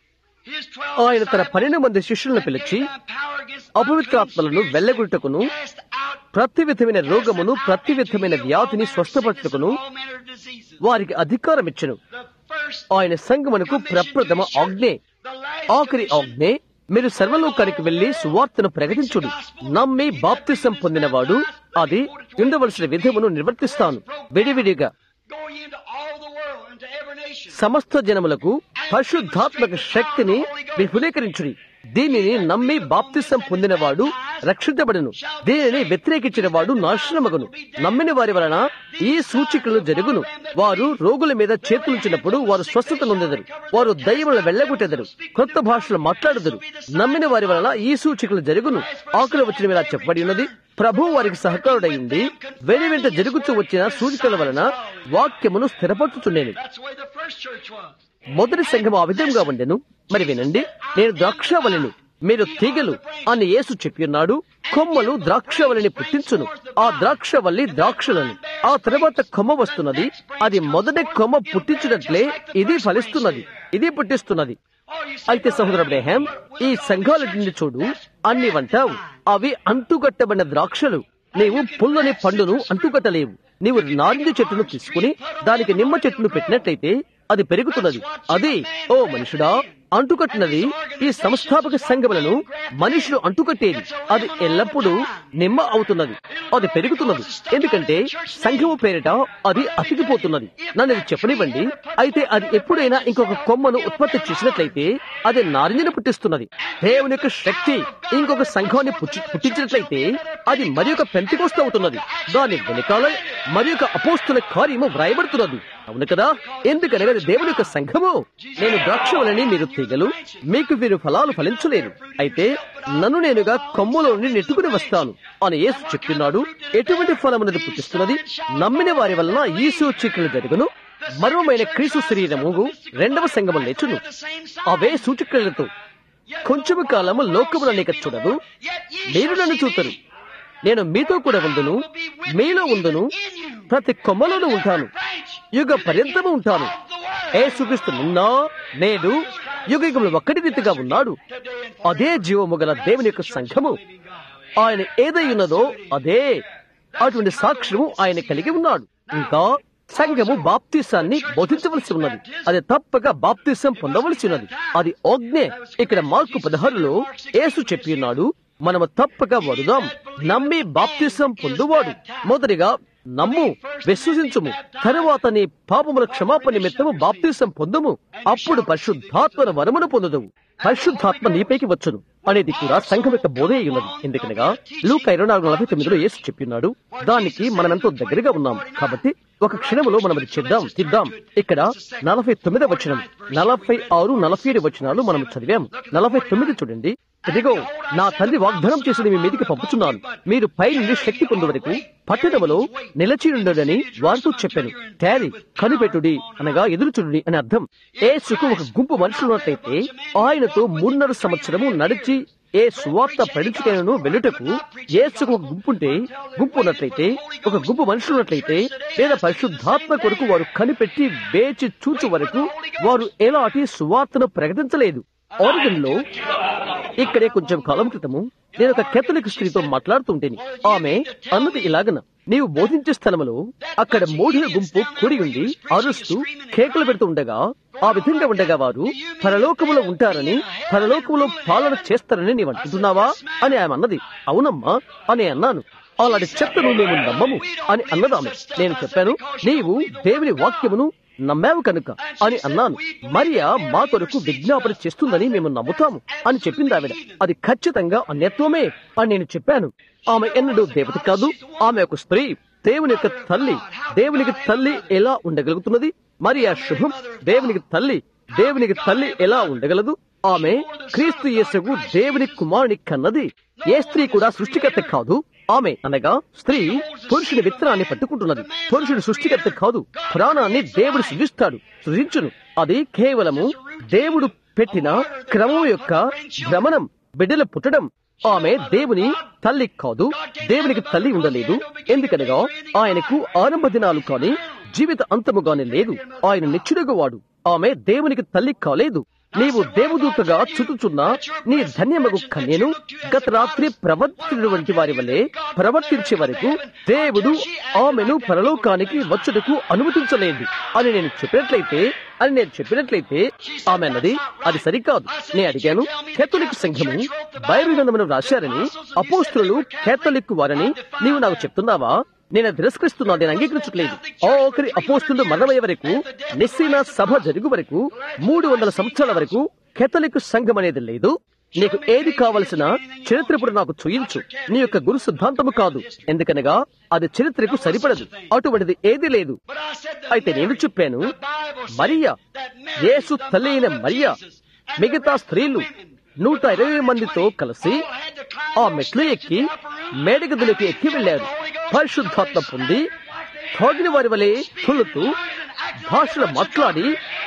his twelve ఆయన తన disciples పన్నెండు మంది శిష్యులను and పిలిచి gave them power against అపవిత్రాత్మలను unclean వెళ్ళగొట్టుకును spirits to cast out ప్రతి విధమైన రోగమును ప్రతి విధమైన వ్యాధిని స్వస్థపరచుకును all manner of diseases. వారికి అధికారం ఇచ్చను The first ఆయన సంఘమునకు ప్రప్రథమ ఆజ్ఞే the last ఆఖరి commission, ఆజ్ఞే మీరు సర్వలోకానికి వెళ్లి సువార్తను ప్రకటించుడు నమ్మి బాప్తిసం పొందినవాడు అది ఉండవలసిన విధమును నిర్వర్తిస్తాను విడివిడిగా go ye into all the world, into every nation. సమస్త జనములకు పరిశుద్ధాత్మక శక్తిని విపులీకరించుడి దీనిని నమ్మి బాప్తిసం పొందినవాడు రక్షించబడును దీనిని వ్యతిరేకించిన వాడు నాశనమగును నమ్మిన వారి వలన ఈ సూచికలు జరుగును వారు రోగుల మీద చేతులుంచినప్పుడు వారు స్వస్థత నొందెదరు వారు దయ్యములను వెళ్ళగొట్టెదరు కొత్త భాషలు మాట్లాడుదరు నమ్మిన వారి వలన ఈ సూచికలు జరుగును ఆకులు వచ్చిన ఇలా చెప్పబడి ఉన్నది ప్రభు వారికి సహకారుడైంది వెను వెంట జరుగుతూ వచ్చిన సూచికల వలన వాక్యమును స్థిరపరచుచుండేను That's the way the first church was. మొదటి సంఘం ఆ విధంగా ఉండెను మరి వినండి నేను ద్రాక్షవలిని మీరు తీగలు అని యేసు చెప్పియున్నాడు కొమ్మలు ద్రాక్షవల్లిని పుట్టించును ఆ ద్రాక్షవల్లి ద్రాక్షలను ఆ తర్వాత కొమ్మ వస్తున్నది అది మొదటి కొమ్మ పుట్టించినట్లే ఇది ఫలిస్తున్నది ఇది పుట్టిస్తున్నది Oh, you see, అయితే సహోదర అబ్రహాం ఈ సంఘాలన్నింటిని చూడు అన్ని వంటావు అవి అంటుకట్టబడిన ద్రాక్షలు నీవు పుల్లని పండును అంటుకట్టలేవు నీవు నారింజ చెట్టును తీసుకుని దానికి నిమ్మ చెట్టును పెట్టినట్లయితే అది పెరుగుతున్నది అది ఓ మనుషుడా అంటుకట్టినది ఈ సంస్థాపక సంఘములను మనుషులు అంటుకట్టేది అది ఎల్లప్పుడూ నిమ్మ అవుతున్నది అది పెరుగుతున్నది ఎందుకంటే సంఘము పేరిట అది అతికిపోతున్నది నన్ను ఇది చెప్పనివ్వండి అయితే అది ఎప్పుడైనా ఇంకొక కొమ్మను ఉత్పత్తి చేసినట్లయితే అది నారింజను పుట్టిస్తున్నది దేవుని యొక్క శక్తి ఇంకొక సంఘాన్ని పుట్టి- పుట్టించినట్లయితే అది మరి ఒక పెంతికోస్తు అవుతున్నది దాని వెనకాల మరి ఒక అపోస్తుల కార్యము వ్రాయబడుతున్నది అవును కదా ఎందుకనగా అది దేవుని యొక్క సంఘము నేను ద్రాక్షవలని మీరు తీగలు మీకు వీరు ఫలాలు ఫలించలేరు అయితే నన్ను నేనుగా కొమ్ములో నుండి నెట్టుకుని వస్తాను అని యేసు చెప్తున్నాడు ఎటువంటి ఫలమునది పుట్టిస్తున్నది నమ్మిన వారి వలన ఈ సూచికలు జరుగును మర్మమైన క్రీస్తు శరీరము రెండవ సంగమం లేచును అవే సూచికలతో కొంచెము కాలము లోకములు అనేక చూడదు మీరు నన్ను చూతరు నేను మీతో కూడా ఉందును మీలో ఉందును ప్రతి కొమ్మలోనూ ఉంటాను యుగ పర్యంతము ఉంటాను ఏసుక్రీస్తు నిన్నా నేడు యుగ యుగములు ఒక్కటి రీతిగా ఉన్నాడు అదే జీవము గల దేవుని యొక్క సంఘము ఆయన ఏదై ఉన్నదో అదే అటువంటి సాక్ష్యము ఆయన కలిగి ఉన్నాడు ఇంకా సంఘము బాప్తిసాన్ని బోధించవలసి ఉన్నది అది తప్పక బాప్తిసం పొందవలసి ఉన్నది అది ఆజ్ఞే ఇక్కడ మార్కు పదహారులో యేసు చెప్పి ఉన్నాడు మనము తప్పక వడుదాం నమ్మి బాప్తిసం పొందువాడు మొదటిగా నమ్ము విశ్వసించుము తరువాత నీ పాపముల క్షమాపణ నిమిత్తము బాప్తిసం పొందుము అప్పుడు పరిశుద్ధాత్మన వరమును పొందుదువు పరిశుద్ధాత్మ నీపైకి వచ్చును అనేది కూడా సంఘం యొక్క బోధే అయి ఉన్నది ఎందుకనగా లూక ఇరవై నాలుగు నలభై తొమ్మిదిలో యేసు చెప్పిన్నాడు దానికి మనం ఎంతో దగ్గరగా ఉన్నాం కాబట్టి ఒక క్షణములో మనం అది చేద్దాం తిద్దాం ఇక్కడ నలభై తొమ్మిది వచనం నలభై ఆరు నలభై ఏడు వచనాలు మనం చదివాం నలభై తొమ్మిది చూడండి ఇదిగో నా తండ్రి వాగ్దానం చేసి మీ మీదికి పంపుతున్నాను మీరు పై నుండి శక్తి పొందు వరకు పట్టణములో నిలచి ఉండడని వారితో చెప్పాను తయారీ కనిపెట్టుడి అనగా ఎదురుచుడి అని అర్థం ఏసుకు ఒక గుంపు మనుషులు ఉన్నట్లయితే ఆయనతో మూడున్నర సంవత్సరము నడిచి ఏ సువార్త ప్రడిచుకైనను వెళ్ళుటకు ఏసుకు ఒక గుంపుంటే గుంపు ఉన్నట్లయితే ఒక గుంపు మనుషులు ఉన్నట్లయితే లేదా పరిశుద్ధాత్మ కొరకు వారు కనిపెట్టి వేచి చూచు వరకు వారు ఎలాంటి సువార్తను ప్రకటించలేదు ఆరిగన్ లో ఇక్కడే కొంచెం కాలం క్రితము నేను ఒక కేథలిక్ స్త్రీతో మాట్లాడుతుంటేని ఆమె అన్నది ఇలాగన నీవు బోధించే స్థలములో అక్కడ మూఢుల గుంపు కూడి ఉండి అరుస్తూ కేకలు పెడుతూ ఉండగా ఆ విధంగా ఉండగా వారు పరలోకములో ఉంటారని పరలోకములో పాలన చేస్తారని నీవు అంటున్నావా అని ఆమె అన్నది అవునమ్మా అని అన్నాను అలాంటి చెత్తను మేము నమ్మము అని అన్నదామె నేను చెప్పాను నీవు దేవుని వాక్యమును నమ్మావు కనుక అని అన్నాను మరియా మా కొరకు విజ్ఞాపన చేస్తుందని మేము నమ్ముతాము అని చెప్పింది ఆవిడ అది ఖచ్చితంగా అన్యత్వమే అని నేను చెప్పాను ఆమె ఎన్నడూ దేవత కాదు ఆమె ఒక స్త్రీ దేవుని యొక్క తల్లి దేవునికి తల్లి ఎలా ఉండగలుగుతున్నది మరియా శుభం దేవునికి తల్లి దేవునికి తల్లి ఎలా ఉండగలదు ఆమె క్రీస్తు యేసుకు దేవుని కుమారుని కన్నది ఏ స్త్రీ కూడా సృష్టికర్త కాదు ఆమె అనగా స్త్రీ పురుషుని విత్తనాన్ని పట్టుకుంటున్నది పురుషుడు సృష్టికర్త కాదు ప్రాణాన్ని దేవుడు సృజిస్తాడు సృజించును అది కేవలము దేవుడు పెట్టిన క్రమం యొక్క భ్రమణం బిడ్డలు పుట్టడం ఆమె దేవుని తల్లి కాదు దేవునికి తల్లి ఉండలేదు ఎందుకనగా ఆయనకు ఆరంభ దినాలు కాని జీవిత అంతము గాని లేదు ఆయన నిచ్చుడుగువాడు ఆమె దేవునికి తల్లి కాలేదు నీవు దేవదూతగా చుట్టుచున్న నీ ధన్యమగు కన్యను గత రాత్రి ప్రవర్తించినటువంటి వారి వలె ప్రవర్తించే వరకు దేవుడు ఆమెను పరలోకానికి వచ్చుటకు అనుమతించలేదు అని నేను చెప్పినట్లయితే అని నేను చెప్పినట్లయితే ఆమె అన్నది అది సరికాదు నేను అడిగాను కేథలిక్ సంఘము బైబిల్ గ్రంథమును రాశారని అపోస్తులు కేథలిక్ వారని నీవు నాకు చెప్తున్నావా నేను తిరస్కరిస్తున్నా నేను అంగీకరించట్లేదు ఆఖరి అపోస్తులు మరణమయ్యే వరకు నిస్సీన సభ జరుగు వరకు మూడు వందల సంవత్సరాల వరకు కేథలిక్ సంఘం అనేది లేదు నీకు ఏది కావలసిన చరిత్రపుడు నాకు చూయించు నీ యొక్క గురు సిద్ధాంతము కాదు ఎందుకనగా అది చరిత్రకు సరిపడదు అటువంటిది ఏది లేదు అయితే నేను చెప్పాను మరియా యేసు తల్లి అయిన మరియా మిగతా స్త్రీలు నూట ఇరవై మందితో కలిసి ఆ మెట్లు ఎక్కి మేడగదులకు ఎక్కి వెళ్లారు పరిశుద్ధాత్మ పొంది తాగిన వారి వలె తులుతూ భాషలు మాట్లాడి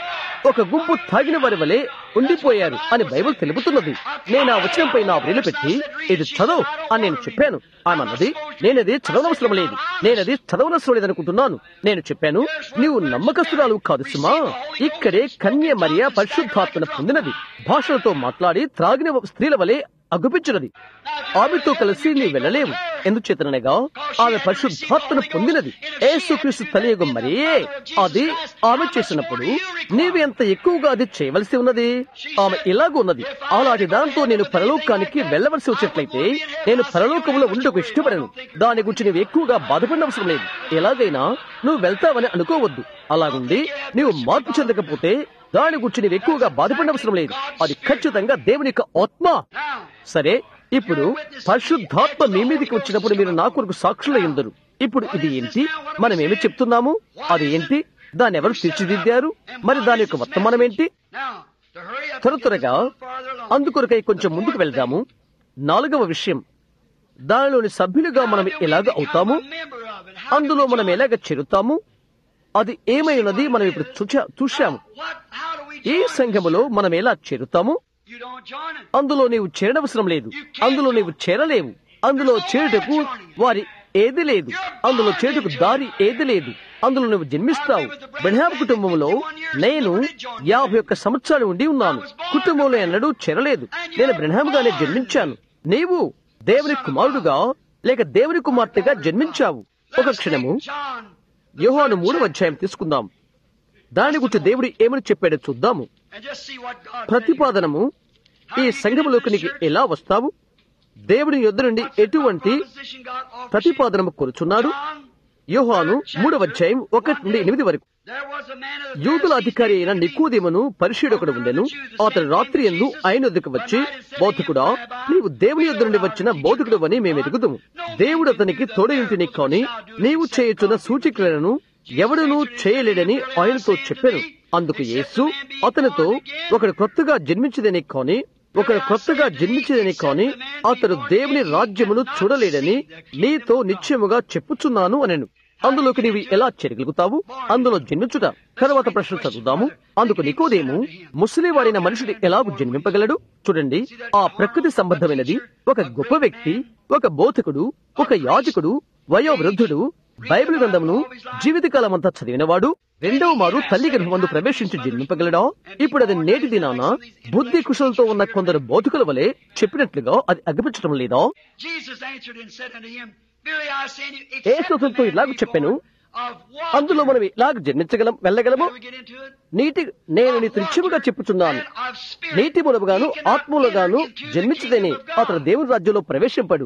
ఒక గుంపు తాగిన వారి వలె ఉండిపోయారు అని బైబిల్ తెలుపుతున్నది నేను ఆ వచనంపై నా వ్రేలు పెట్టి ఇది చదవు అని నేను చెప్పాను ఆమె అన్నది నేనది చదవనవసరం లేదు నేనది చదవనవసరం లేదనుకుంటున్నాను నేను చెప్పాను నీవు నమ్మకస్తురాలు కాదు సుమా ఇక్కడే కన్య మరియ పరిశుద్ధాత్మను పొందినది భాషలతో మాట్లాడి త్రాగిన స్త్రీల వలె అగుపించినది ఆమెతో కలిసి నీ వెళ్ళలేవు ఎందుచేతనగా ఆమె పరిశుద్ధాత్మను పొందినది ఏసుక్రీస్తు తలియగు మరే అది ఆమె చేసినప్పుడు నీవు ఎంత ఎక్కువగా అది చేయవలసి ఉన్నది ఆమె ఇలాగ ఉన్నది అలాంటి దాంతో నేను పరలోకానికి వెళ్ళవలసి వచ్చేట్లయితే నేను పరలోకంలో ఉండకు ఇష్టపడను దాని గురించి నువ్వు ఎక్కువగా బాధపడనవసరం లేదు ఎలాగైనా నువ్వు వెళ్తావని అనుకోవద్దు అలాగుండి నీవు మార్పు చెందకపోతే దాని గురించి నీవు ఎక్కువగా బాధపడనవసరం లేదు అది ఖచ్చితంగా దేవుని యొక్క ఆత్మ సరే ఇప్పుడు పరిశుద్ధాత్మ మీ మీదకి వచ్చినప్పుడు మీరు నా కొరకు సాక్షులు ఎందరు ఇప్పుడు ఇది ఏంటి మనం ఏమి చెప్తున్నాము అది ఏంటి దాన్ని ఎవరు తీర్చిదిద్దారు మరి దాని యొక్క వర్తమానం ఏంటి త్వర త్వరగా అందుకొరకై కొంచెం ముందుకు వెళ్దాము నాలుగవ విషయం దానిలోని సభ్యులుగా మనం ఎలాగ అవుతాము అందులో మనం ఎలాగ చేరుతాము అది ఏమై ఉన్నది మనం ఇప్పుడు చూచా చూశాము ఈ సంఘములో మనం ఎలా చేరుతాము అందులో నీవు చేరనవసరం లేదు అందులో నీవు చేరలేవు అందులో చేరుటకు వారి ఏది లేదు అందులో చేరుటకు దారి ఏది లేదు అందులో నువ్వు జన్మిస్తావు బెన్హాబ్ కుటుంబంలో నేను యాభై ఒక్క సంవత్సరాలు ఉండి ఉన్నాను కుటుంబంలో ఎన్నడూ చేరలేదు నేను బ్రహ్మంగానే జన్మించాను నీవు దేవుని కుమారుడుగా లేక దేవుని కుమార్తెగా జన్మించావు ఒక క్షణము యోహాను మూడవ అధ్యాయం తీసుకుందాం దాని గురించి దేవుడు ఏమని చెప్పాడో చూద్దాము ప్రతిపాదనము ఈ సంఘములోకి నీకు ఎలా వస్తావు దేవుని యొద్ద నుండి ఎటువంటి ప్రతిపాదనము కోరుచున్నాడు యోహాను మూడవ అధ్యాయం ఒకటి నుండి ఎనిమిది వరకు యూదుల అధికారి అయిన నికోదేమును పరిశీలకుడు ఉండెను అతడు రాత్రి ఎందు ఆయన వద్దకు వచ్చి బౌద్ధకుడా నీవు దేవుని యొద్ద నుండి వచ్చిన బౌద్ధకుడు అని మేము ఎరుగుదుము దేవుడు అతనికి తోడయుంటిని కాని నీవు చేయుచున్న సూచికలను ఎవడునూ చేయలేడని ఆయనతో చెప్పాను అందుకు యేసు అతనితో ఒకడు కొత్తగా జన్మించదని కాని ఒకడు కొత్తగా జన్మించదని కాని అతడు దేవుని రాజ్యమును చూడలేడని నీతో నిశ్చయముగా చెప్పుచున్నాను అనెను అందులోకి నీవు ఎలా చేరగలుగుతావు అందులో జన్మించుట తర్వాత ప్రశ్న చదువుదాము అందుకు నికోదేము ముసలివాడైన మనుషుడు ఎలాగూ జన్మింపగలడు చూడండి ఆ ప్రకృతి సంబంధమైనది ఒక గొప్ప వ్యక్తి ఒక బోధకుడు ఒక యాజకుడు వయోవృద్ధుడు బైబిల్ గ్రంథమును జీవితకాలం అంతా చదివినవాడు రెండవ మారు తల్లి గర్భమందు ప్రవేశించి జన్మింపగలడా ఇప్పుడు అది నేటి దినాన బుద్ధి కుశలతో ఉన్న కొందరు బోధకుల వలె చెప్పినట్లుగా అది అగ్గిపించడం లేదా ఏసుతో ఇలాగ చెప్పాను అందులో మనం ఇలాగ జన్మించగలం వెళ్ళగలము నీటి నేను నీకు నిత్యముగా చెప్పుచున్నాను నీటి మూలముగాను ఆత్మూలగాను జన్మించదని అతడు దేవుని రాజ్యంలో ప్రవేశింపడు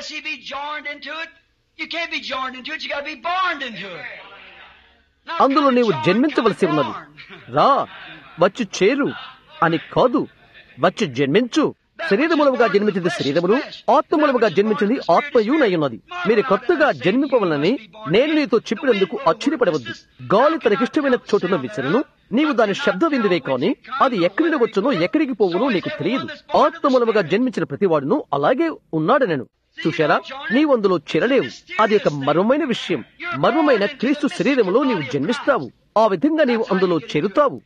అందులో నీవు జన్మించవలసి ఉన్నది రా వచ్చి చేరు అని కాదు వచ్చి జన్మించు శరీరములముగా జన్మించింది శరీరమును ఆత్మములముగా జన్మించింది ఆత్మయునయ్యున్నది మీరు కొత్తగా జన్మింపవలని నేను నీతో చెప్పినందుకు ఆశ్చర్యపడవద్దు గాలి తనకిష్టమైన చోటున విసరను నీవు దాని శబ్ద విందువే కాని అది ఎక్కడి వచ్చునో ఎక్కడికి పోవునో నీకు తెలియదు ఆత్మములముగా జన్మించిన ప్రతివాడును అలాగే ఉన్నాడనను చూశారా నీవు అందులో చేరలేవు అది ఒక మర్మమైన విషయం మర్మమైన క్రీస్తు శరీరములో నీవు జన్మిస్తావు ఆ విధంగా నీవు అందులో చేరుతావు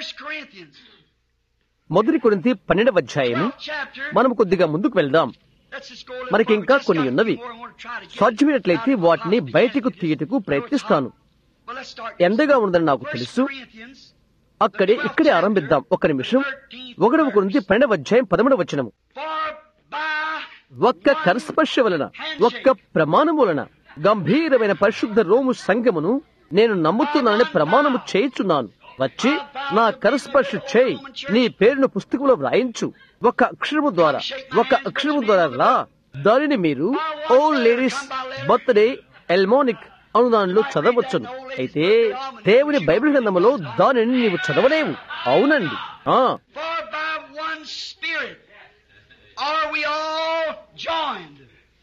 మొదటి కొరింతి పన్నెండవ అధ్యాయం మనం కొద్దిగా ముందుకు వెళ్దాం మనకి ఇంకా కొన్ని ఉన్నవి సాధ్యమైనట్లయితే వాటిని బయటకు తీయటకు ప్రయత్నిస్తాను ఎంతగా ఉందని నాకు తెలుసు అక్కడే ఇక్కడే ఆరంభిద్దాం ఒక్క నిమిషం ఒకడవ కొరింతి పన్నెండవ అధ్యాయం పదమూడవ వచనము ఒక్క కరస్పర్శ వలన ఒక్క ప్రమాణము వలన గంభీరమైన పరిశుద్ధ రోము సంఘమును నేను నమ్ముతున్నానని ప్రమాణము చేయుచున్నాను వచ్చి నా కరస్పర్శ చేయి నీ పేరును పుస్తకంలో వ్రాయించు ఒక అక్షరము ద్వారా ఒక అక్షరము ద్వారా రా దానిని మీరు ఓ లేడీస్ బర్త్డే ఎల్మోనిక్ అను దానిలో చదవచ్చును అయితే దేవుని బైబిల్ గ్రంథములో దానిని నీవు చదవలేవు అవునండి ఆ Are we all joined?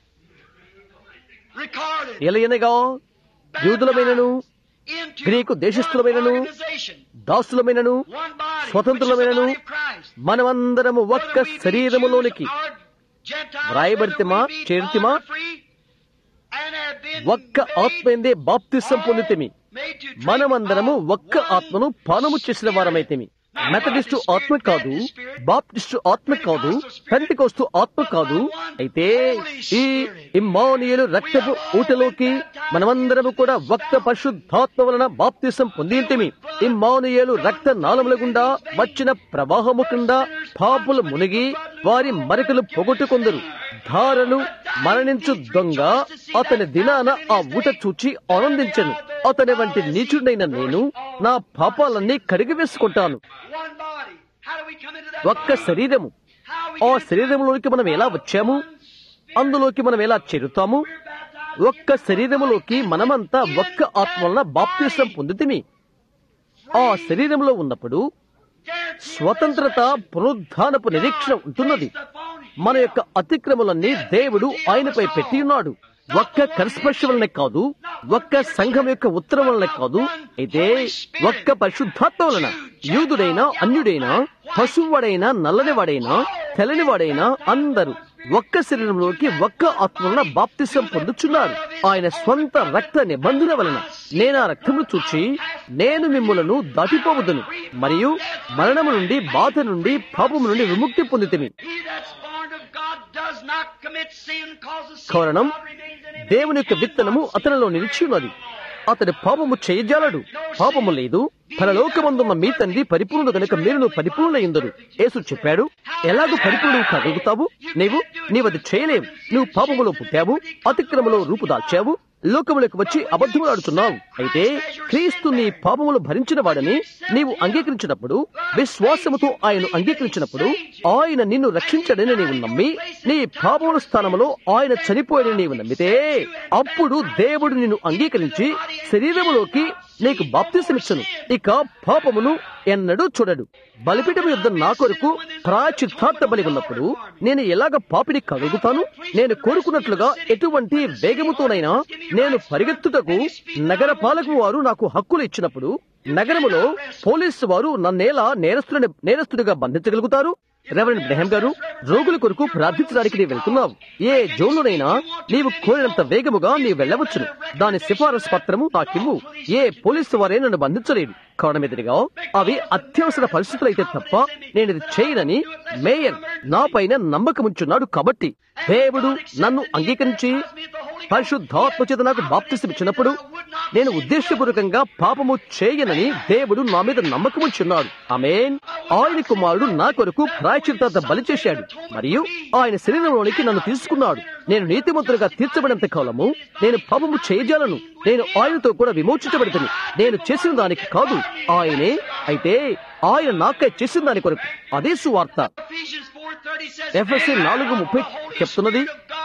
Recorded ఎలయనగా యూదులమైనను into గ్రీకు దేశస్థులమైనను one organization, దాసులమైనను one body, స్వతంత్రులమైనను which is the body of Christ. మనమందరము ఒక్క Whether we be శరీరములోనికి Jews or Gentiles, వ్రాయబడితిమా, whether we be చేరితిమా, bond or free, and have been ఒక్క ఆత్మయందే బాప్తిసం పొందితిమి made to drink మనమందరము of ఒక్క one ఆత్మను పానము చేసిన వారమైతిమి మెథడిస్టు ఆత్మ కాదు బాప్టిస్టు ఆత్మ కాదు పెంటికోస్తు ఆత్మ కాదు అయితే ఈ ఇమ్మానియలు రక్తపు ఊటలోకి మనమందరము కూడా ఒక్క పరిశుద్ధాత్మ వలన బాప్తిసం పొందింటిమి ఇమ్మానియలు రక్త నాళముల గుండా వచ్చిన ప్రవాహము కింద పాపులు మునిగి వారి మరకలు పొగొట్టుకొందరు ధారలు మరణించు దొంగ అతని దినాన ఆ ఊట చూచి ఆనందించను అతని వంటి నీచుడైన నేను నా పాపాలన్నీ కడిగి వేసుకుంటాను One body. How do we come into that ఒక్క శరీరము ఆ శరీరంలోకి మనం ఎలా వచ్చాము అందులోకి మనం ఎలా చేరుతాము ఒక్క శరీరములోకి మనమంతా ఒక్క ఆత్మ వలన బాప్తీసం పొందుతిమి ఆ శరీరంలో ఉన్నప్పుడు స్వతంత్రత పునరుద్ధానపు నిరీక్షణ ఉంటున్నది మన యొక్క అతిక్రమలన్నీ దేవుడు ఆయనపై పెట్టి ఉన్నాడు ఒక్క కరస్పర్శ వలన కాదు ఒక్క సంఘం యొక్క ఉత్తరం వలన కాదు అయితే ఒక్క పరిశుద్ధాత్మ వలన యూదుడైనా అన్యుడైనా పశువుడైనా నల్లనివాడైనా తెల్లనివాడైనా అందరూ ఒక్క శరీరంలోకి ఒక్క ఆత్మ వలన బాప్తిసం పొందుచున్నారు ఆయన స్వంత రక్త నిబంధన వలన నేను ఆ రక్తమును చూచి నేను మిమ్ములను దాటిపోవదును మరియు మరణము నుండి బాధ నుండి పాపము నుండి విముక్తి పొందితిమి He that's born of God does not commit sin, causes sin. కారణం God remains in him. దేవుని యొక్క విత్తనము అతనిలో నిలిచి ఉన్నది అతని పాపము చేయజాలడు పాపము లేదు పరలోకమందున్న మీ తండ్రి పరిపూర్ణ గనుక మీరును పరిపూర్ణయిందరు యేసు చెప్పాడు ఎలాగో పరిపూర్ణం కాగలుగుతావు నీవు నీవది చేయలేవు నువ్వు పాపములో పుట్టావు అతిక్రమలో రూపుదాల్చావు లోకములకు వచ్చి అబద్ధములాడుతున్నావు అయితే క్రీస్తు నీ పాపములు భరించిన వాడని నీవు అంగీకరించినప్పుడు విశ్వాసముతో ఆయన అంగీకరించినప్పుడు ఆయన నిన్ను రక్షించడని నీవు నమ్మి నీ పాపముల స్థానంలో ఆయన చనిపోయాడని నీవు నమ్మితే అప్పుడు దేవుడు నిన్ను అంగీకరించి శరీరములోకి నీకు బాప్తిసమిచ్చను ఇక పాపమును ఎన్నడూ చూడడు బలిపీఠం యుద్ధ నా కొరకు ప్రాచిత్తార్థ బలి ఉన్నప్పుడు నేను ఎలాగ పాపిని కలుగుతాను నేను కోరుకున్నట్లుగా ఎటువంటి వేగముతోనైనా నేను పరిగెత్తుటకు నగర పాలకు వారు నాకు హక్కులు ఇచ్చినప్పుడు నగరములో పోలీసు వారు నన్నేలా నేరస్తుడిని నేరస్తుడిగా బంధించగలుగుతారు రెవరెండ్ బ్రహం గారు రోగుల కొరకు ప్రార్థించడానికి నీవు వెళ్తున్నావు ఏ జోన్లోనైనా నీవు కోరినంత వేగముగా నీవు వెళ్ళవచ్చును దాని సిఫారసు పత్రము నాకివ్వు ఏ పోలీసు వారే నన్ను బంధించలేడు కారణం ఎదురుగా అవి అత్యవసర పరిస్థితులైతే తప్ప నేను ఇది చేయనని మేయర్ నా పైన నమ్మకముంచున్నాడు కాబట్టి దేవుడు నన్ను అంగీకరించి పరిశుద్ధాత్మ చేత నాకు బాప్తిసమిచ్చినప్పుడు నేను ఉద్దేశపూర్వకంగా పాపము చేయనని దేవుడు నా మీద నమ్మకముంచున్నాడు ఆమేన్ ఆయన కుమారుడు నా కొరకు ప్రాయచిత్త బలి చేశాడు మరియు ఆయన శరీరంలోనికి నన్ను తీసుకున్నాడు నేను నీతిమంతులుగా తీర్చబడినంత కాలము నేను పాపము చేయజాలను నేను ఆయనతో కూడా విమోచించబడుతుంది నేను చేసిన దానికి కాదు ఆయనే అయితే ఆయన నాకై చేసిన దాని కొరకు అదే సువార్త Ephesians 4:30 says, ఎఫ్ఎస్సి నాలుగు ముప్పై చెప్తున్నది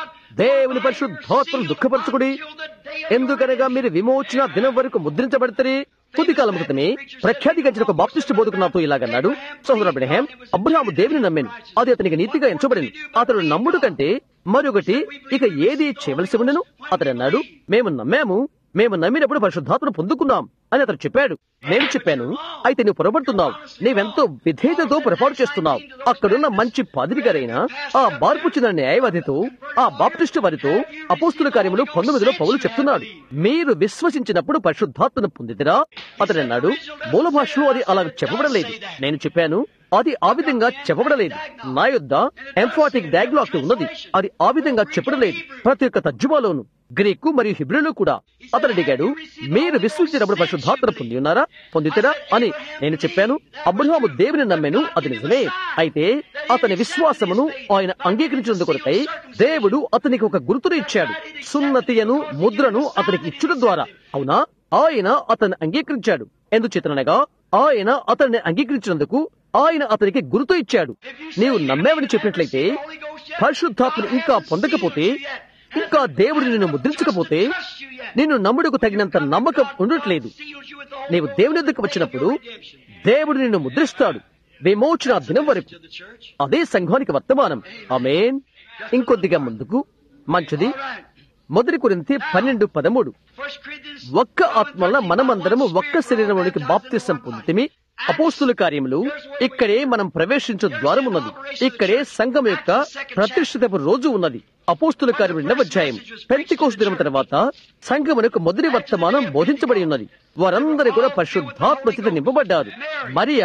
దేవుని పరిశుద్ధాత్మను దుఃఖపరచుకుడి ఎందుకనగా మీరు విమోచన దినం వరకు ముద్రించబడతారు కొద్ది కాలం క్రితమే ప్రఖ్యాతి గంచిన ఒక బాప్టిస్ట్ బోధకు నాతో ఇలాగన్నాడు సహోదర అబ్రహాం అబ్రహాము దేవుని నమ్మాను అది అతనికి నీతిగా ఎంచబడింది అతడు నమ్ముడు కంటే మరొకటి ఇక ఏది చేయవలసి ఉండను అతడు అన్నాడు మేము నమ్మాము మేము నమ్మినప్పుడు పరిశుద్ధాత్మను పొందుకున్నాం అని అతను చెప్పాడు నేను చెప్పాను అయితే నువ్వు పొరపడుతున్నావు నీవెంతో విధేయతతో పొరపాటు చేస్తున్నావు అక్కడున్న మంచి పాదిరి గారైన ఆ బార్పు చెందిన న్యాయవాదితో ఆ బాప్టిస్టు వారితో అపోస్తుల కార్యములు పంతొమ్మిదిలో పౌలు చెప్తున్నాడు మీరు విశ్వసించినప్పుడు పరిశుద్ధాత్మను పొందిదిరా అతడు అన్నాడు మూల భాషలో అది అలా చెప్పబడలేదు నేను చెప్పాను అది ఆ విధంగా చెప్పబడలేదు నా యొద్ద ఎంఫాటిక్ డయాగ్లాగ్ ఉన్నది అది ఆ విధంగా చెప్పడలేదు ప్రతి ఒక్క తర్జుమాలోను గ్రీకు మరియు హిబ్రిలో కూడా అతను అడిగాడు మీరు విశ్వసించినప్పుడు పరిశుద్ధాత్మను పొంది ఉన్నారా పొందితరా అని నేను చెప్పాను అబ్రహాము దేవుని నమ్మెను అది నిజమే అయితే అతని విశ్వాసమును ఆయన అంగీకరించినందు కొరకై దేవుడు అతనికి ఒక గుర్తును ఇచ్చాడు సున్నతియను ముద్రను అతనికి ఇచ్చడం ద్వారా అవునా ఆయన అతన్ని అంగీకరించాడు ఎందుచేతనగా ఆయన అతన్ని అంగీకరించినందుకు ఆయన అతనికి గుర్తు ఇచ్చాడు నీవు నమ్మేవని చెప్పినట్లయితే పరిశుద్ధాత్మను ఇంకా పొందకపోతే ఇంకా దేవుడు నిన్ను ముద్రించకపోతే నిన్ను నమ్ముడుకు తగినంత నమ్మకం ఉండట్లేదు నీవు దేవుని ఎదుకు వచ్చినప్పుడు దేవుడు నిన్ను ముద్రిస్తాడు విమోచన దినం వరకు అదే సంఘానికి వర్తమానం ఆమేన్ ఇంకొద్దిగా ముందుకు మంచిది మొదటి కొరింథీ పన్నెండు పదమూడు ఒక్క ఆత్మల మనమందరము ఒక్క శరీరంలోనికి బాప్తిసం పొందితిమి అపోస్తుల కార్యములు ఇక్కడే మనం ప్రవేశించే ద్వారం ఉన్నది ఇక్కడే సంఘం యొక్క ప్రతిష్ఠితపు రోజు ఉన్నది అపోస్తుల కార్యములు రెండవ అధ్యాయం పెంతికోస్ దినం తర్వాత సంఘమునకు మొదటి వర్తమానం బోధించబడి ఉన్నది వారందరూ కూడా పరిశుద్ధాత్మ చేత నింపబడ్డారు మరియా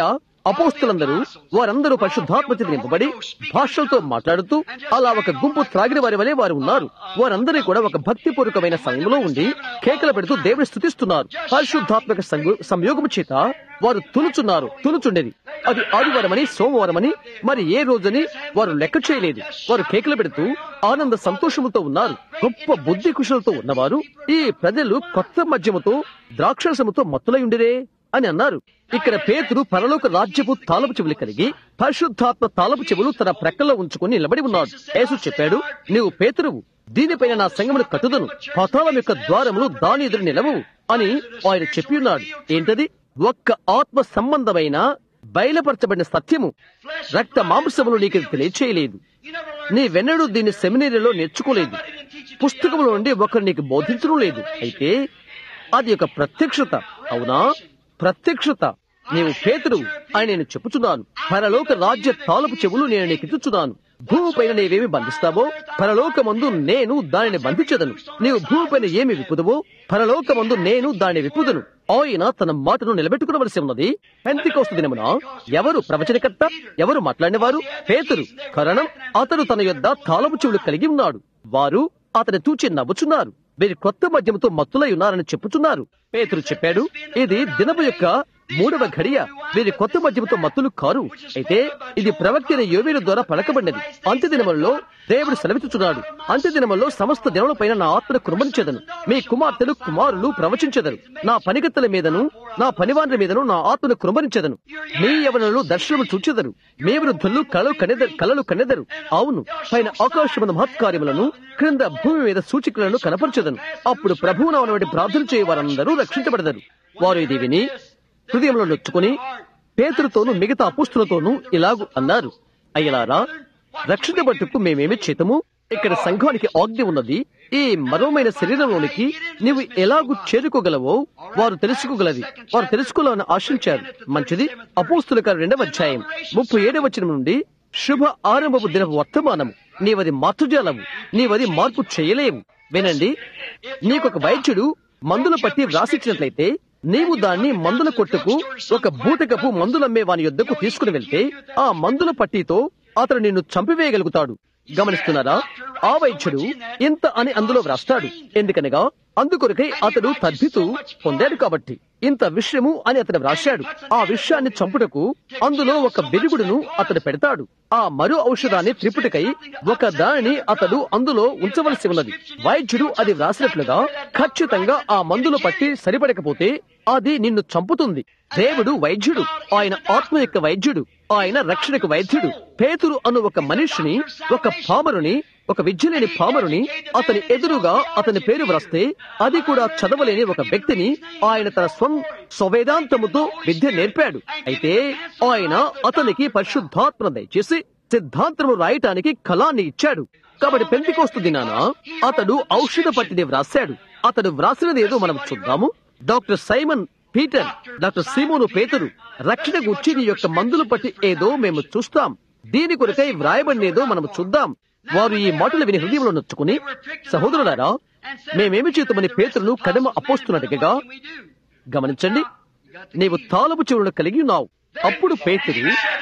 అపోస్తులందరూ వారందరూ పరిశుద్ధాత్మ చేత నింపబడి భాషలతో మాట్లాడుతూ అలా ఒక గుంపు త్రాగిన వారి వలె వారు ఉన్నారు వారందరూ కూడా ఒక భక్తిపూర్వకమైన సమయంలో ఉండి కేకలు పెడుతూ దేవుని స్థుతిస్తున్నారు పరిశుద్ధాత్మక సంగు- సంయోగము చేత వారు తులుచున్నారు తులుచుండేది అది ఆదివారమని సోమవారమని మరి ఏ రోజని వారు లెక్క చేయలేదు వారు కేకలు పెడుతూ ఆనంద సంతోషముతో ఉన్నారు గొప్ప బుద్ధి కుశలతో ఉన్నవారు ఈ ప్రజలు కొత్త మద్యముతో ద్రాక్షరసముతో మత్తులై ఉండిరే అని అన్నారు ఇక్కడ పేతురు పరలోక రాజ్యపు తాళపు చెవులు కలిగి పరిశుద్ధాత్మ తాళపు చెవులు తన ప్రక్కలో ఉంచుకుని నిలబడి ఉన్నాడు యేసు చెప్పాడు నీవు పేతురువు దీనిపైన నా సంగమును కట్టుదను పతాళం యొక్క ద్వారములు దాని ఎదురు నిలవు అని ఆయన చెప్పి ఉన్నాడు ఏంటది ఒక్క ఆత్మ సంబంధమైన బయలుపరచబడిన సత్యము రక్త మాంసములు నీకు తెలియచేయలేదు నీ వెన్నడూ దీన్ని సెమినరీలో నేర్చుకోలేదు పుస్తకముల నుండి ఒకరు నీకు బోధించడం లేదు అయితే అది ఒక ప్రత్యక్షత అవునా ప్రత్యక్షత నీవు పేతుడు అని నేను చెప్పుచున్నాను పరలోక రాజ్య తాలపు చెవులు నేను నీకు ఇచ్చుచున్నాను భూమిపైన నీవేమి బంధిస్తావో పరలోకమందు నేను దానిని బంధించదను నీవు భూమిపైన ఏమి విప్పుదవో పరలోకమందు నేను దానిని విప్పుదను ఆయన తన మాటను నిలబెట్టుకునవలసి ఉన్నది పెంతికోస్తు దినమున ఎవరు ప్రవచనకర్త ఎవరు మాట్లాడినవారు పేతురు కారణం అతడు తన యొద్ద తాళపు చెవులు కలిగి ఉన్నాడు వారు అతని తూచి నవ్వుచున్నారు వీరి కొత్త మద్యముతో మత్తులై ఉన్నారని చెప్పుచున్నారు పేతురు చెప్పాడు ఇది దినపు యొక్క మూడవ ఘడియ వీరి కొత్త మద్యముతో మత్తులు కారు అయితే ఇది ప్రవక్త అయిన యోవేలు ద్వారా పలకబడినది అంత్య దినములలో దేవుడు సెలవిచ్చుచున్నాడు అంత్య దినములలో సమస్త దినములపైన నా ఆత్మను కురుమరించెదను మీ కుమార్తెలు కుమారులు ప్రవచించెదరు నా పనిగత్తల మీదను నా పనివాండ్ర మీదను నా ఆత్మను కురుమరించెదను మీ యవనులు దర్శనము చూచెదరు మీ వృద్ధులు కళలు కనెదరు కలలు కనెదరు అవును పైన ఆకాశమున మహత్కార్యములను క్రింద భూమి మీద సూచికలను కనపరచెదను అప్పుడు ప్రభువు నామటి ప్రార్థన చేయ వారందరూ రక్షించబడదరు వారు ఇది విని హృదయంలో నొచ్చుకుని పేతులతోనూ మిగతా అపుస్తులతోనూ ఇలాగు అన్నారు అయ్యలారా రక్షించబట్టుకు మేమేమి చేతము ఇక్కడ సంఘానికి ఆజ్ఞ ఉన్నది ఈ మరోమైన శరీరంలోనికి నీవు ఎలాగూ చేరుకోగలవో వారు తెలుసుకోగలది వారు తెలుసుకోవాలని ఆశించారు మంచిది అపోస్తుల గారి రెండవ అధ్యాయం ముప్పై ఏడవ వచనం నుండి శుభ ఆరంభపు దినపు వర్తమానము నీవది మార్చుజాలము నీవది మార్పు చేయలేవు వినండి నీకొక వైద్యుడు మందుల పట్టి వ్రాసిచ్చినట్లయితే నీవు దాన్ని మందుల కొట్టుకు ఒక బూటకపు మందులమ్మే వాని యొద్దకు తీసుకుని వెళ్తే ఆ మందుల పట్టీతో అతడు నిన్ను చంపివేయగలుగుతాడు గమనిస్తున్నారా ఆ వైద్యుడు ఇంత అని అందులో వ్రాస్తాడు ఎందుకనగా అందుకొరకై అతడు తద్భితు పొందాడు కాబట్టి ఇంత విషయము అని అతడు వ్రాశాడు ఆ విషయాన్ని చంపుటకు అందులో ఒక విరుగుడును అతడు పెడతాడు ఆ మరో ఔషధాన్ని త్రిపుటకై ఒక దానిని అతడు అందులో ఉంచవలసి ఉన్నది వైద్యుడు అది వ్రాసినట్లుగా ఖచ్చితంగా ఆ మందులు పట్టి సరిపడకపోతే అది నిన్ను చంపుతుంది దేవుడు వైద్యుడు ఆయన ఆత్మ యొక్క వైద్యుడు ఆయన రక్షణకు వైద్యుడు పేతురు అను ఒక మనిషిని ఒక పామరుని ఒక విద్య లేని పామరుని అతని ఎదురుగా అతని పేరు వ్రాస్తే అది కూడా చదవలేని ఒక వ్యక్తిని ఆయన తన స్వం స్వవేదాంతముతో విద్య నేర్పాడు అయితే ఆయన అతనికి పరిశుద్ధాత్మ దయచేసి సిద్ధాంతము రాయటానికి కళాన్ని ఇచ్చాడు కాబట్టి పెంతికోస్తు దినాన అతడు ఔషధ పట్టిని వ్రాశాడు అతడు వ్రాసినది ఏదో మనం చూద్దాము డాక్టర్ సైమన్ పీటర్ డాక్టర్ సీమోను పేతురు రక్షణ గుచ్చి నీ యొక్క మందులు పట్టి ఏదో మేము చూస్తాం దీని కొరకై వ్రాయబడినేదో మనం చూద్దాం వారు ఈ మాటలు విని హృదయంలో నొచ్చుకుని సహోదరులారా మేమేమి చేతమని పేతురును కడమ అపోస్తున్నట్టుగా గమనించండి నీవు తాలపు చెవులను కలిగి ఉన్నావు అప్పుడు పేతురు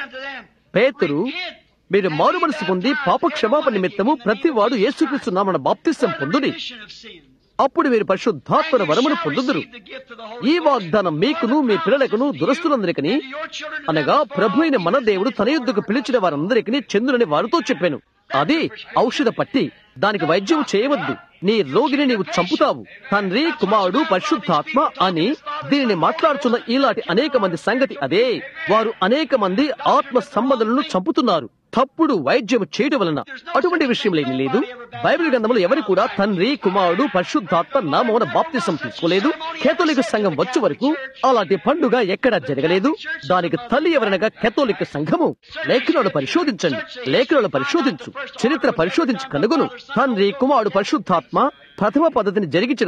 పేతురు మీరు మారు మనసు పొంది పాప క్షమాపణ నిమిత్తము ప్రతి వాడు యేసుక్రీస్తు నామన బాప్తిసం పొందుడి అప్పుడు మీరు పరిశుద్ధాత్మన వరమును పొందుదురు ఈ వాగ్దానం మీకును మీ పిల్లలకును దురస్తులందరికీ అనగా ప్రభు అయిన మన దేవుడు తన యుద్ధకు పిలిచిన వారందరికీ చంద్రుని వారితో చెప్పాను అది ఔషధ పట్టి దానికి వైద్యం చేయవద్దు నీ రోగిని నీవు చంపుతావు తండ్రి కుమారుడు పరిశుద్ధాత్మ అని దీనిని మాట్లాడుతున్న ఇలాంటి అనేక మంది సంగతి అదే వారు అనేక మంది ఆత్మ సంబంధాలను చంపుతున్నారు తప్పుడు వైద్యం చేయడం వలన అటువంటి విషయం లేని లేదు బైబిల్ గ్రంథంలో ఎవరు కూడా తండ్రి కుమారుడు పరిశుద్ధాత్మ నామమున బాప్తిసం తీసుకోలేదు కేథోలిక్ సంఘం వచ్చే వరకు అలాంటి పండుగ ఎక్కడా జరగలేదు దానికి తల్లి ఎవరనగా కేథోలిక్ సంఘము లేఖనాలు పరిశోధించండి లేఖనాలు పరిశోధించు చరిత్ర పరిశోధించి కనుగొను తండ్రి కుమారుడు పరిశుద్ధాత్మ ప్రథమ పద్ధతిని జరిగించినది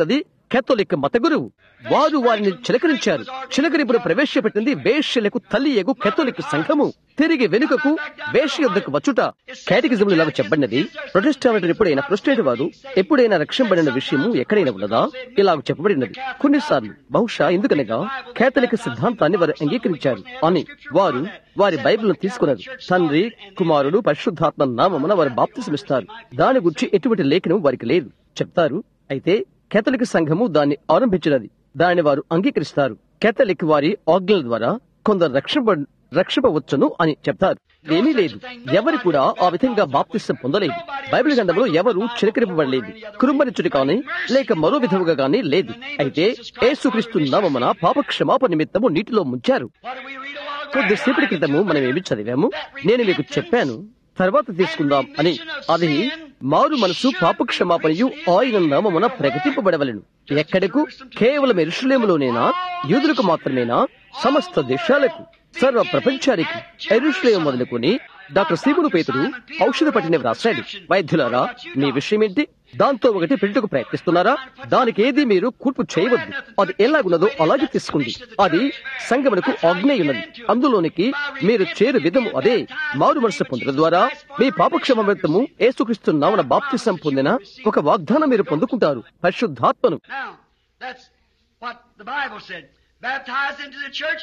కేథోలిక్ మత గురువు వారు వారిని చిలకరించారు చిలకరింపును ప్రవేశపెట్టింది వేష్యలకు తల్లి ఎగు కేథోలిక్ సంఘము తిరిగి వెనుకకు వేష్య యొద్దకు వచ్చుట కేటగిజంలో ఇలా చెప్పబడినది ప్రొటెస్టాంట్ ఎప్పుడైనా ప్రొస్టేట్ వారు ఎప్పుడైనా రక్షింపబడిన విషయము ఎక్కడైనా ఉన్నదా ఇలాగ చెప్పబడినది కొన్నిసార్లు బహుశా ఎందుకనగా కేథలిక్ సిద్ధాంతాన్ని వారు అంగీకరించారు అని వారు వారి బైబిల్ను తీసుకున్నారు తండ్రి కుమారుడు పరిశుద్ధాత్మ నామమున వారు బాప్తిసమిస్తారు దాని గురించి ఎటువంటి లేఖనం వారికి లేదు చెప్తారు అయితే కేథలిక్ సంఘము దాన్ని ఆరంభించినది దానిని వారు అంగీకరిస్తారు కేథలిక్ వారి ఆజ్ఞల ద్వారా కొందరు రక్షింప రక్షింపవచ్చును అని చెప్తారు ఏమీ లేదు ఎవరు కూడా ఆ విధంగా బాప్తిష్టం పొందలేదు బైబిల్ గ్రంథంలో ఎవరు చిలకరింపబడలేదు కురుంబరించుడి కానీ లేక మరో విధముగా కానీ లేదు అయితే ఏసుక్రీస్తు నామమున పాప క్షమాపణ నిమిత్తము నీటిలో ముంచారు What did we read a while ago? కొద్దిసేపటి క్రితము మనం ఏమి చదివాము నేను మీకు చెప్పాను తర్వాత తీసుకుందాం అని అది మారు మనసు పాప క్షమాపణయు ఆయన నామమున ప్రకటింపబడవలను ఎక్కడకు కేవలం ఎరుషులేములోనేనా యూదులకు మాత్రమేనా సమస్త దేశాలకు సర్వ ప్రపంచానికి ఎరుషులేము మొదలుకొని డాక్టర్ సీముడు పేతుడు ఔషధ పట్టిన వ్రాసాడు వైద్యులారా మీ విషయం ఏంటి దాంతో ఒకటి పెట్టుకు ప్రయత్నిస్తున్నారా దానికి ఏది మీరు కూర్పు చేయవద్దు అది ఎలాగున్నదో అలాగే తీసుకోండి అది సంగమునకు ఆజ్ఞయున్నది అందులోనికి మీరు చేరు విధము అదే మారు మనసు పొందడం ద్వారా మీ పాపక్షమృతము ఏసుక్రీస్తు నామన బాప్తిసం పొందిన ఒక వాగ్దానం మీరు పొందుకుంటారు పరిశుద్ధాత్మను Now, that's what the Bible said. Baptized into the church.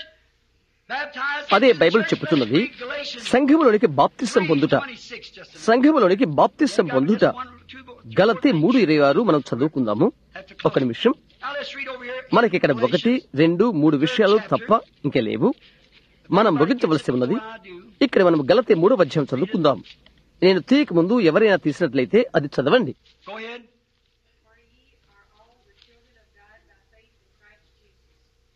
Baptized అదే into the బైబిల్ church. చెప్పుతున్నది Let's read Galatians సంఘములోనికి బాప్తిసం పొందుట 3:26 just a minute. సంఘములోనికి బాప్తిసం పొందుట గలతి మూడు ఇరవై ఆరు మనం చదువుకుందాము ఒక నిమిషం Now let's read over here. మనకి ఇక్కడ ఒకటి రెండు మూడు విషయాలు తప్ప ఇంకే లేవు మనం ముగించవలసి ఉన్నది ఇక్కడ మనం గలతి మూడవ అధ్యాయం చదువుకుందాం నేను తీయక ముందు ఎవరైనా తీసినట్లయితే అది చదవండి Go ahead. For ye are all the children of God by faith in Christ Jesus.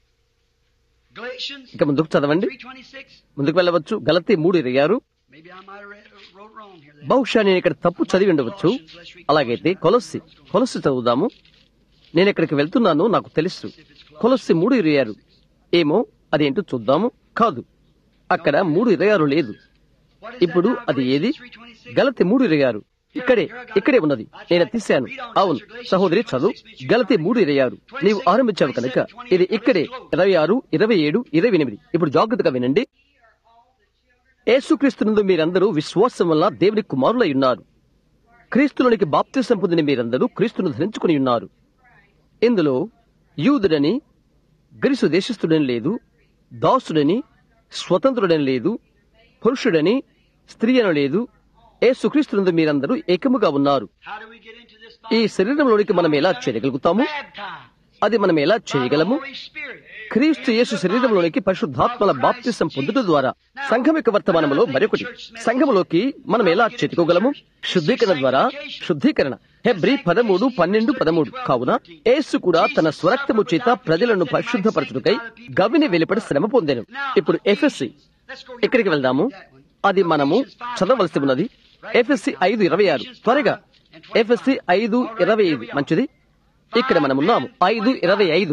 Galatians ఇక ముందుకు చదవండి 3:26. ముందుకు వెళ్ళవచ్చు గలతి మూడు ఇరవై ఆరు Maybe I might have read, wrote wrong here. Then. బహుశా నేను ఇక్కడ తప్పు చదివి ఉండవచ్చు అలాగైతే కొలస్సి కొలస్సి చదువుదాము నేను ఇక్కడికి వెళ్తున్నాను నాకు తెలుసు కొలస్సి మూడు ఇరవై ఆరు ఏమో అదేంటో చూద్దాము కాదు అక్కడ మూడు ఇరవై ఆరు లేదు What is ఇప్పుడు that now? అది ఏది Galatians 3:26. గలతి మూడు ఇరవై ఆరు ఇక్కడే ఇక్కడే ఉన్నది నేను తీశాను అవును సహోదరి చదువు గలతి మూడు ఇరవై ఆరు నీవు ఆరంభించావు కనుక ఇది ఇక్కడే ఇరవై ఆరు ఇరవై ఏడు ఇరవై ఎనిమిది ఇప్పుడు జాగ్రత్తగా వినండి యేసుక్రీస్తునందు మీరందరూ విశ్వాసం వల్ల దేవుని కుమారులై ఉన్నారు క్రీస్తులోనికి బాప్తిసం పొందిన మీరందరూ క్రీస్తును ధరించుకుని ఉన్నారు ఇందులో యూదుడని గ్రీసు దేశస్థుడని లేదు దాసుడని స్వతంత్రుడని లేదు పురుషుడని స్త్రీ అని లేదు యేసుక్రీస్తునందు మీరందరూ ఏకముగా ఉన్నారు How do we get into this ఈ body? శరీరంలోనికి మనం ఎలా చేయగలుగుతాము Baptized అది మనం ఎలా by the చేయగలము Holy Spirit. క్రీస్తు యేసు శరీరంలోనికి పరిశుద్ధాత్మల బాప్తిసం పొందుట ద్వారా సంఘం యొక్క వర్తమానంలో మరొకటి సంఘములోకి మనం ఎలా చేతుకోగలము శుద్ధీకరణ ద్వారా శుద్ధీకరణ హెబ్రి పదమూడు పన్నెండు పదమూడు కావున యేసు కూడా తన స్వరక్తము చేత ప్రజలను పరిశుద్ధపరచుటకై గవిని వెలుపడి శ్రమ పొందెను ఇప్పుడు ఎఫ్ఎస్సి Let's go here. ఇక్కడికి వెళ్దాము అది మనము చదవలసి ఉన్నది ఎఫ్ఎస్సి ఐదు ఇరవై ఆరు త్వరగా ఎఫ్ఎస్సి ఐదు ఇరవై ఐదు మంచిది ఇక్కడ మనం ఉన్నాము ఐదు ఇరవై ఐదు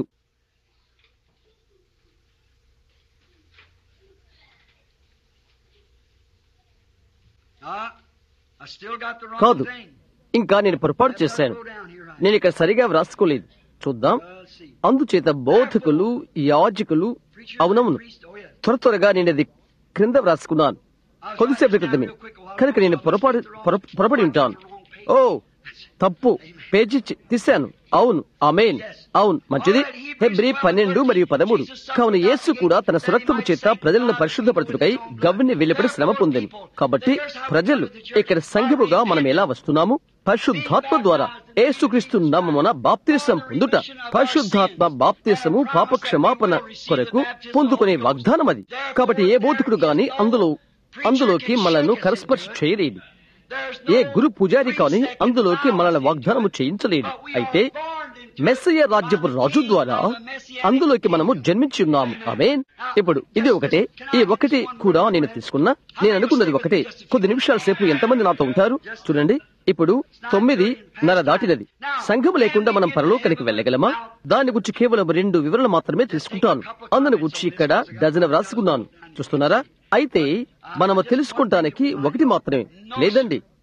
Uh, I still got the wrong కాదు thing. ఇంకా నేను పొరపాటు చేశాను Go down here right నేను ఇక్కడ సరిగా వ్రాసుకోలేదు చూద్దాం Uh, let's see. అందుచేత బోధకులు యాజకులు Preacher, అవునవును priest, oh yeah. త్వర త్వరగా నేను అది క్రింద వ్రాసుకున్నాను కొద్దిసేపటి క్రితమే కనుక నేను పొరపాటు పొర- పొరపడి ఉంటాను ఓ తప్పు పేజీ చి- తీశాను అవును ఆమెన్ అవును మంచిది హెబ్రి పన్నెండు మరియు పదమూడు కావున యేసు కూడా తన సురక్తము చేత ప్రజలను పరిశుద్ధపరచుటకై గవ్విని వెలుపడి శ్రమ పొందాను కాబట్టి ప్రజలు ఇక్కడ సంఘముగా మనం ఎలా వస్తున్నాము పరిశుద్ధాత్మ ద్వారా యేసుక్రీస్తు నామమున బాప్తిసం పొందుట పరిశుద్ధాత్మ బాప్తిసము పాప క్షమాపణ కొరకు పొందుకునే వాగ్దానం అది కాబట్టి ఏ బోధకుడు గాని అందులో అందులోకి మనల్ని కరస్పర్శ చేయలేదు There's ఏ గురు పూజారి కాని అందులోకి మనల్ని వాగ్దానము చేయించలేడు అయితే మెస్సయ్య రాజ్యపు రాజు ద్వారా అందులోకి మనము జన్మించి ఉన్నాము ఆమేన్ ఇప్పుడు ఇది ఒకటే ఈ ఒకటి కూడా నేను తీసుకున్నా నేను అనుకున్నది ఒకటే కొద్ది నిమిషాల సేపు ఎంతమంది నాతో ఉంటారు చూడండి ఇప్పుడు తొమ్మిది నర దాటినది సంఘము లేకుండా మనం పరలోకానికి వెళ్ళగలమా దాని గురించి కేవలం రెండు వివరణ మాత్రమే తీసుకుంటాను అందుని గురించి ఇక్కడ డజన్ వ్రాసుకున్నాను చూస్తున్నారా అయితే మనము తెలుసుకుంటానికి ఒకటి మాత్రమే లేదండి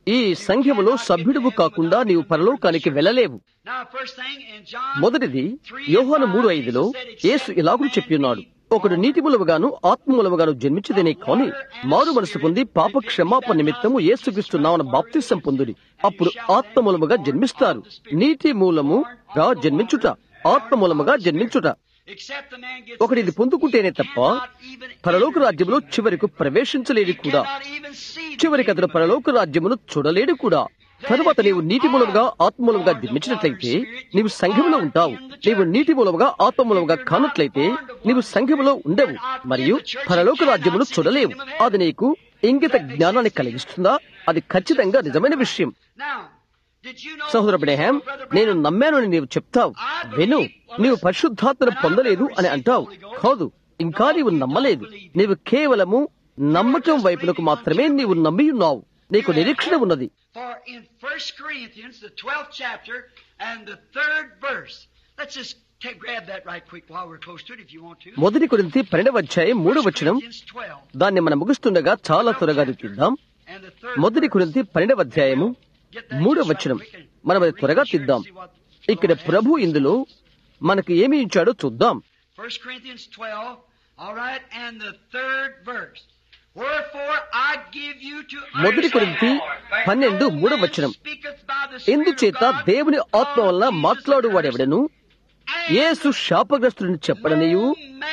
ఈ సంఘములో సభ్యుడువు కాకుండా నీవు పరలోకానికి వెళ్ళలేవు Now, first thing in John మొదటిది యోహాను మూడు ఐదులో యేసు ఇలాగూ చెప్పియున్నాడు ఒకడు నీటి మూలముగాను ఆత్మ మూలముగాను జన్మించదనే కాని మారు మనసు పొంది పాప క్షమాపణ నిమిత్తము యేసుక్రీస్తు నామన బాప్తిసం పొందుడి అప్పుడు ఆత్మ మూలముగా జన్మిస్తారు నీటి మూలముగా జన్మించుట ఆత్మ మూలముగా జన్మించుట except the man gets ఒకడు ఇది పొందుకుంటేనే తప్ప పరలోక రాజ్యములో చివరకు ప్రవేశించలేడు కూడా cannot even see the చివరికి అతడు పరలోక రాజ్యమును చూడలేడు కూడా తరువాత నీవు నీటి మూలముగా ఆత్మ మూలముగా జన్మించినట్లయితే నీవు సంఘములో ఉంటావు నీవు నీటి మూలముగా ఆత్మ మూలముగా కానట్లయితే నీవు సంఘములో ఉండవు మరియు పరలోక రాజ్యమును చూడలేవు అది నీకు ఇంగిత జ్ఞానాన్ని కలిగిస్తుందా అది ఖచ్చితంగా నిజమైన విషయం Now, did you know సహోదర బ్రహ్యాం నేను నమ్మాను అని నీవు చెప్తావు విను నీవు పరిశుద్ధాత్మను పొందలేదు అని అంటావు కాదు ఇంకా నీవు నమ్మలేదు నీవు కేవలము నమ్మకం వైపునకు మాత్రమే నీవు నమ్మి ఉన్నావు నీకు నిరీక్షణ ఉన్నది For in 1 Corinthians, the 12th chapter and the third verse, let's just take, grab that right quick while we're close to it if you want to. మొదటి కొరింథీ పన్నెండవ అధ్యాయం మూడవ వచనం Corinthians 12 దాన్ని మనం ముగుస్తుండగా చాలా త్వరగా తీద్దాం and the third మొదటి కొరింథీ పన్నెండవ అధ్యాయము Get that మూడవ just right వచనం quick and మనం అది త్వరగా read sure తీద్దాం and see what ఇక్కడ ప్రభు ఇందులో మనకు ఏమి ఇచ్చాడో చూద్దాం 1 Corinthians 12, all right, and the third verse. Wherefore I give you to మొదటి కొరింథీ పన్నెండు మూడవ వచనం ఎందుచేత దేవుని ఆత్మ వలన మాట్లాడువాడెవడను యేసు శాపగ్రస్తుడిని చెప్పడనియు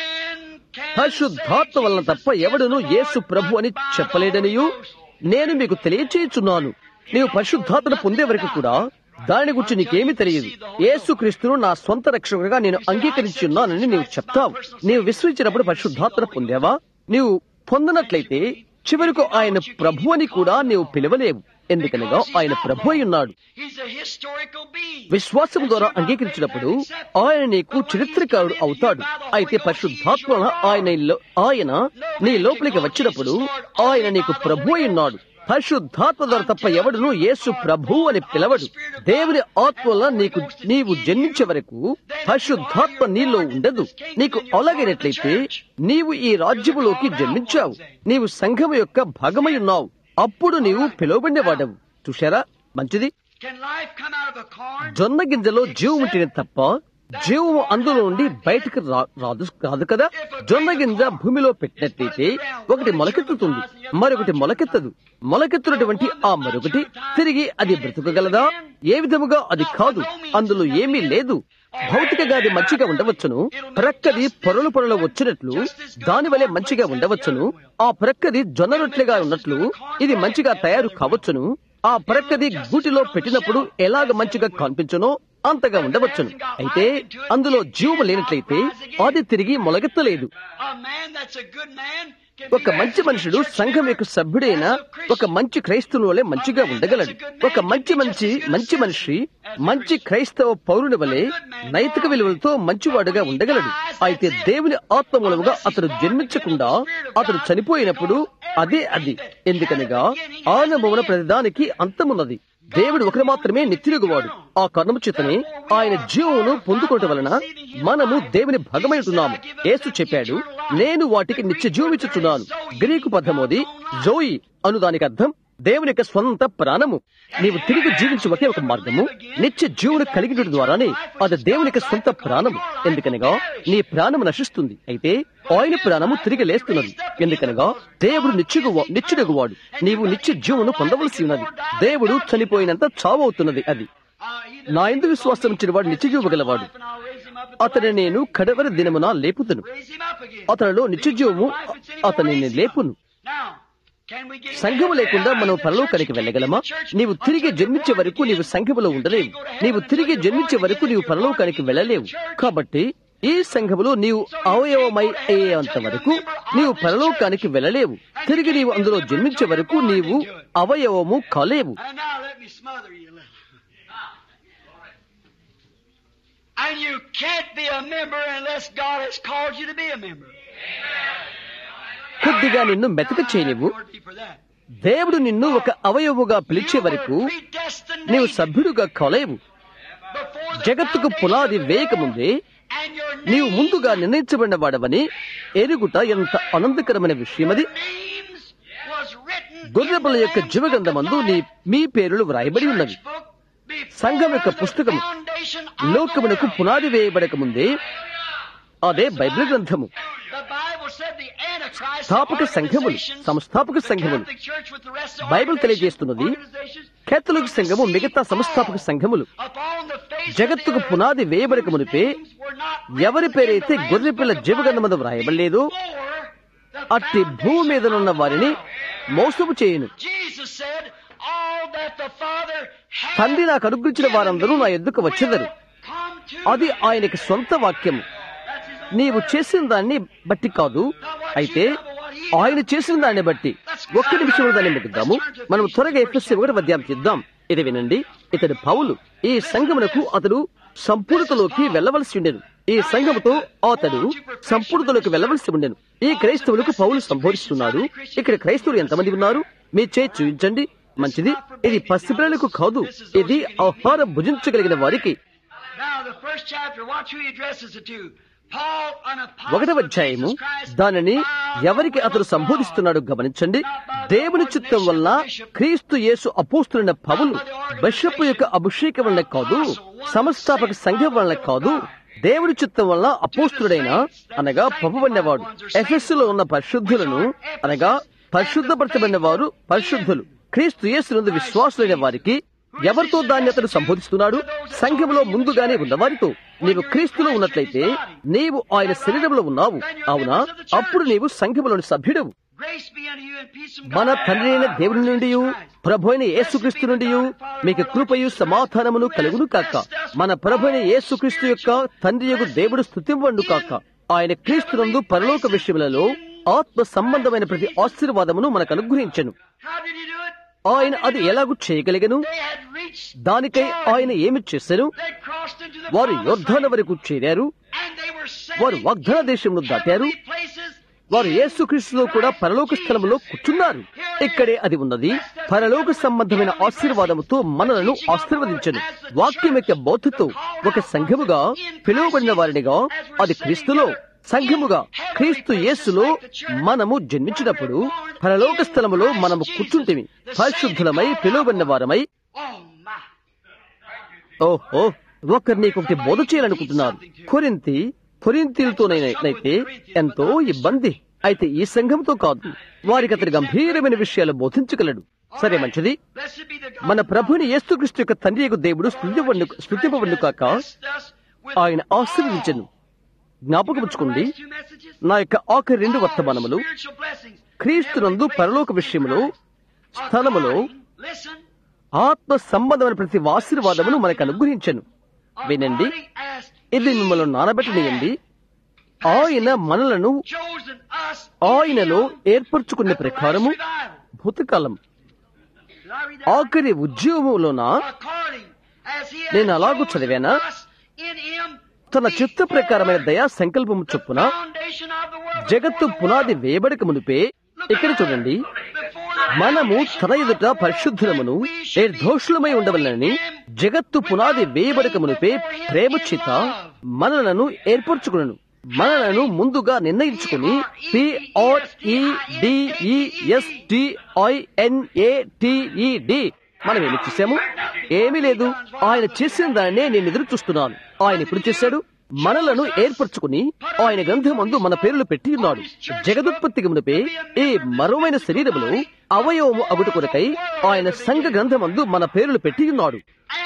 పరిశుద్ధాత్మ వలన తప్ప ఎవడును యేసు ప్రభు అని చెప్పలేడనియు నేను మీకు తెలియచేయుచున్నాను నీవు పరిశుద్ధాత్మను పొందే వరకు కూడా దాని గురించి నీకేమీ తెలియదు యేసుక్రీస్తును నా సొంత రక్షకుడిగా నేను అంగీకరించి ఉన్నానని నీవు చెప్తావు నీవు విశ్వసించినప్పుడు పరిశుద్ధాత్మను పొందావా నీవు పొందనట్లయితే చివరకు ఆయన ప్రభు అని కూడా నీవు పిలవలేవు ఎందుకనగా ఆయన ప్రభు అయి ఉన్నాడు విశ్వాసం ద్వారా అంగీకరించినప్పుడు ఆయన నీకు చరిత్రకారుడు అవుతాడు అయితే పరిశుద్ధాత్మ ఆయన ఆయన నీ లోపలికి వచ్చినప్పుడు ఆయన నీకు ప్రభు అయి ఉన్నాడు పరిశుద్ధాత్మ ద్వారా తప్ప ఎవడును యేసు ప్రభు అని పిలవడు దేవుని ఆత్మ వల్ల నీకు నీవు జన్మించే వరకు పరిశుద్ధాత్మ నీలో ఉండదు నీకు అలాగైనట్లయితే నీవు ఈ రాజ్యములోకి జన్మించావు నీవు సంఘము యొక్క భాగమై ఉన్నావు అప్పుడు నీవు పిలువబడినవాడవు చూశారా మంచిది జొన్న గింజలో జీవం ఉంటేనే తప్ప జీవము అందులో నుండి బయటకు రాదు రాదు కదా జొన్న గింజ భూమిలో పెట్టినట్లయితే ఒకటి మొలకెత్తుతుంది మరొకటి మొలకెత్తదు మొలకెత్తున్నటువంటి ఆ మరొకటి తిరిగి అది బ్రతుకగలదా ఏ విధముగా అది కాదు అందులో ఏమీ లేదు భౌతికగా అది మంచిగా ఉండవచ్చును ప్రక్కది పొరలు పొరలు వచ్చినట్లు దాని వలె మంచిగా ఉండవచ్చును ఆ ప్రక్కది జొన్న రొట్టెలుగా ఉన్నట్లు ఇది మంచిగా తయారు కావచ్చును ఆ ప్రక్కది గూటిలో పెట్టినప్పుడు ఎలాగ మంచిగా కనిపించునో అంతగా ఉండవచ్చును అయితే అందులో జీవము లేనట్లయితే అది తిరిగి మొలగెత్తలేదు ఒక మంచి మనుషుడు సంఘం యొక్క సభ్యుడైన ఒక మంచి క్రైస్తవుని వలె మంచిగా ఉండగలడు ఒక మంచి మంచి మంచి మనిషి మంచి క్రైస్తవ పౌరుని వలె నైతిక విలువలతో మంచివాడుగా ఉండగలడు అయితే దేవుని ఆత్మమూలముగా అతడు జన్మించకుండా అతడు చనిపోయినప్పుడు అదే అది ఎందుకనగా ఆనందమున ప్రతిదానికి అంతమున్నది దేవుడు ఒకరు మాత్రమే నిత్యుడుగువాడు ఆ కర్ణము చేతనే ఆయన జీవమును పొందుకోవటం వలన మనము దేవుని భగమై ఉంటున్నాము యేసు చెప్పాడు నేను వాటికి నిత్య జీవమిచ్చుచున్నాను గ్రీకు పదమోది జోయి అను దానికి అర్థం దేవుని యొక్క స్వంత ప్రాణము నీవు తిరిగి జీవించే ఒకే ఒక మార్గము నిత్య జీవుడు కలిగిన ద్వారానే అది దేవుని యొక్క సొంత ప్రాణము ఎందుకనగా నీ ప్రాణము నశిస్తుంది అయితే ఆయన ప్రాణము తిరిగి లేస్తున్నది ఎందుకనగా దేవుడు నిత్యుగు నిత్యుడుగువాడు నీవు నిత్య జీవును పొందవలసి ఉన్నది దేవుడు చనిపోయినంత చావవుతున్నది అది నా ఎందుకు విశ్వాసం ఇచ్చిన వాడు నిత్య జీవగలవాడు అతని నేను కడవరి దినమున లేపుతును అతనిలో నిత్య జీవము అతనిని లేపును సంఘము లేకుండా మనం పరలోకానికి వెళ్ళగలమా నీవు తిరిగి జన్మించే వరకు నీవు సంఘములో ఉండలేవు నీవు తిరిగి జన్మించే వరకు నీవు పరలోకానికి వెళ్ళలేవు కాబట్టి ఈ సంఘములో నీవు అవయవమై అయ్యేంత వరకు నీవు పరలోకానికి వెళ్ళలేవు తిరిగి నీవు అందులో జన్మించే వరకు నీవు అవయవము కాలేవు And you can't be a member unless God has called you to be a member. కొద్దిగా నిన్ను మెతక చేయనివ్వు దేవుడు నిన్ను ఒక అవయవుగా పిలిచే వరకు నీవు సభ్యుడుగా కాలేవు జగత్తుకు పునాది వేయకముందే నీవు ముందుగా నిర్ణయించబడిన వాడవని ఎరుగుట ఎంత ఆనందకరమైన విషయం అది గొర్రెపిల్ల యొక్క జీవగంధమందు నీ మీ పేరులు వ్రాయబడి ఉన్నవి సంఘం యొక్క పుస్తకము లోకమునకు పునాది వేయబడక ముందే అదే బైబిల్ గ్రంథము స్థాపక సంఘములు సంస్థాపక సంఘములు బైబిల్ తెలియజేస్తున్నది కేథలిక్ సంఘము మిగతా సంస్థాపక సంఘములు జగత్తుకు పునాది వేయబడక మునిపే ఎవరి పేరైతే గొర్రెపిల్ల జీవగంధమందు వ్రాయబడలేదో అట్టి భూమి మీదనున్న వారిని మోసము చేయను తండ్రి నాకు అనుగ్రహించిన వారందరూ నా ఎద్దుకు వచ్చేదరు అది ఆయనకి సొంత వాక్యము నీవు చేసిన దాన్ని బట్టి కాదు అయితే ఆయన చేసిన దాన్ని బట్టి ఒక్క నిమిషంలో దాన్ని ముగిద్దాము మనం త్వరగా ఎఫ్ఎస్సి ఒకటి మధ్యాహ్నం చేద్దాం ఇది వినండి ఇతడు పౌలు ఈ సంఘమునకు అతడు సంపూర్ణతలోకి వెళ్ళవలసి ఉండెను ఈ సంఘముతో అతడు సంపూర్ణతలోకి వెళ్ళవలసి ఉండెను ఈ క్రైస్తవులకు పౌలు సంబోధిస్తున్నాడు ఇక్కడ క్రైస్తవులు ఎంతమంది ఉన్నారు మీ చేయి చూపించండి మంచిది ఇది పసిపిల్లలకు కాదు ఇది ఆహారం భుజించగలిగిన వారికి ఒకటవ అధ్యాయము దానిని ఎవరికి అతడు సంబోధిస్తున్నాడు గమనించండి దేవుని చిత్తం వల్ల క్రీస్తు యేసు అపోస్తున్న పవులు బిషప్ యొక్క అభిషేకం వల్ల కాదు సంస్థాపక సంఘం వల్ల కాదు దేవుడి చిత్తం వల్ల అపోస్తుడైన అనగా పంపబడినవాడు ఎఫెస్ లో ఉన్న పరిశుద్ధులను అనగా పరిశుద్ధపరచబడిన వారు పరిశుద్ధులు క్రీస్తు యేసునందు విశ్వాసులైన వారికి ఎవరితో దాన్ని అతడు సంబోధిస్తున్నాడు సంఘంలో ముందుగానే ఉన్నవారితో నీవు క్రీస్తులో ఉన్నట్లయితే నీవు ఆయన శరీరంలో ఉన్నావు అవునా అప్పుడు నీవు సంఘములోని సభ్యుడవు మన తండ్రి అయిన దేవుని నుండి ప్రభు అయిన యేసుక్రీస్తు నుండి మీకు కృపయు సమాధానమును కలుగును కాక మన ప్రభు అయిన యేసుక్రీస్తు యొక్క తండ్రి యొక్క దేవుడు స్థుతివ్వండు కాక ఆయన క్రీస్తునందు పరలోక విషయములలో ఆత్మ సంబంధమైన ప్రతి ఆశీర్వాదమును మనకు అనుగ్రహించను ఆయన అది ఎలాగూ చేయగలిగను దానికై ఆయన ఏమి చేశారు వారు యోర్ధాన వరకు చేరారు వారు వాగ్దాన దేశంలో దాటారు వారు యేసుక్రీస్తులో కూడా పరలోక స్థలంలో కూర్చున్నారు ఇక్కడే అది ఉన్నది పరలోక సంబంధమైన ఆశీర్వాదముతో మనలను ఆశీర్వదించను వాక్యం యొక్క బోధతో ఒక సంఘముగా పిలువబడిన వారినిగా అది క్రీస్తులో సంఘముగా క్రీస్తు యేసులో మనము జన్మించినప్పుడు పరలోక స్థలములో మనము కూర్చుంటిమి పరిశుద్ధులమై పిలువబడిన వారమై ఓహో ఒకరు నీకు ఒకటి బోధ చేయాలనుకుంటున్నారు కొరింతి కొరింతీలతోనైతే ఎంతో ఇబ్బంది అయితే ఈ సంఘంతో కాదు వారికి అతని గంభీరమైన విషయాలు బోధించగలడు సరే మంచిది మన ప్రభుని యేసుక్రీస్తు యొక్క తండ్రి యొక్క దేవుడు స్థుతింపబడు కాక ఆయన ఆశీర్వదించను జ్ఞాపకముచ్చుకోండి నా యొక్క ఆఖరి రెండు వర్తమానములు క్రీస్తునందు పరలోక విషయములో స్థలములో ఆత్మ సంబంధమైన ప్రతి ఆశీర్వాదమును మనకు అనుగ్రహించను వినండి ఇది మిమ్మల్ని నానబెట్టనియండి ఆయన మనలను ఆయనలో ఏర్పరచుకునే ప్రకారము భూతకాలం ఆఖరి ఉద్యోగంలోన నేను అలాగూ చదివానా తన చిత్త ప్రకారమైన దయా సంకల్పము చొప్పున జగత్తు పునాది వేయబడక మునిపే ఇక్కడ చూడండి మనము తన ఎదుట పరిశుద్ధులమును నిర్దోషులమై ఉండవలనని జగత్తు పునాది వేయబడక మునిపే ప్రేమ చేత మనలను ఏర్పరచుకును మనలను ముందుగా నిర్ణయించుకుని పిఆర్ఈడిఈఎస్టిఐఎన్ఏటిఈడి మనం ఏమి చేశాము ఏమీ లేదు ఆయన చేసిన దాన్నే నేను ఎదురు చూస్తున్నాను ఆయన ఎప్పుడు చేశాడు మనలను ఏర్పరచుకుని ఆయన గ్రంథమందు మన పేర్లు పెట్టి ఉన్నాడు జగదుత్పత్తికి మునిపే ఈ మరోమైన శరీరములో అవయవము అగుట కొరకై ఆయన సంఘ గ్రంథమందు మన పేర్లు పెట్టి ఉన్నాడు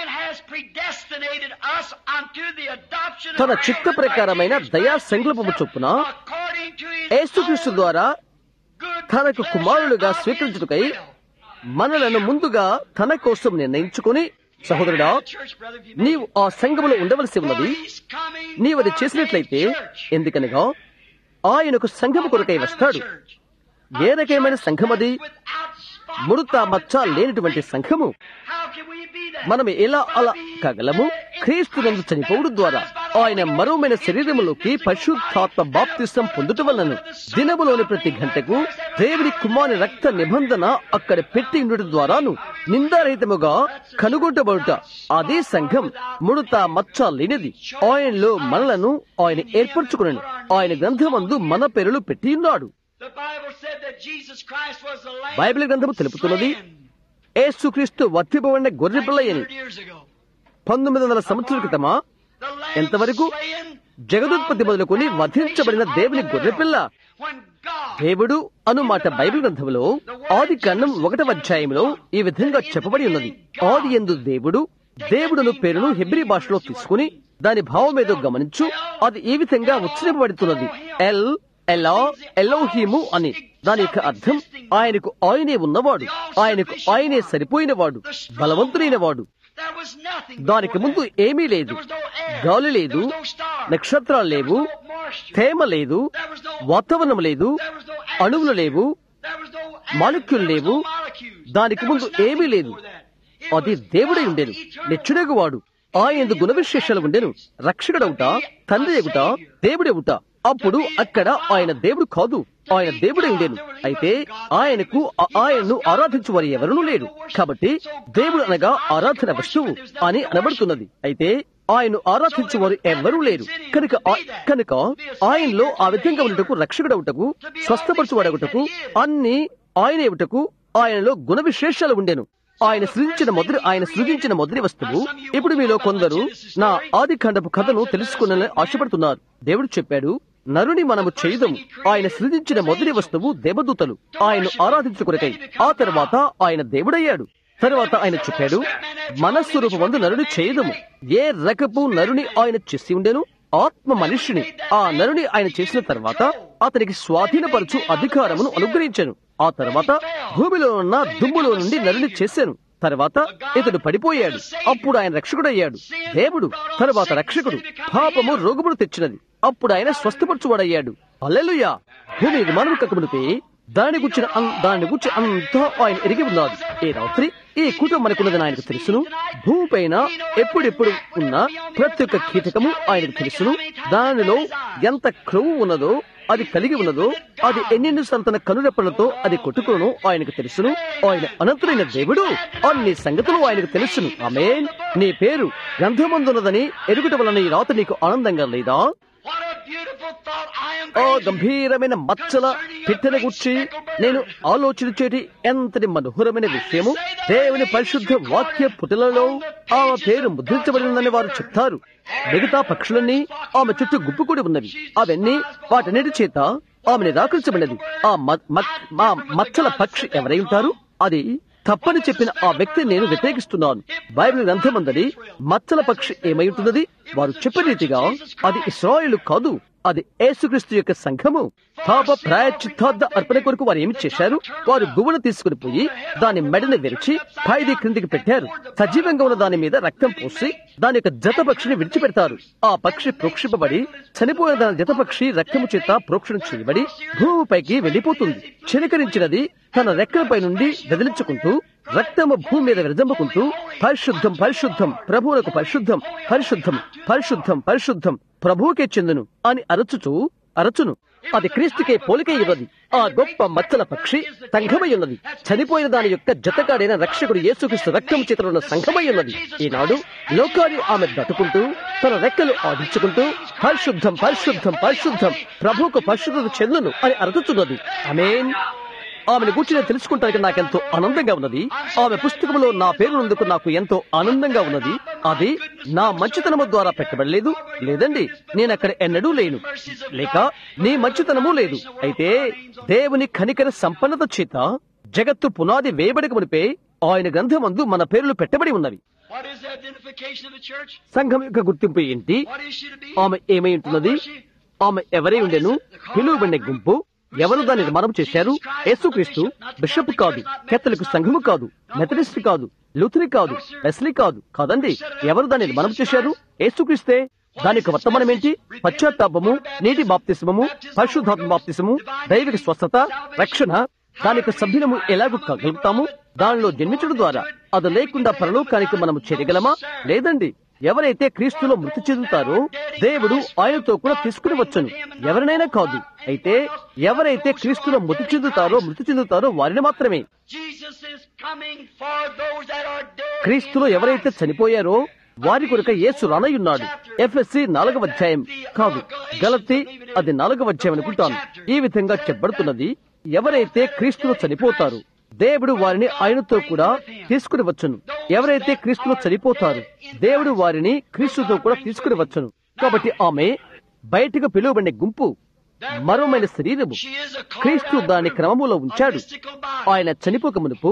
తన చిత్త ప్రకారమైన దయా సంకల్పము చొప్పున యేసుక్రీస్తు ద్వారా తనకు కుమారులుగా స్వీకరించుటకై మనలను ముందుగా తన కోసం నిర్ణయించుకుని సహోదరుడా నీవు ఆ సంఘములో ఉండవలసి ఉన్నది నీవు అది చేసినట్లయితే ఎందుకనగా ఆయనకు సంఘము కొరకై వస్తాడు ఏ రకమైన సంఘం అది ముడత మచ్చ లేనటువంటి సంఘము మనం ఎలా అలా కాగలము క్రీస్తునందు చనిపోవడు ద్వారా ఆయన మరోమైన శరీరములోకి పరిశుద్ధాత్మ బాప్తిసం పొందుట వలన దినములోని ప్రతి గంటకు దేవుని కుమారి రక్త నిబంధన అక్కడ పెట్టి ఉండటం ద్వారాను నిందారహితముగా కనుగొట్టబడుట అదే సంఘం ముడత మచ్చ లేనిది ఆయనలో మనలను ఆయన ఏర్పరచుకున్నాను ఆయన గ్రంథమందు మన పేరులు పెట్టి ఉన్నాడు The Bible said that Jesus Christ was the Lamb Bible గ్రంథము తెలుపుతున్నది slain ఏసుక్రీస్తు వర్తిపబడిన గొర్రెపిల్ల అని 100 years ago. పంతొమ్మిది వందల సంవత్సరాల క్రితమా The Lamb ఎంతవరకు slain జగదుత్పత్తి మొదలుకొని వధించబడిన దేవుని గొర్రెపిల్ల when God దేవుడు అను మాట బైబిల్ గ్రంథంలో ఆది కాండం ఒకటవ అధ్యాయంలో ఈ విధంగా చెప్పబడి ఉన్నది ఆది ఎందు దేవుడు దేవుడును పేరును హెబ్రి భాషలో తీసుకుని దాని భావం ఏదో గమనించు అది ఈ విధంగా ఉచ్చరింపబడుతున్నది ఎల్ ఎలా ఎలోహీము అని దాని యొక్క అర్థం ఆయనకు ఆయనే ఉన్నవాడు ఆయనకు ఆయనే సరిపోయినవాడు బలవంతుడైన వాడు there was nothing దానికి before ముందు that. ఏమీ లేదు There was no air. గాలి లేదు There was no stars. నక్షత్రాలు లేవు There was no moisture. తేమ లేదు There was no- వాతావరణం లేదు There was no అణువులు లేవు There was no atom. Molecule There was లేవు no molecules. దానికి There ముందు was nothing ఏమీ లేదు before that. It అది was దేవుడై God, ఉండెను eternal. నిచ్చుడగు వాడు ఆయన గుణ విశేషాలు ఉండెను రక్షకుడవుట తండ్రి ఎగుట దేవుడెవుట అప్పుడు అక్కడ ఆయన దేవుడు కాదు ఆయన దేవుడే ఉండేను అయితే ఆయనకు ఆ- ఆయన్ను ఆరాధించు వారు ఎవరూ లేరు కాబట్టి దేవుడు అనగా ఆరాధన వస్తువు అని అనబడుతున్నది అయితే ఆయన ఆరాధించు వారు ఎవరూ లేరు కనుక ఆ- కనుక ఆయనలో ఆ విధంగా ఉండటకు రక్షకుడవుటకు స్వస్థపరచువాడగుటకు అన్ని ఆయన ఏమిటకు ఆయనలో గుణ విశేషాలు ఉండెను ఆయన సృజించిన మొదటి ఆయన సృజించిన మొదటి వస్తువు ఇప్పుడు మీలో కొందరు నా ఆది ఖండపు కథను తెలుసుకున్న ఆశపడుతున్నారు దేవుడు చెప్పాడు నరుని మనము చేయదము ఆయన సృజించిన మొదటి వస్తువు దేవదూతలు ఆయన ఆరాధించుకునకై ఆ తర్వాత ఆయన దేవుడయ్యాడు తర్వాత ఆయన చెప్పాడు మనస్వరూపమందు నరుని చేయదము ఏ రకపు నరుని ఆయన చేసి ఉండెను ఆత్మ మనుష్యుని ఆ నరుని ఆయన చేసిన తర్వాత అతనికి స్వాధీనపరచు అధికారమును అనుగ్రహించాను ఆ తర్వాత భూమిలో ఉన్న దుమ్ములో నుండి నరుని చేశాను తర్వాత ఇతడు పడిపోయాడు అప్పుడు ఆయన రక్షకుడయ్యాడు దేవుడు తర్వాత రక్షకుడు పాపము రోగమును తెచ్చినది అప్పుడు ఆయన స్వస్థపరచువాడయ్యాడు అల్లెలుయా భూమి నిర్మాణం కక్కమునిపై దాని గుర్చిన అం- దాని గురించి అంతా ఆయన ఎరిగి ఉన్నాడు ఈ రాత్రి ఈ కుటుంబం మనకున్నదని ఆయనకు తెలుసును భూమిపైన ఎప్పుడెప్పుడు ఉన్న ప్రతి ఒక్క కీటకము ఆయనకు తెలుసును దానిలో ఎంత క్రొవ్వు ఉన్నదో అది కలిగి ఉన్నదో అది ఎన్నెన్నిసార్లు తన కనురెప్పలతో అది కొట్టుకును ఆయనకు తెలుసును ఆయన అనంతుడైన దేవుడు అన్ని సంగతులు ఆయనకు తెలుసును ఆమేన్ నీ పేరు గ్రంథమందున్నదని ఎరుగుట వలన ఈ రాత నీకు ఆనందంగా లేదా What a beautiful thought I am oh going to- గంభీరమైన మచ్చల పిట్టెల గుర్చి నేను ఆలోచించేటి ఎంతటి మనోహరమైన విషయము దేవుని పరిశుద్ధ వాక్య పుటలలో ఆమె పేరు ముద్రించబడిందని వారు చెప్తారు మిగతా పక్షులన్నీ ఆమె చుట్టూ గుప్పుకూడి ఉన్నవి అవన్నీ వాటన్నిటి చేత ఆమె నిరాకరించబడినది ఆ మ- మ- ఆ మచ్చల పక్షి ఎవరై ఉంటారు అది తప్పని చెప్పిన ఆ వ్యక్తిని నేను వ్యతిరేకిస్తున్నాను బైబిల్ గ్రంథమందరి మచ్చల పక్షి ఏమై ఉంటున్నది వారు చెప్పిన రీతిగా అది ఇస్రాయేలు కాదు అది యేసుక్రీస్తు యొక్క సంఘము పాప ప్రాయచిత్తార్థ అర్పణ కొరకు వారు ఏమి చేశారు వారు గువ్వను తీసుకుని పోయి దాని మెడని విరిచి ఖైదీ క్రిందికి పెట్టారు సజీవంగా ఉన్న దాని మీద రక్తం పోసి దాని యొక్క జత పక్షిని విడిచిపెడతారు ఆ పక్షి ప్రోక్షింపబడి చనిపోయిన దాని జత పక్షి రక్తము చేత ప్రోక్షణ చేయబడి భూమిపైకి వెళ్లిపోతుంది చిలకరించినది తన రెక్కలపై నుండి వెదిలించుకుంటూ రక్తము భూమి మీద విరజంపుకుంటూ పరిశుద్ధం పరిశుద్ధం ప్రభువులకు పరిశుద్ధం పరిశుద్ధం పరిశుద్ధం పరిశుద్ధం ప్రభువుకే చెందును అని అరచుచూ అరచును అది క్రీస్తుకే పోలికై ఉన్నది ఆ గొప్ప మచ్చల పక్షి సంఘమై ఉన్నది చనిపోయిన దాని యొక్క జతగాడైన రక్షకుడు యేసుక్రీస్తు రక్తం చేతులు ఉన్న సంఘమై ఉన్నది ఈనాడు లోకాన్ని ఆమె దట్టుకుంటూ తన రెక్కలు ఆడించుకుంటూ పరిశుద్ధం పరిశుద్ధం పరిశుద్ధం ప్రభువుకు పరిశుద్ధత చెందును అని అరచుచున్నది ఆమేన్ ఆమెను గురించి నేను తెలుసుకుంటానికి నాకెంతో ఆనందంగా ఉన్నది ఆమె పుస్తకంలో నా పేరు నందుకు నాకు ఎంతో ఆనందంగా ఉన్నది అది నా మంచితనము ద్వారా పెట్టబడలేదు లేదండి నేను అక్కడ ఎన్నడూ లేను లేక నీ మంచితనము లేదు అయితే దేవుని కనికర సంపన్నత చేత జగత్తు పునాది వేయబడక మునిపే ఆయన గ్రంథమందు మన పేర్లు పెట్టబడి ఉన్నవి What is the identification of the church? సంఘం యొక్క గుర్తింపు ఏంటి What is she to be? ఆమె ఏమై ఉంటున్నది ఆమె ఎవరై ఉండెను పిలువబడిన గుంపు ఎవరు దాన్ని నిర్మాణం చేశారు యేసుక్రీస్తు బిషప్ కాదు కెత్తలకు సంఘము కాదు మెథడిస్ట్ కాదు లూథరి కాదు వెస్లీ కాదు కాదండి ఎవరు దాన్ని నిర్మాణం చేశారు యేసుక్రీస్తే దానికి వర్తమానం ఏంటి పశ్చాత్తాపము నీటి బాప్తిసమము పరిశుద్ధాత్మ బాప్తిసము దైవిక స్వస్థత రక్షణ దాని యొక్క సభ్యులము ఎలాగూ కలుగుతాము దానిలో జన్మించడం ద్వారా అది లేకుండా పరలోకానికి మనము చేరగలమా లేదండి ఎవరైతే క్రీస్తులో మృతి చెందుతారో దేవుడు ఆయనతో కూడా తీసుకుని వచ్చను ఎవరినైనా కాదు అయితే ఎవరైతే క్రీస్తులో మృతి చెందుతారో మృతి చెందుతారో వారిని మాత్రమే Jesus is coming for those that are dead. క్రీస్తులో ఎవరైతే చనిపోయారో వారి కొరక యేసు రానయ్యున్నాడు ఎఫ్ఎస్సి నాలుగవ అధ్యాయం కాదు గలతి అది నాలుగవ అధ్యాయం అనుకుంటాను ఈ విధంగా చెప్పబడుతున్నది ఎవరైతే క్రీస్తులో చనిపోతారు దేవుడు వారిని ఆయనతో కూడా తీసుకుని వచ్చును ఎవరైతే క్రీస్తులో చనిపోతారు దేవుడు వారిని క్రీస్తుతో కూడా తీసుకుని వచ్చును కాబట్టి ఆమె బయటకు పిలువబడిన గుంపు మరోమైన శరీరము క్రీస్తు దాని క్రమములో ఉంచాడు ఆయన చనిపోక మునుపు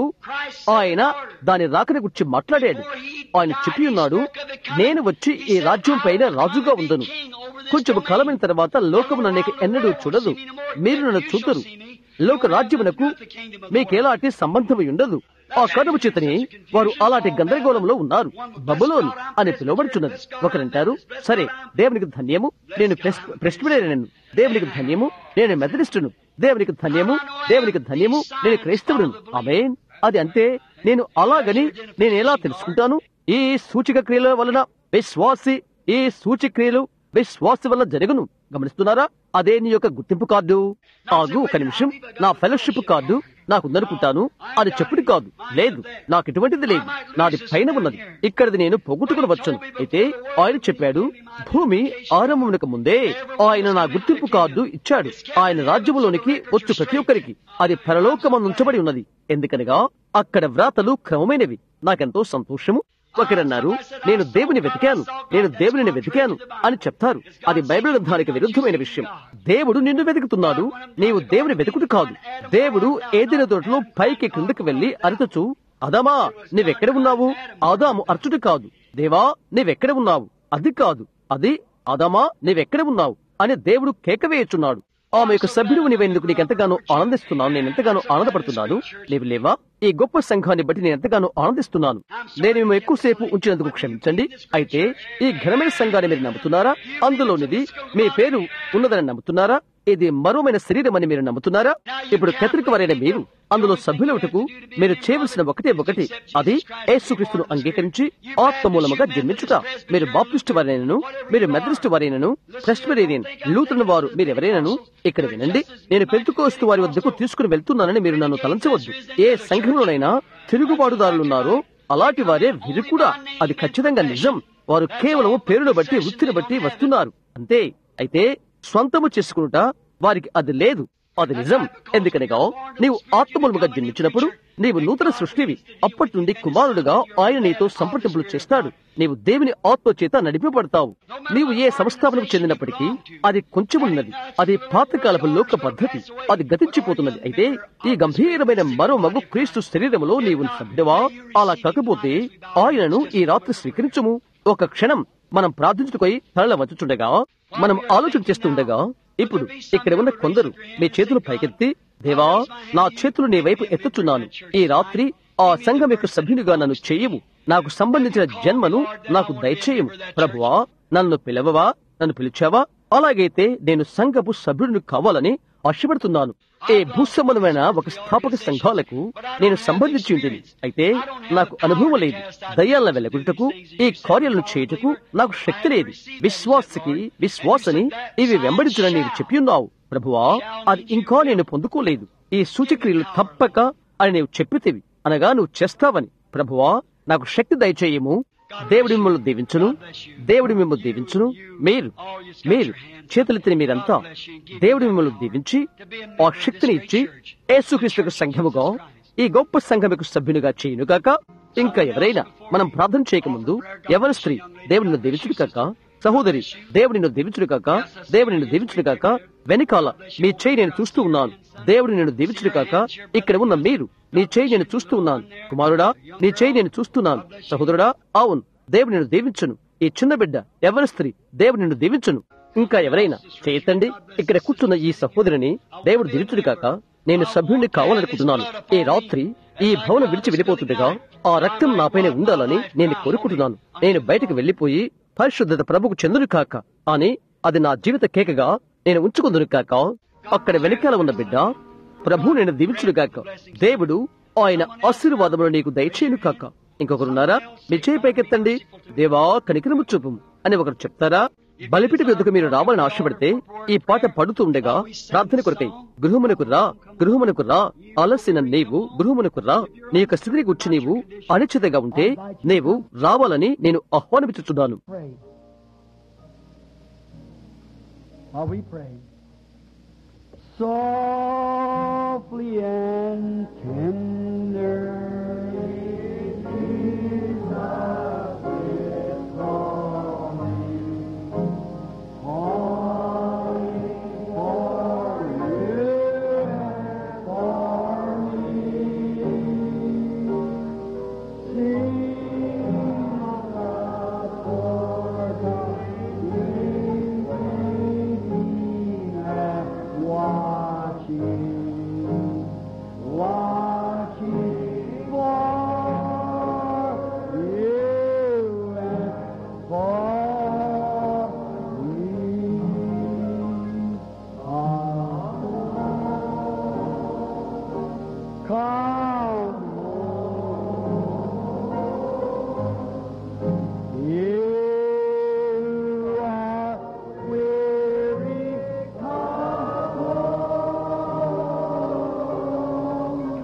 ఆయన దాని రాకని గురించి మాట్లాడాడు ఆయన చెప్పి ఉన్నాడు నేను వచ్చి ఈ రాజ్యం పైన రాజుగా ఉందను కొంచెం కాలమైన తర్వాత లోకము నన్ను ఎన్నడూ చూడదు మీరు నన్ను చూద్దరు లోక రాజ్యమునకు మీకెలాంటి సంబంధం ఉండదు ఆ కనుమ చేతని వారు అలాంటి గందరగోళంలో ఉన్నారు బబులోన్ అని పిలువబడుచున్నది ఒకరంటారు సరే దేవునికి ధన్యము నేను ప్రెస్టిబిడేరియన్ దేవునికి ధన్యము నేను మెథడిస్టును దేవునికి ధన్యము దేవునికి ధన్యము నేను క్రైస్తవుడును ఆమేన్ అది అంతే నేను అలాగని నేను ఎలా తెలుసుకుంటాను ఈ సూచిక క్రియల వలన విశ్వాసి ఈ సూచిక్రియలు విశ్వాసి వల్ల జరుగును గమనిస్తున్నారా అదే నీ యొక్క గుర్తింపు కార్డు ఆగు ఒక నిమిషం నా ఫెలోషిప్ కార్డు నాకు ఉందనుకుంటాను అది చెప్పుడు కాదు లేదు నాకు ఎటువంటిది లేదు నాది పైన ఉన్నది ఇక్కడిది నేను పొగుట్టుకుని వచ్చాను అయితే ఆయన చెప్పాడు భూమి ఆరంభమునకు ముందే ఆయన నా గుర్తింపు కార్డు ఇచ్చాడు ఆయన రాజ్యములోనికి వచ్చు ప్రతి ఒక్కరికి అది పరలోకమందు ఉంచబడి ఉన్నది ఎందుకనగా అక్కడ వ్రాతలు క్రమమైనవి నాకెంతో సంతోషము ఒకరన్నారు నేను దేవుని వెతికాను నేను దేవుని వెతికాను అని చెప్తారు అది బైబిల్ గ్రంథానికి విరుద్ధమైన విషయం దేవుడు నిన్ను వెతుకుతున్నాడు నీవు దేవుని వెతుకుడు కాదు దేవుడు ఏదైనా తోటలో పైకి క్రిందకి వెళ్లి అరచచు అదమా నీవెక్కడ ఉన్నావు ఆదాము అర్చుడు కాదు దేవా నీవెక్కడ ఉన్నావు అది కాదు అది అదమా నీవెక్కడ ఉన్నావు అని దేవుడు కేక వేయచున్నాడు ఆమె యొక్క సభ్యుడు నీవెందుకు నీకు ఎంతగానో ఆనందిస్తున్నాను నేను ఎంతగానో ఆనందపడుతున్నాను నీవు లేవా ఈ గొప్ప సంఘాన్ని బట్టి నేను ఎంతగానో ఆనందిస్తున్నాను నేను మేము ఎక్కువసేపు ఉంచినందుకు క్షమించండి అయితే ఈ ఘనమైన సంఘాన్ని మీరు నమ్ముతున్నారా అందులోనిది మీ పేరు ఉన్నదని నమ్ముతున్నారా ఇది మరోమైన శరీరం అని మీరు నమ్ముతున్నారా ఇప్పుడు కత్రిక వారైన మీరు అందులో సభ్యులవుటకు మీరు చేయవలసిన ఒకటే ఒకటి అది యేసుక్రీస్తును అంగీకరించి ఆత్మమూలముగా జన్మించుట మీరు బాప్టిస్ట్ వారైనను మీరు మెథడిస్ట్ వారైనను ప్రెస్టరేరియన్ లూథరన్ వారు మీరు ఎవరైనను ఇక్కడ వినండి నేను పెంతుకోస్తు వారి వద్దకు తీసుకుని వెళ్తున్నానని మీరు నన్ను తలంచవద్దు ఏ సంఘంలోనైనా తిరుగుబాటుదారులున్నారో అలాంటి వారే వీరు కూడా అది ఖచ్చితంగా నిజం వారు కేవలం పేరును బట్టి వృత్తిని బట్టి వస్తున్నారు అంతే అయితే స్వంతము చేసుకునుట వారికి అది లేదు అది నిజం ఎందుకనగా నీవు ఆత్మములుగా జన్మించినప్పుడు నీవు నూతన సృష్టివి అప్పటి నుండి కుమారుడుగా ఆయన నీతో సంప్రదింపులు చేస్తాడు నీవు దేవుని ఆత్మ చేత నడిపబడతావు నీవు ఏ సంస్థాపనకు చెందినప్పటికీ అది కొంచెమున్నది అది పాతకాలపు లోక పద్ధతి అది గతించిపోతున్నది అయితే ఈ గంభీరమైన మరో మగు క్రీస్తు శరీరములో నీవు సభ్యువా అలా కాకపోతే ఆయనను ఈ రాత్రి స్వీకరించుము ఒక క్షణం మనం ప్రార్థించుకుపోయి తరల వచ్చుచుండగా మనం ఆలోచన చేస్తుండగా ఇప్పుడు ఇక్కడ ఉన్న కొందరు మీ చేతులు పైకెత్తి దేవా నా చేతులు నీ వైపు ఎత్తుచున్నాను ఈ రాత్రి ఆ సంఘం యొక్క సభ్యునిగా నన్ను చేయవు నాకు సంబంధించిన జన్మను నాకు దయచేయము ప్రభువా నన్ను పిలవవా నన్ను పిలిచావా అలాగైతే నేను సంఘపు సభ్యుడిని కావాలని ఆశపడుతున్నాను ఏ భూసంబంధమైన ఒక స్థాపక సంఘాలకు నేను సంబంధించి ఉంటుంది అయితే నాకు అనుభవం లేదు దయ్యాలను వెలగుటకు ఈ కార్యాలను చేయుటకు నాకు శక్తి లేదు విశ్వాసకి విశ్వాసని ఇవి వెంబడించని నీవు చెప్పి ఉన్నావు ప్రభువా అది ఇంకా నేను పొందుకోలేదు ఈ సూచక్రియలు తప్పక అని నీవు చెప్పితివి అనగా నువ్వు చేస్తావని ప్రభువా నాకు శక్తి దయచేయము దేవుడి మిమ్మల్ని దీవించును దేవుడి మిమ్మల్ని దీవించును మీరు మీరు చేతులెత్తిన మీరంతా దేవుడి మిమ్మల్ని దీవించి ఆ శక్తిని ఇచ్చి యేసుక్రీస్తు సంఘముగా ఈ గొప్ప సంఘముకు సభ్యునిగా చేయునుగాక ఇంకా ఎవరైనా మనం ప్రార్థన చేయకముందు ఎవరి స్త్రీ దేవుడిని దీవించుడు కాక సహోదరి దేవుడి నిన్ను దీవించుడు కాక దేవుడి నిన్ను దీవించుడు కాక వెనకాల మీ చేయి నేను చూస్తూ ఉన్నాను దేవుడు నిన్ను దీవించుడు కాక ఇక్కడ ఉన్న మీరు నీ చేయి నేను చూస్తూ ఉన్నాను కుమారుడా నీ చేయి నేను చూస్తున్నాను సహోదరుడా అవును దేవుడు నిన్ను దీవించును ఈ చిన్న బిడ్డ ఎవరి స్త్రీ దేవుడు నిన్ను దీవించును ఇంకా ఎవరైనా చేయతండి ఇక్కడ కూర్చున్న ఈ సహోదరిని దేవుడు దీవించుడు కాక నేను సభ్యుడిని కావాలనుకుంటున్నాను ఈ రాత్రి ఈ భవనం విడిచి వెళ్ళిపోతుండగా ఆ రక్తం నాపైన ఉండాలని నేను కోరుకుంటున్నాను నేను బయటకు వెళ్లిపోయి పరిశుద్ధత ప్రభుకు చెందును కాక అని అది నా జీవిత కేకగా నేను ఉంచుకుందును కాక అక్కడ వెనకాల ఉన్న బిడ్డ ప్రభు నేను దీవించును కాక దేవుడు ఆయన ఆశీర్వాదములు నీకు దయచేయను కాక ఇంకొకరున్నారా మీ చేయి పైకెత్తండి దేవా కనికరము చూపు అని ఒకరు చెప్తారా బలిపిటి వద్దకు మీరు రావాలని ఆశపడితే ఈ పాట పడుతూ ఉండగా ప్రార్థన కొరకై గృహమునకు రా గృహమునకు రా అలసిన నీవు గృహమునకు రా నీ యొక్క స్థితిని గుర్చి నీవు అనిశ్చితగా ఉంటే నీవు రావాలని నేను ఆహ్వానించుచున్నాను Pray. While we pray. Softly and tenderly, Jesus is calling. Calling for you and for me. Sing aloud for God, waiting and watching, watching for you and for me. Come, come you are weary, come home.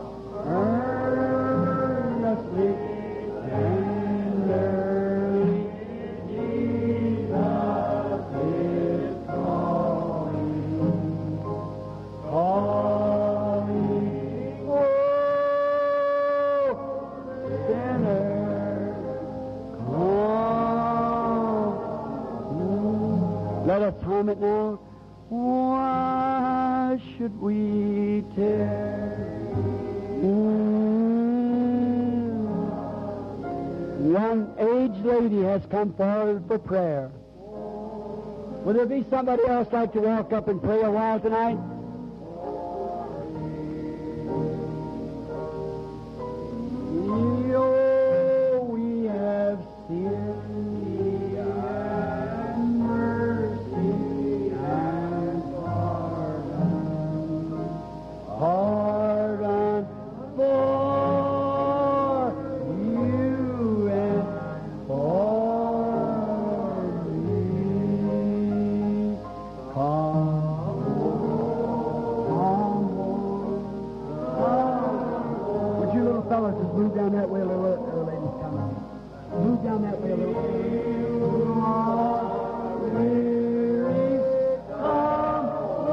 Earnestly, tenderly, Jesus is calling, calling, oh, sinner. Come. Let us hum it now. Why should we tarry? Mm. One aged lady has come forward for prayer. Will there be somebody else like to walk up and pray a while tonight? Oh, we have sinned and mercy and pardon, pardon for you and for me. Come, come, would you little fellas just move down that way a little, little ladies come out. Move down that way a little. Weary, come,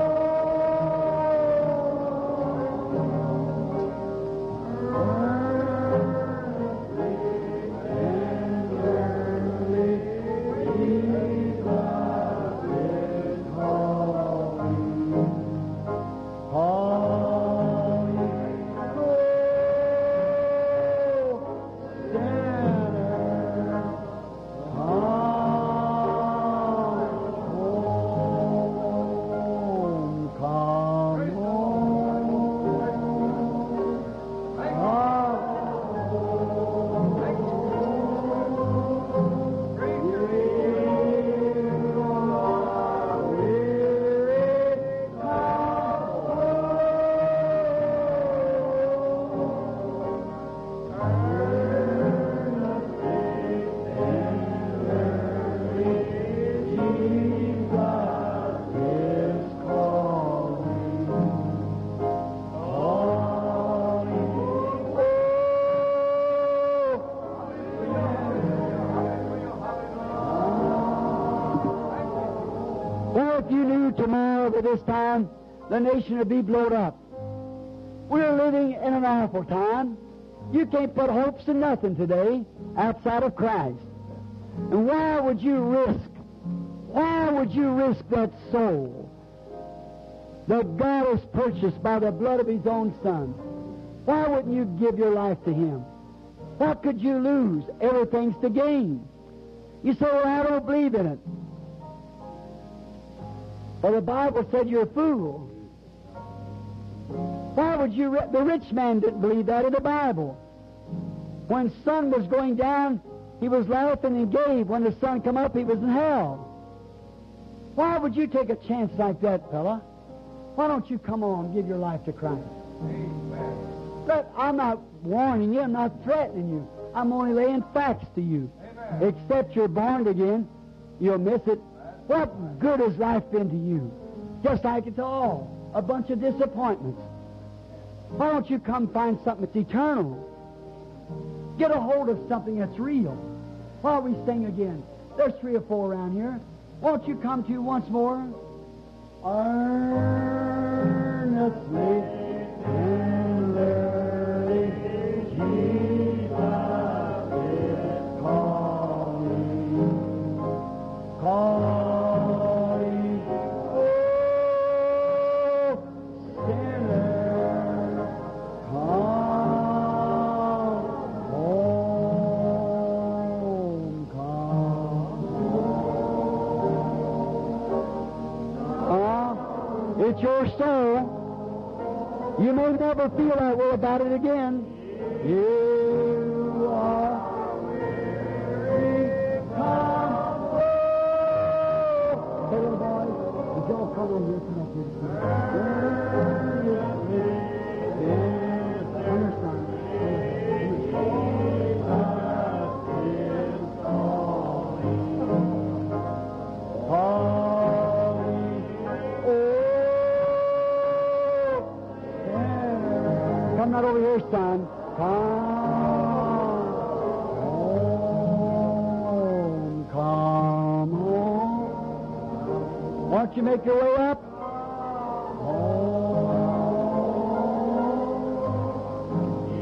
Well, if you knew tomorrow at this time the nation would be blown up. We're living in an awful time. You can't put hopes in nothing today outside of Christ. And why would you risk, why would you risk that soul that God has purchased by the blood of His own Son? Why wouldn't you give your life to Him? What could you lose? Everything's to gain. You say, well, I don't believe in it. Well, the Bible said you're a fool. Why would you? Re- the rich man didn't believe that in the Bible. When sun was going down, he was laughing and gave. When the sun come up, he was in hell. Why would you take a chance like that, fella? Why don't you come on and give your life to Christ? But I'm not warning you. I'm not threatening you. I'm only laying facts to you. Except you're born again, you'll miss it. What good has life been to you? Just like it's all a bunch of disappointments. Why don't you come find something that's eternal? Get a hold of something that's real. While we sing again, there's three or four around here. Won't you come to once more? Earnestly, tenderly, Jesus is calling, calling, oh, sinner, come home, come. Uh, it's your soul. You may never feel that way about it again. You are weary, come home. Hey, little boys, would y'all come on here? Come up here. Come here, son. Come not over here, son. Come home. Come home. Why don't you make your way up? Home.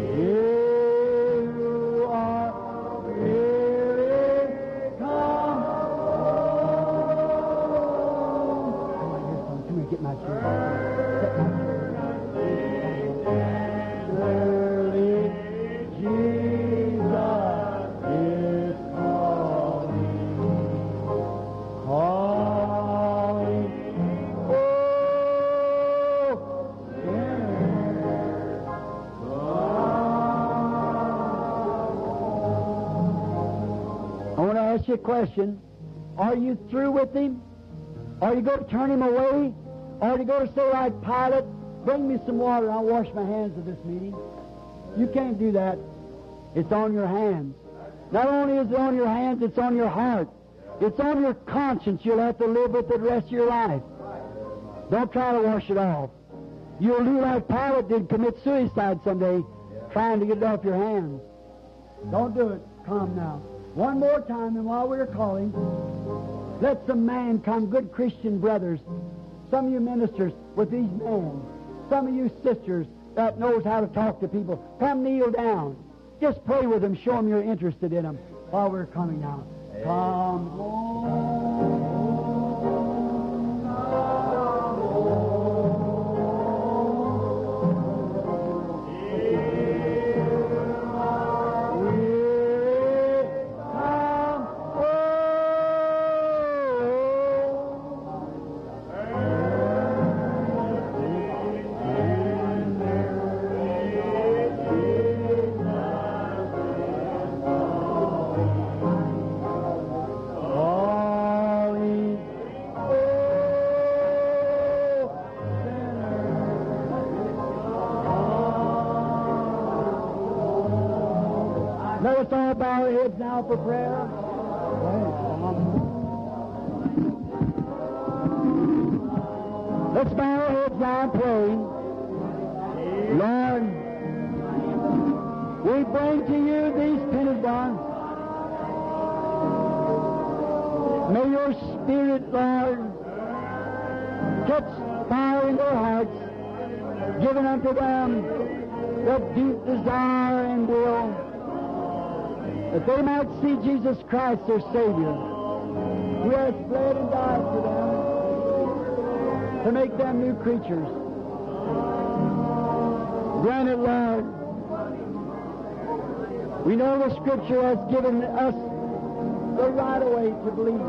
You are weary. Come home. Come on here, son. Come here, get my chair. Get my Early Jesus is calling, calling, oh, sinner, I want to ask you a question. Are you through with him? Are you going to turn him away? Or are you going to say like Pilate, bring me some water and I'll wash my hands of this meeting? You can't do that. It's on your hands. Not only is it on your hands, it's on your heart. It's on your conscience you'll have to live with it the rest of your life. Don't try to wash it off. You'll do like Pilate did, commit suicide someday, trying to get it off your hands. Don't do it. Come now. One more time, and while we're calling, let some man come, good Christian brothers, some of you ministers with these men, some of you sisters that knows how to talk to people, come kneel down. Just pray with them, show them you're interested in them while we're coming now. Come Calling, oh, sinner. Let us all bow our heads now for prayer. Let's bow our heads now and pray. Lord, we bring to you these penitent ones. May your Spirit, Lord, catch fire in their hearts, giving unto them the deep desire and will that they might see Jesus Christ, their Savior, who has bled and died for them to make them new creatures. Grant it, Lord. We know the Scripture has given us the right away to believe.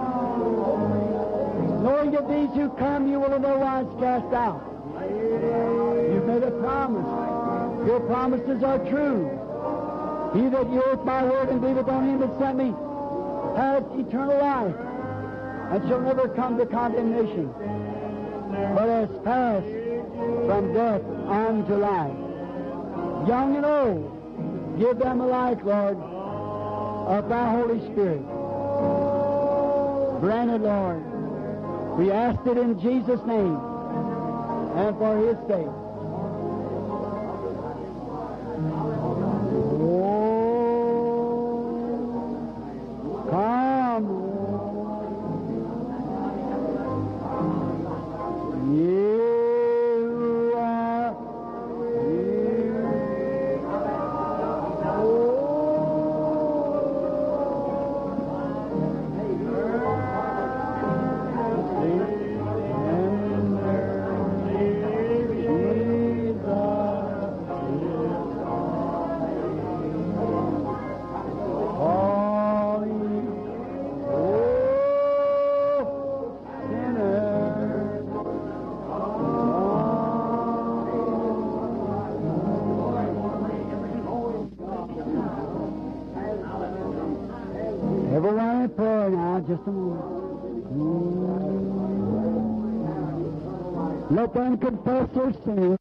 Knowing that these who come you will in no wise cast out. You've made a promise. Your promises are true. He that heareth my word and believeth on him that sent me has eternal life and shall never come to condemnation, but has passed from death unto life. Young and old, give them a life, Lord, of thy Holy Spirit. Granted, Lord. We asked it in Jesus' name and for His sake. Oh, come, Lord. You are Everyone in prayer now, just a moment. Let them confess their sins.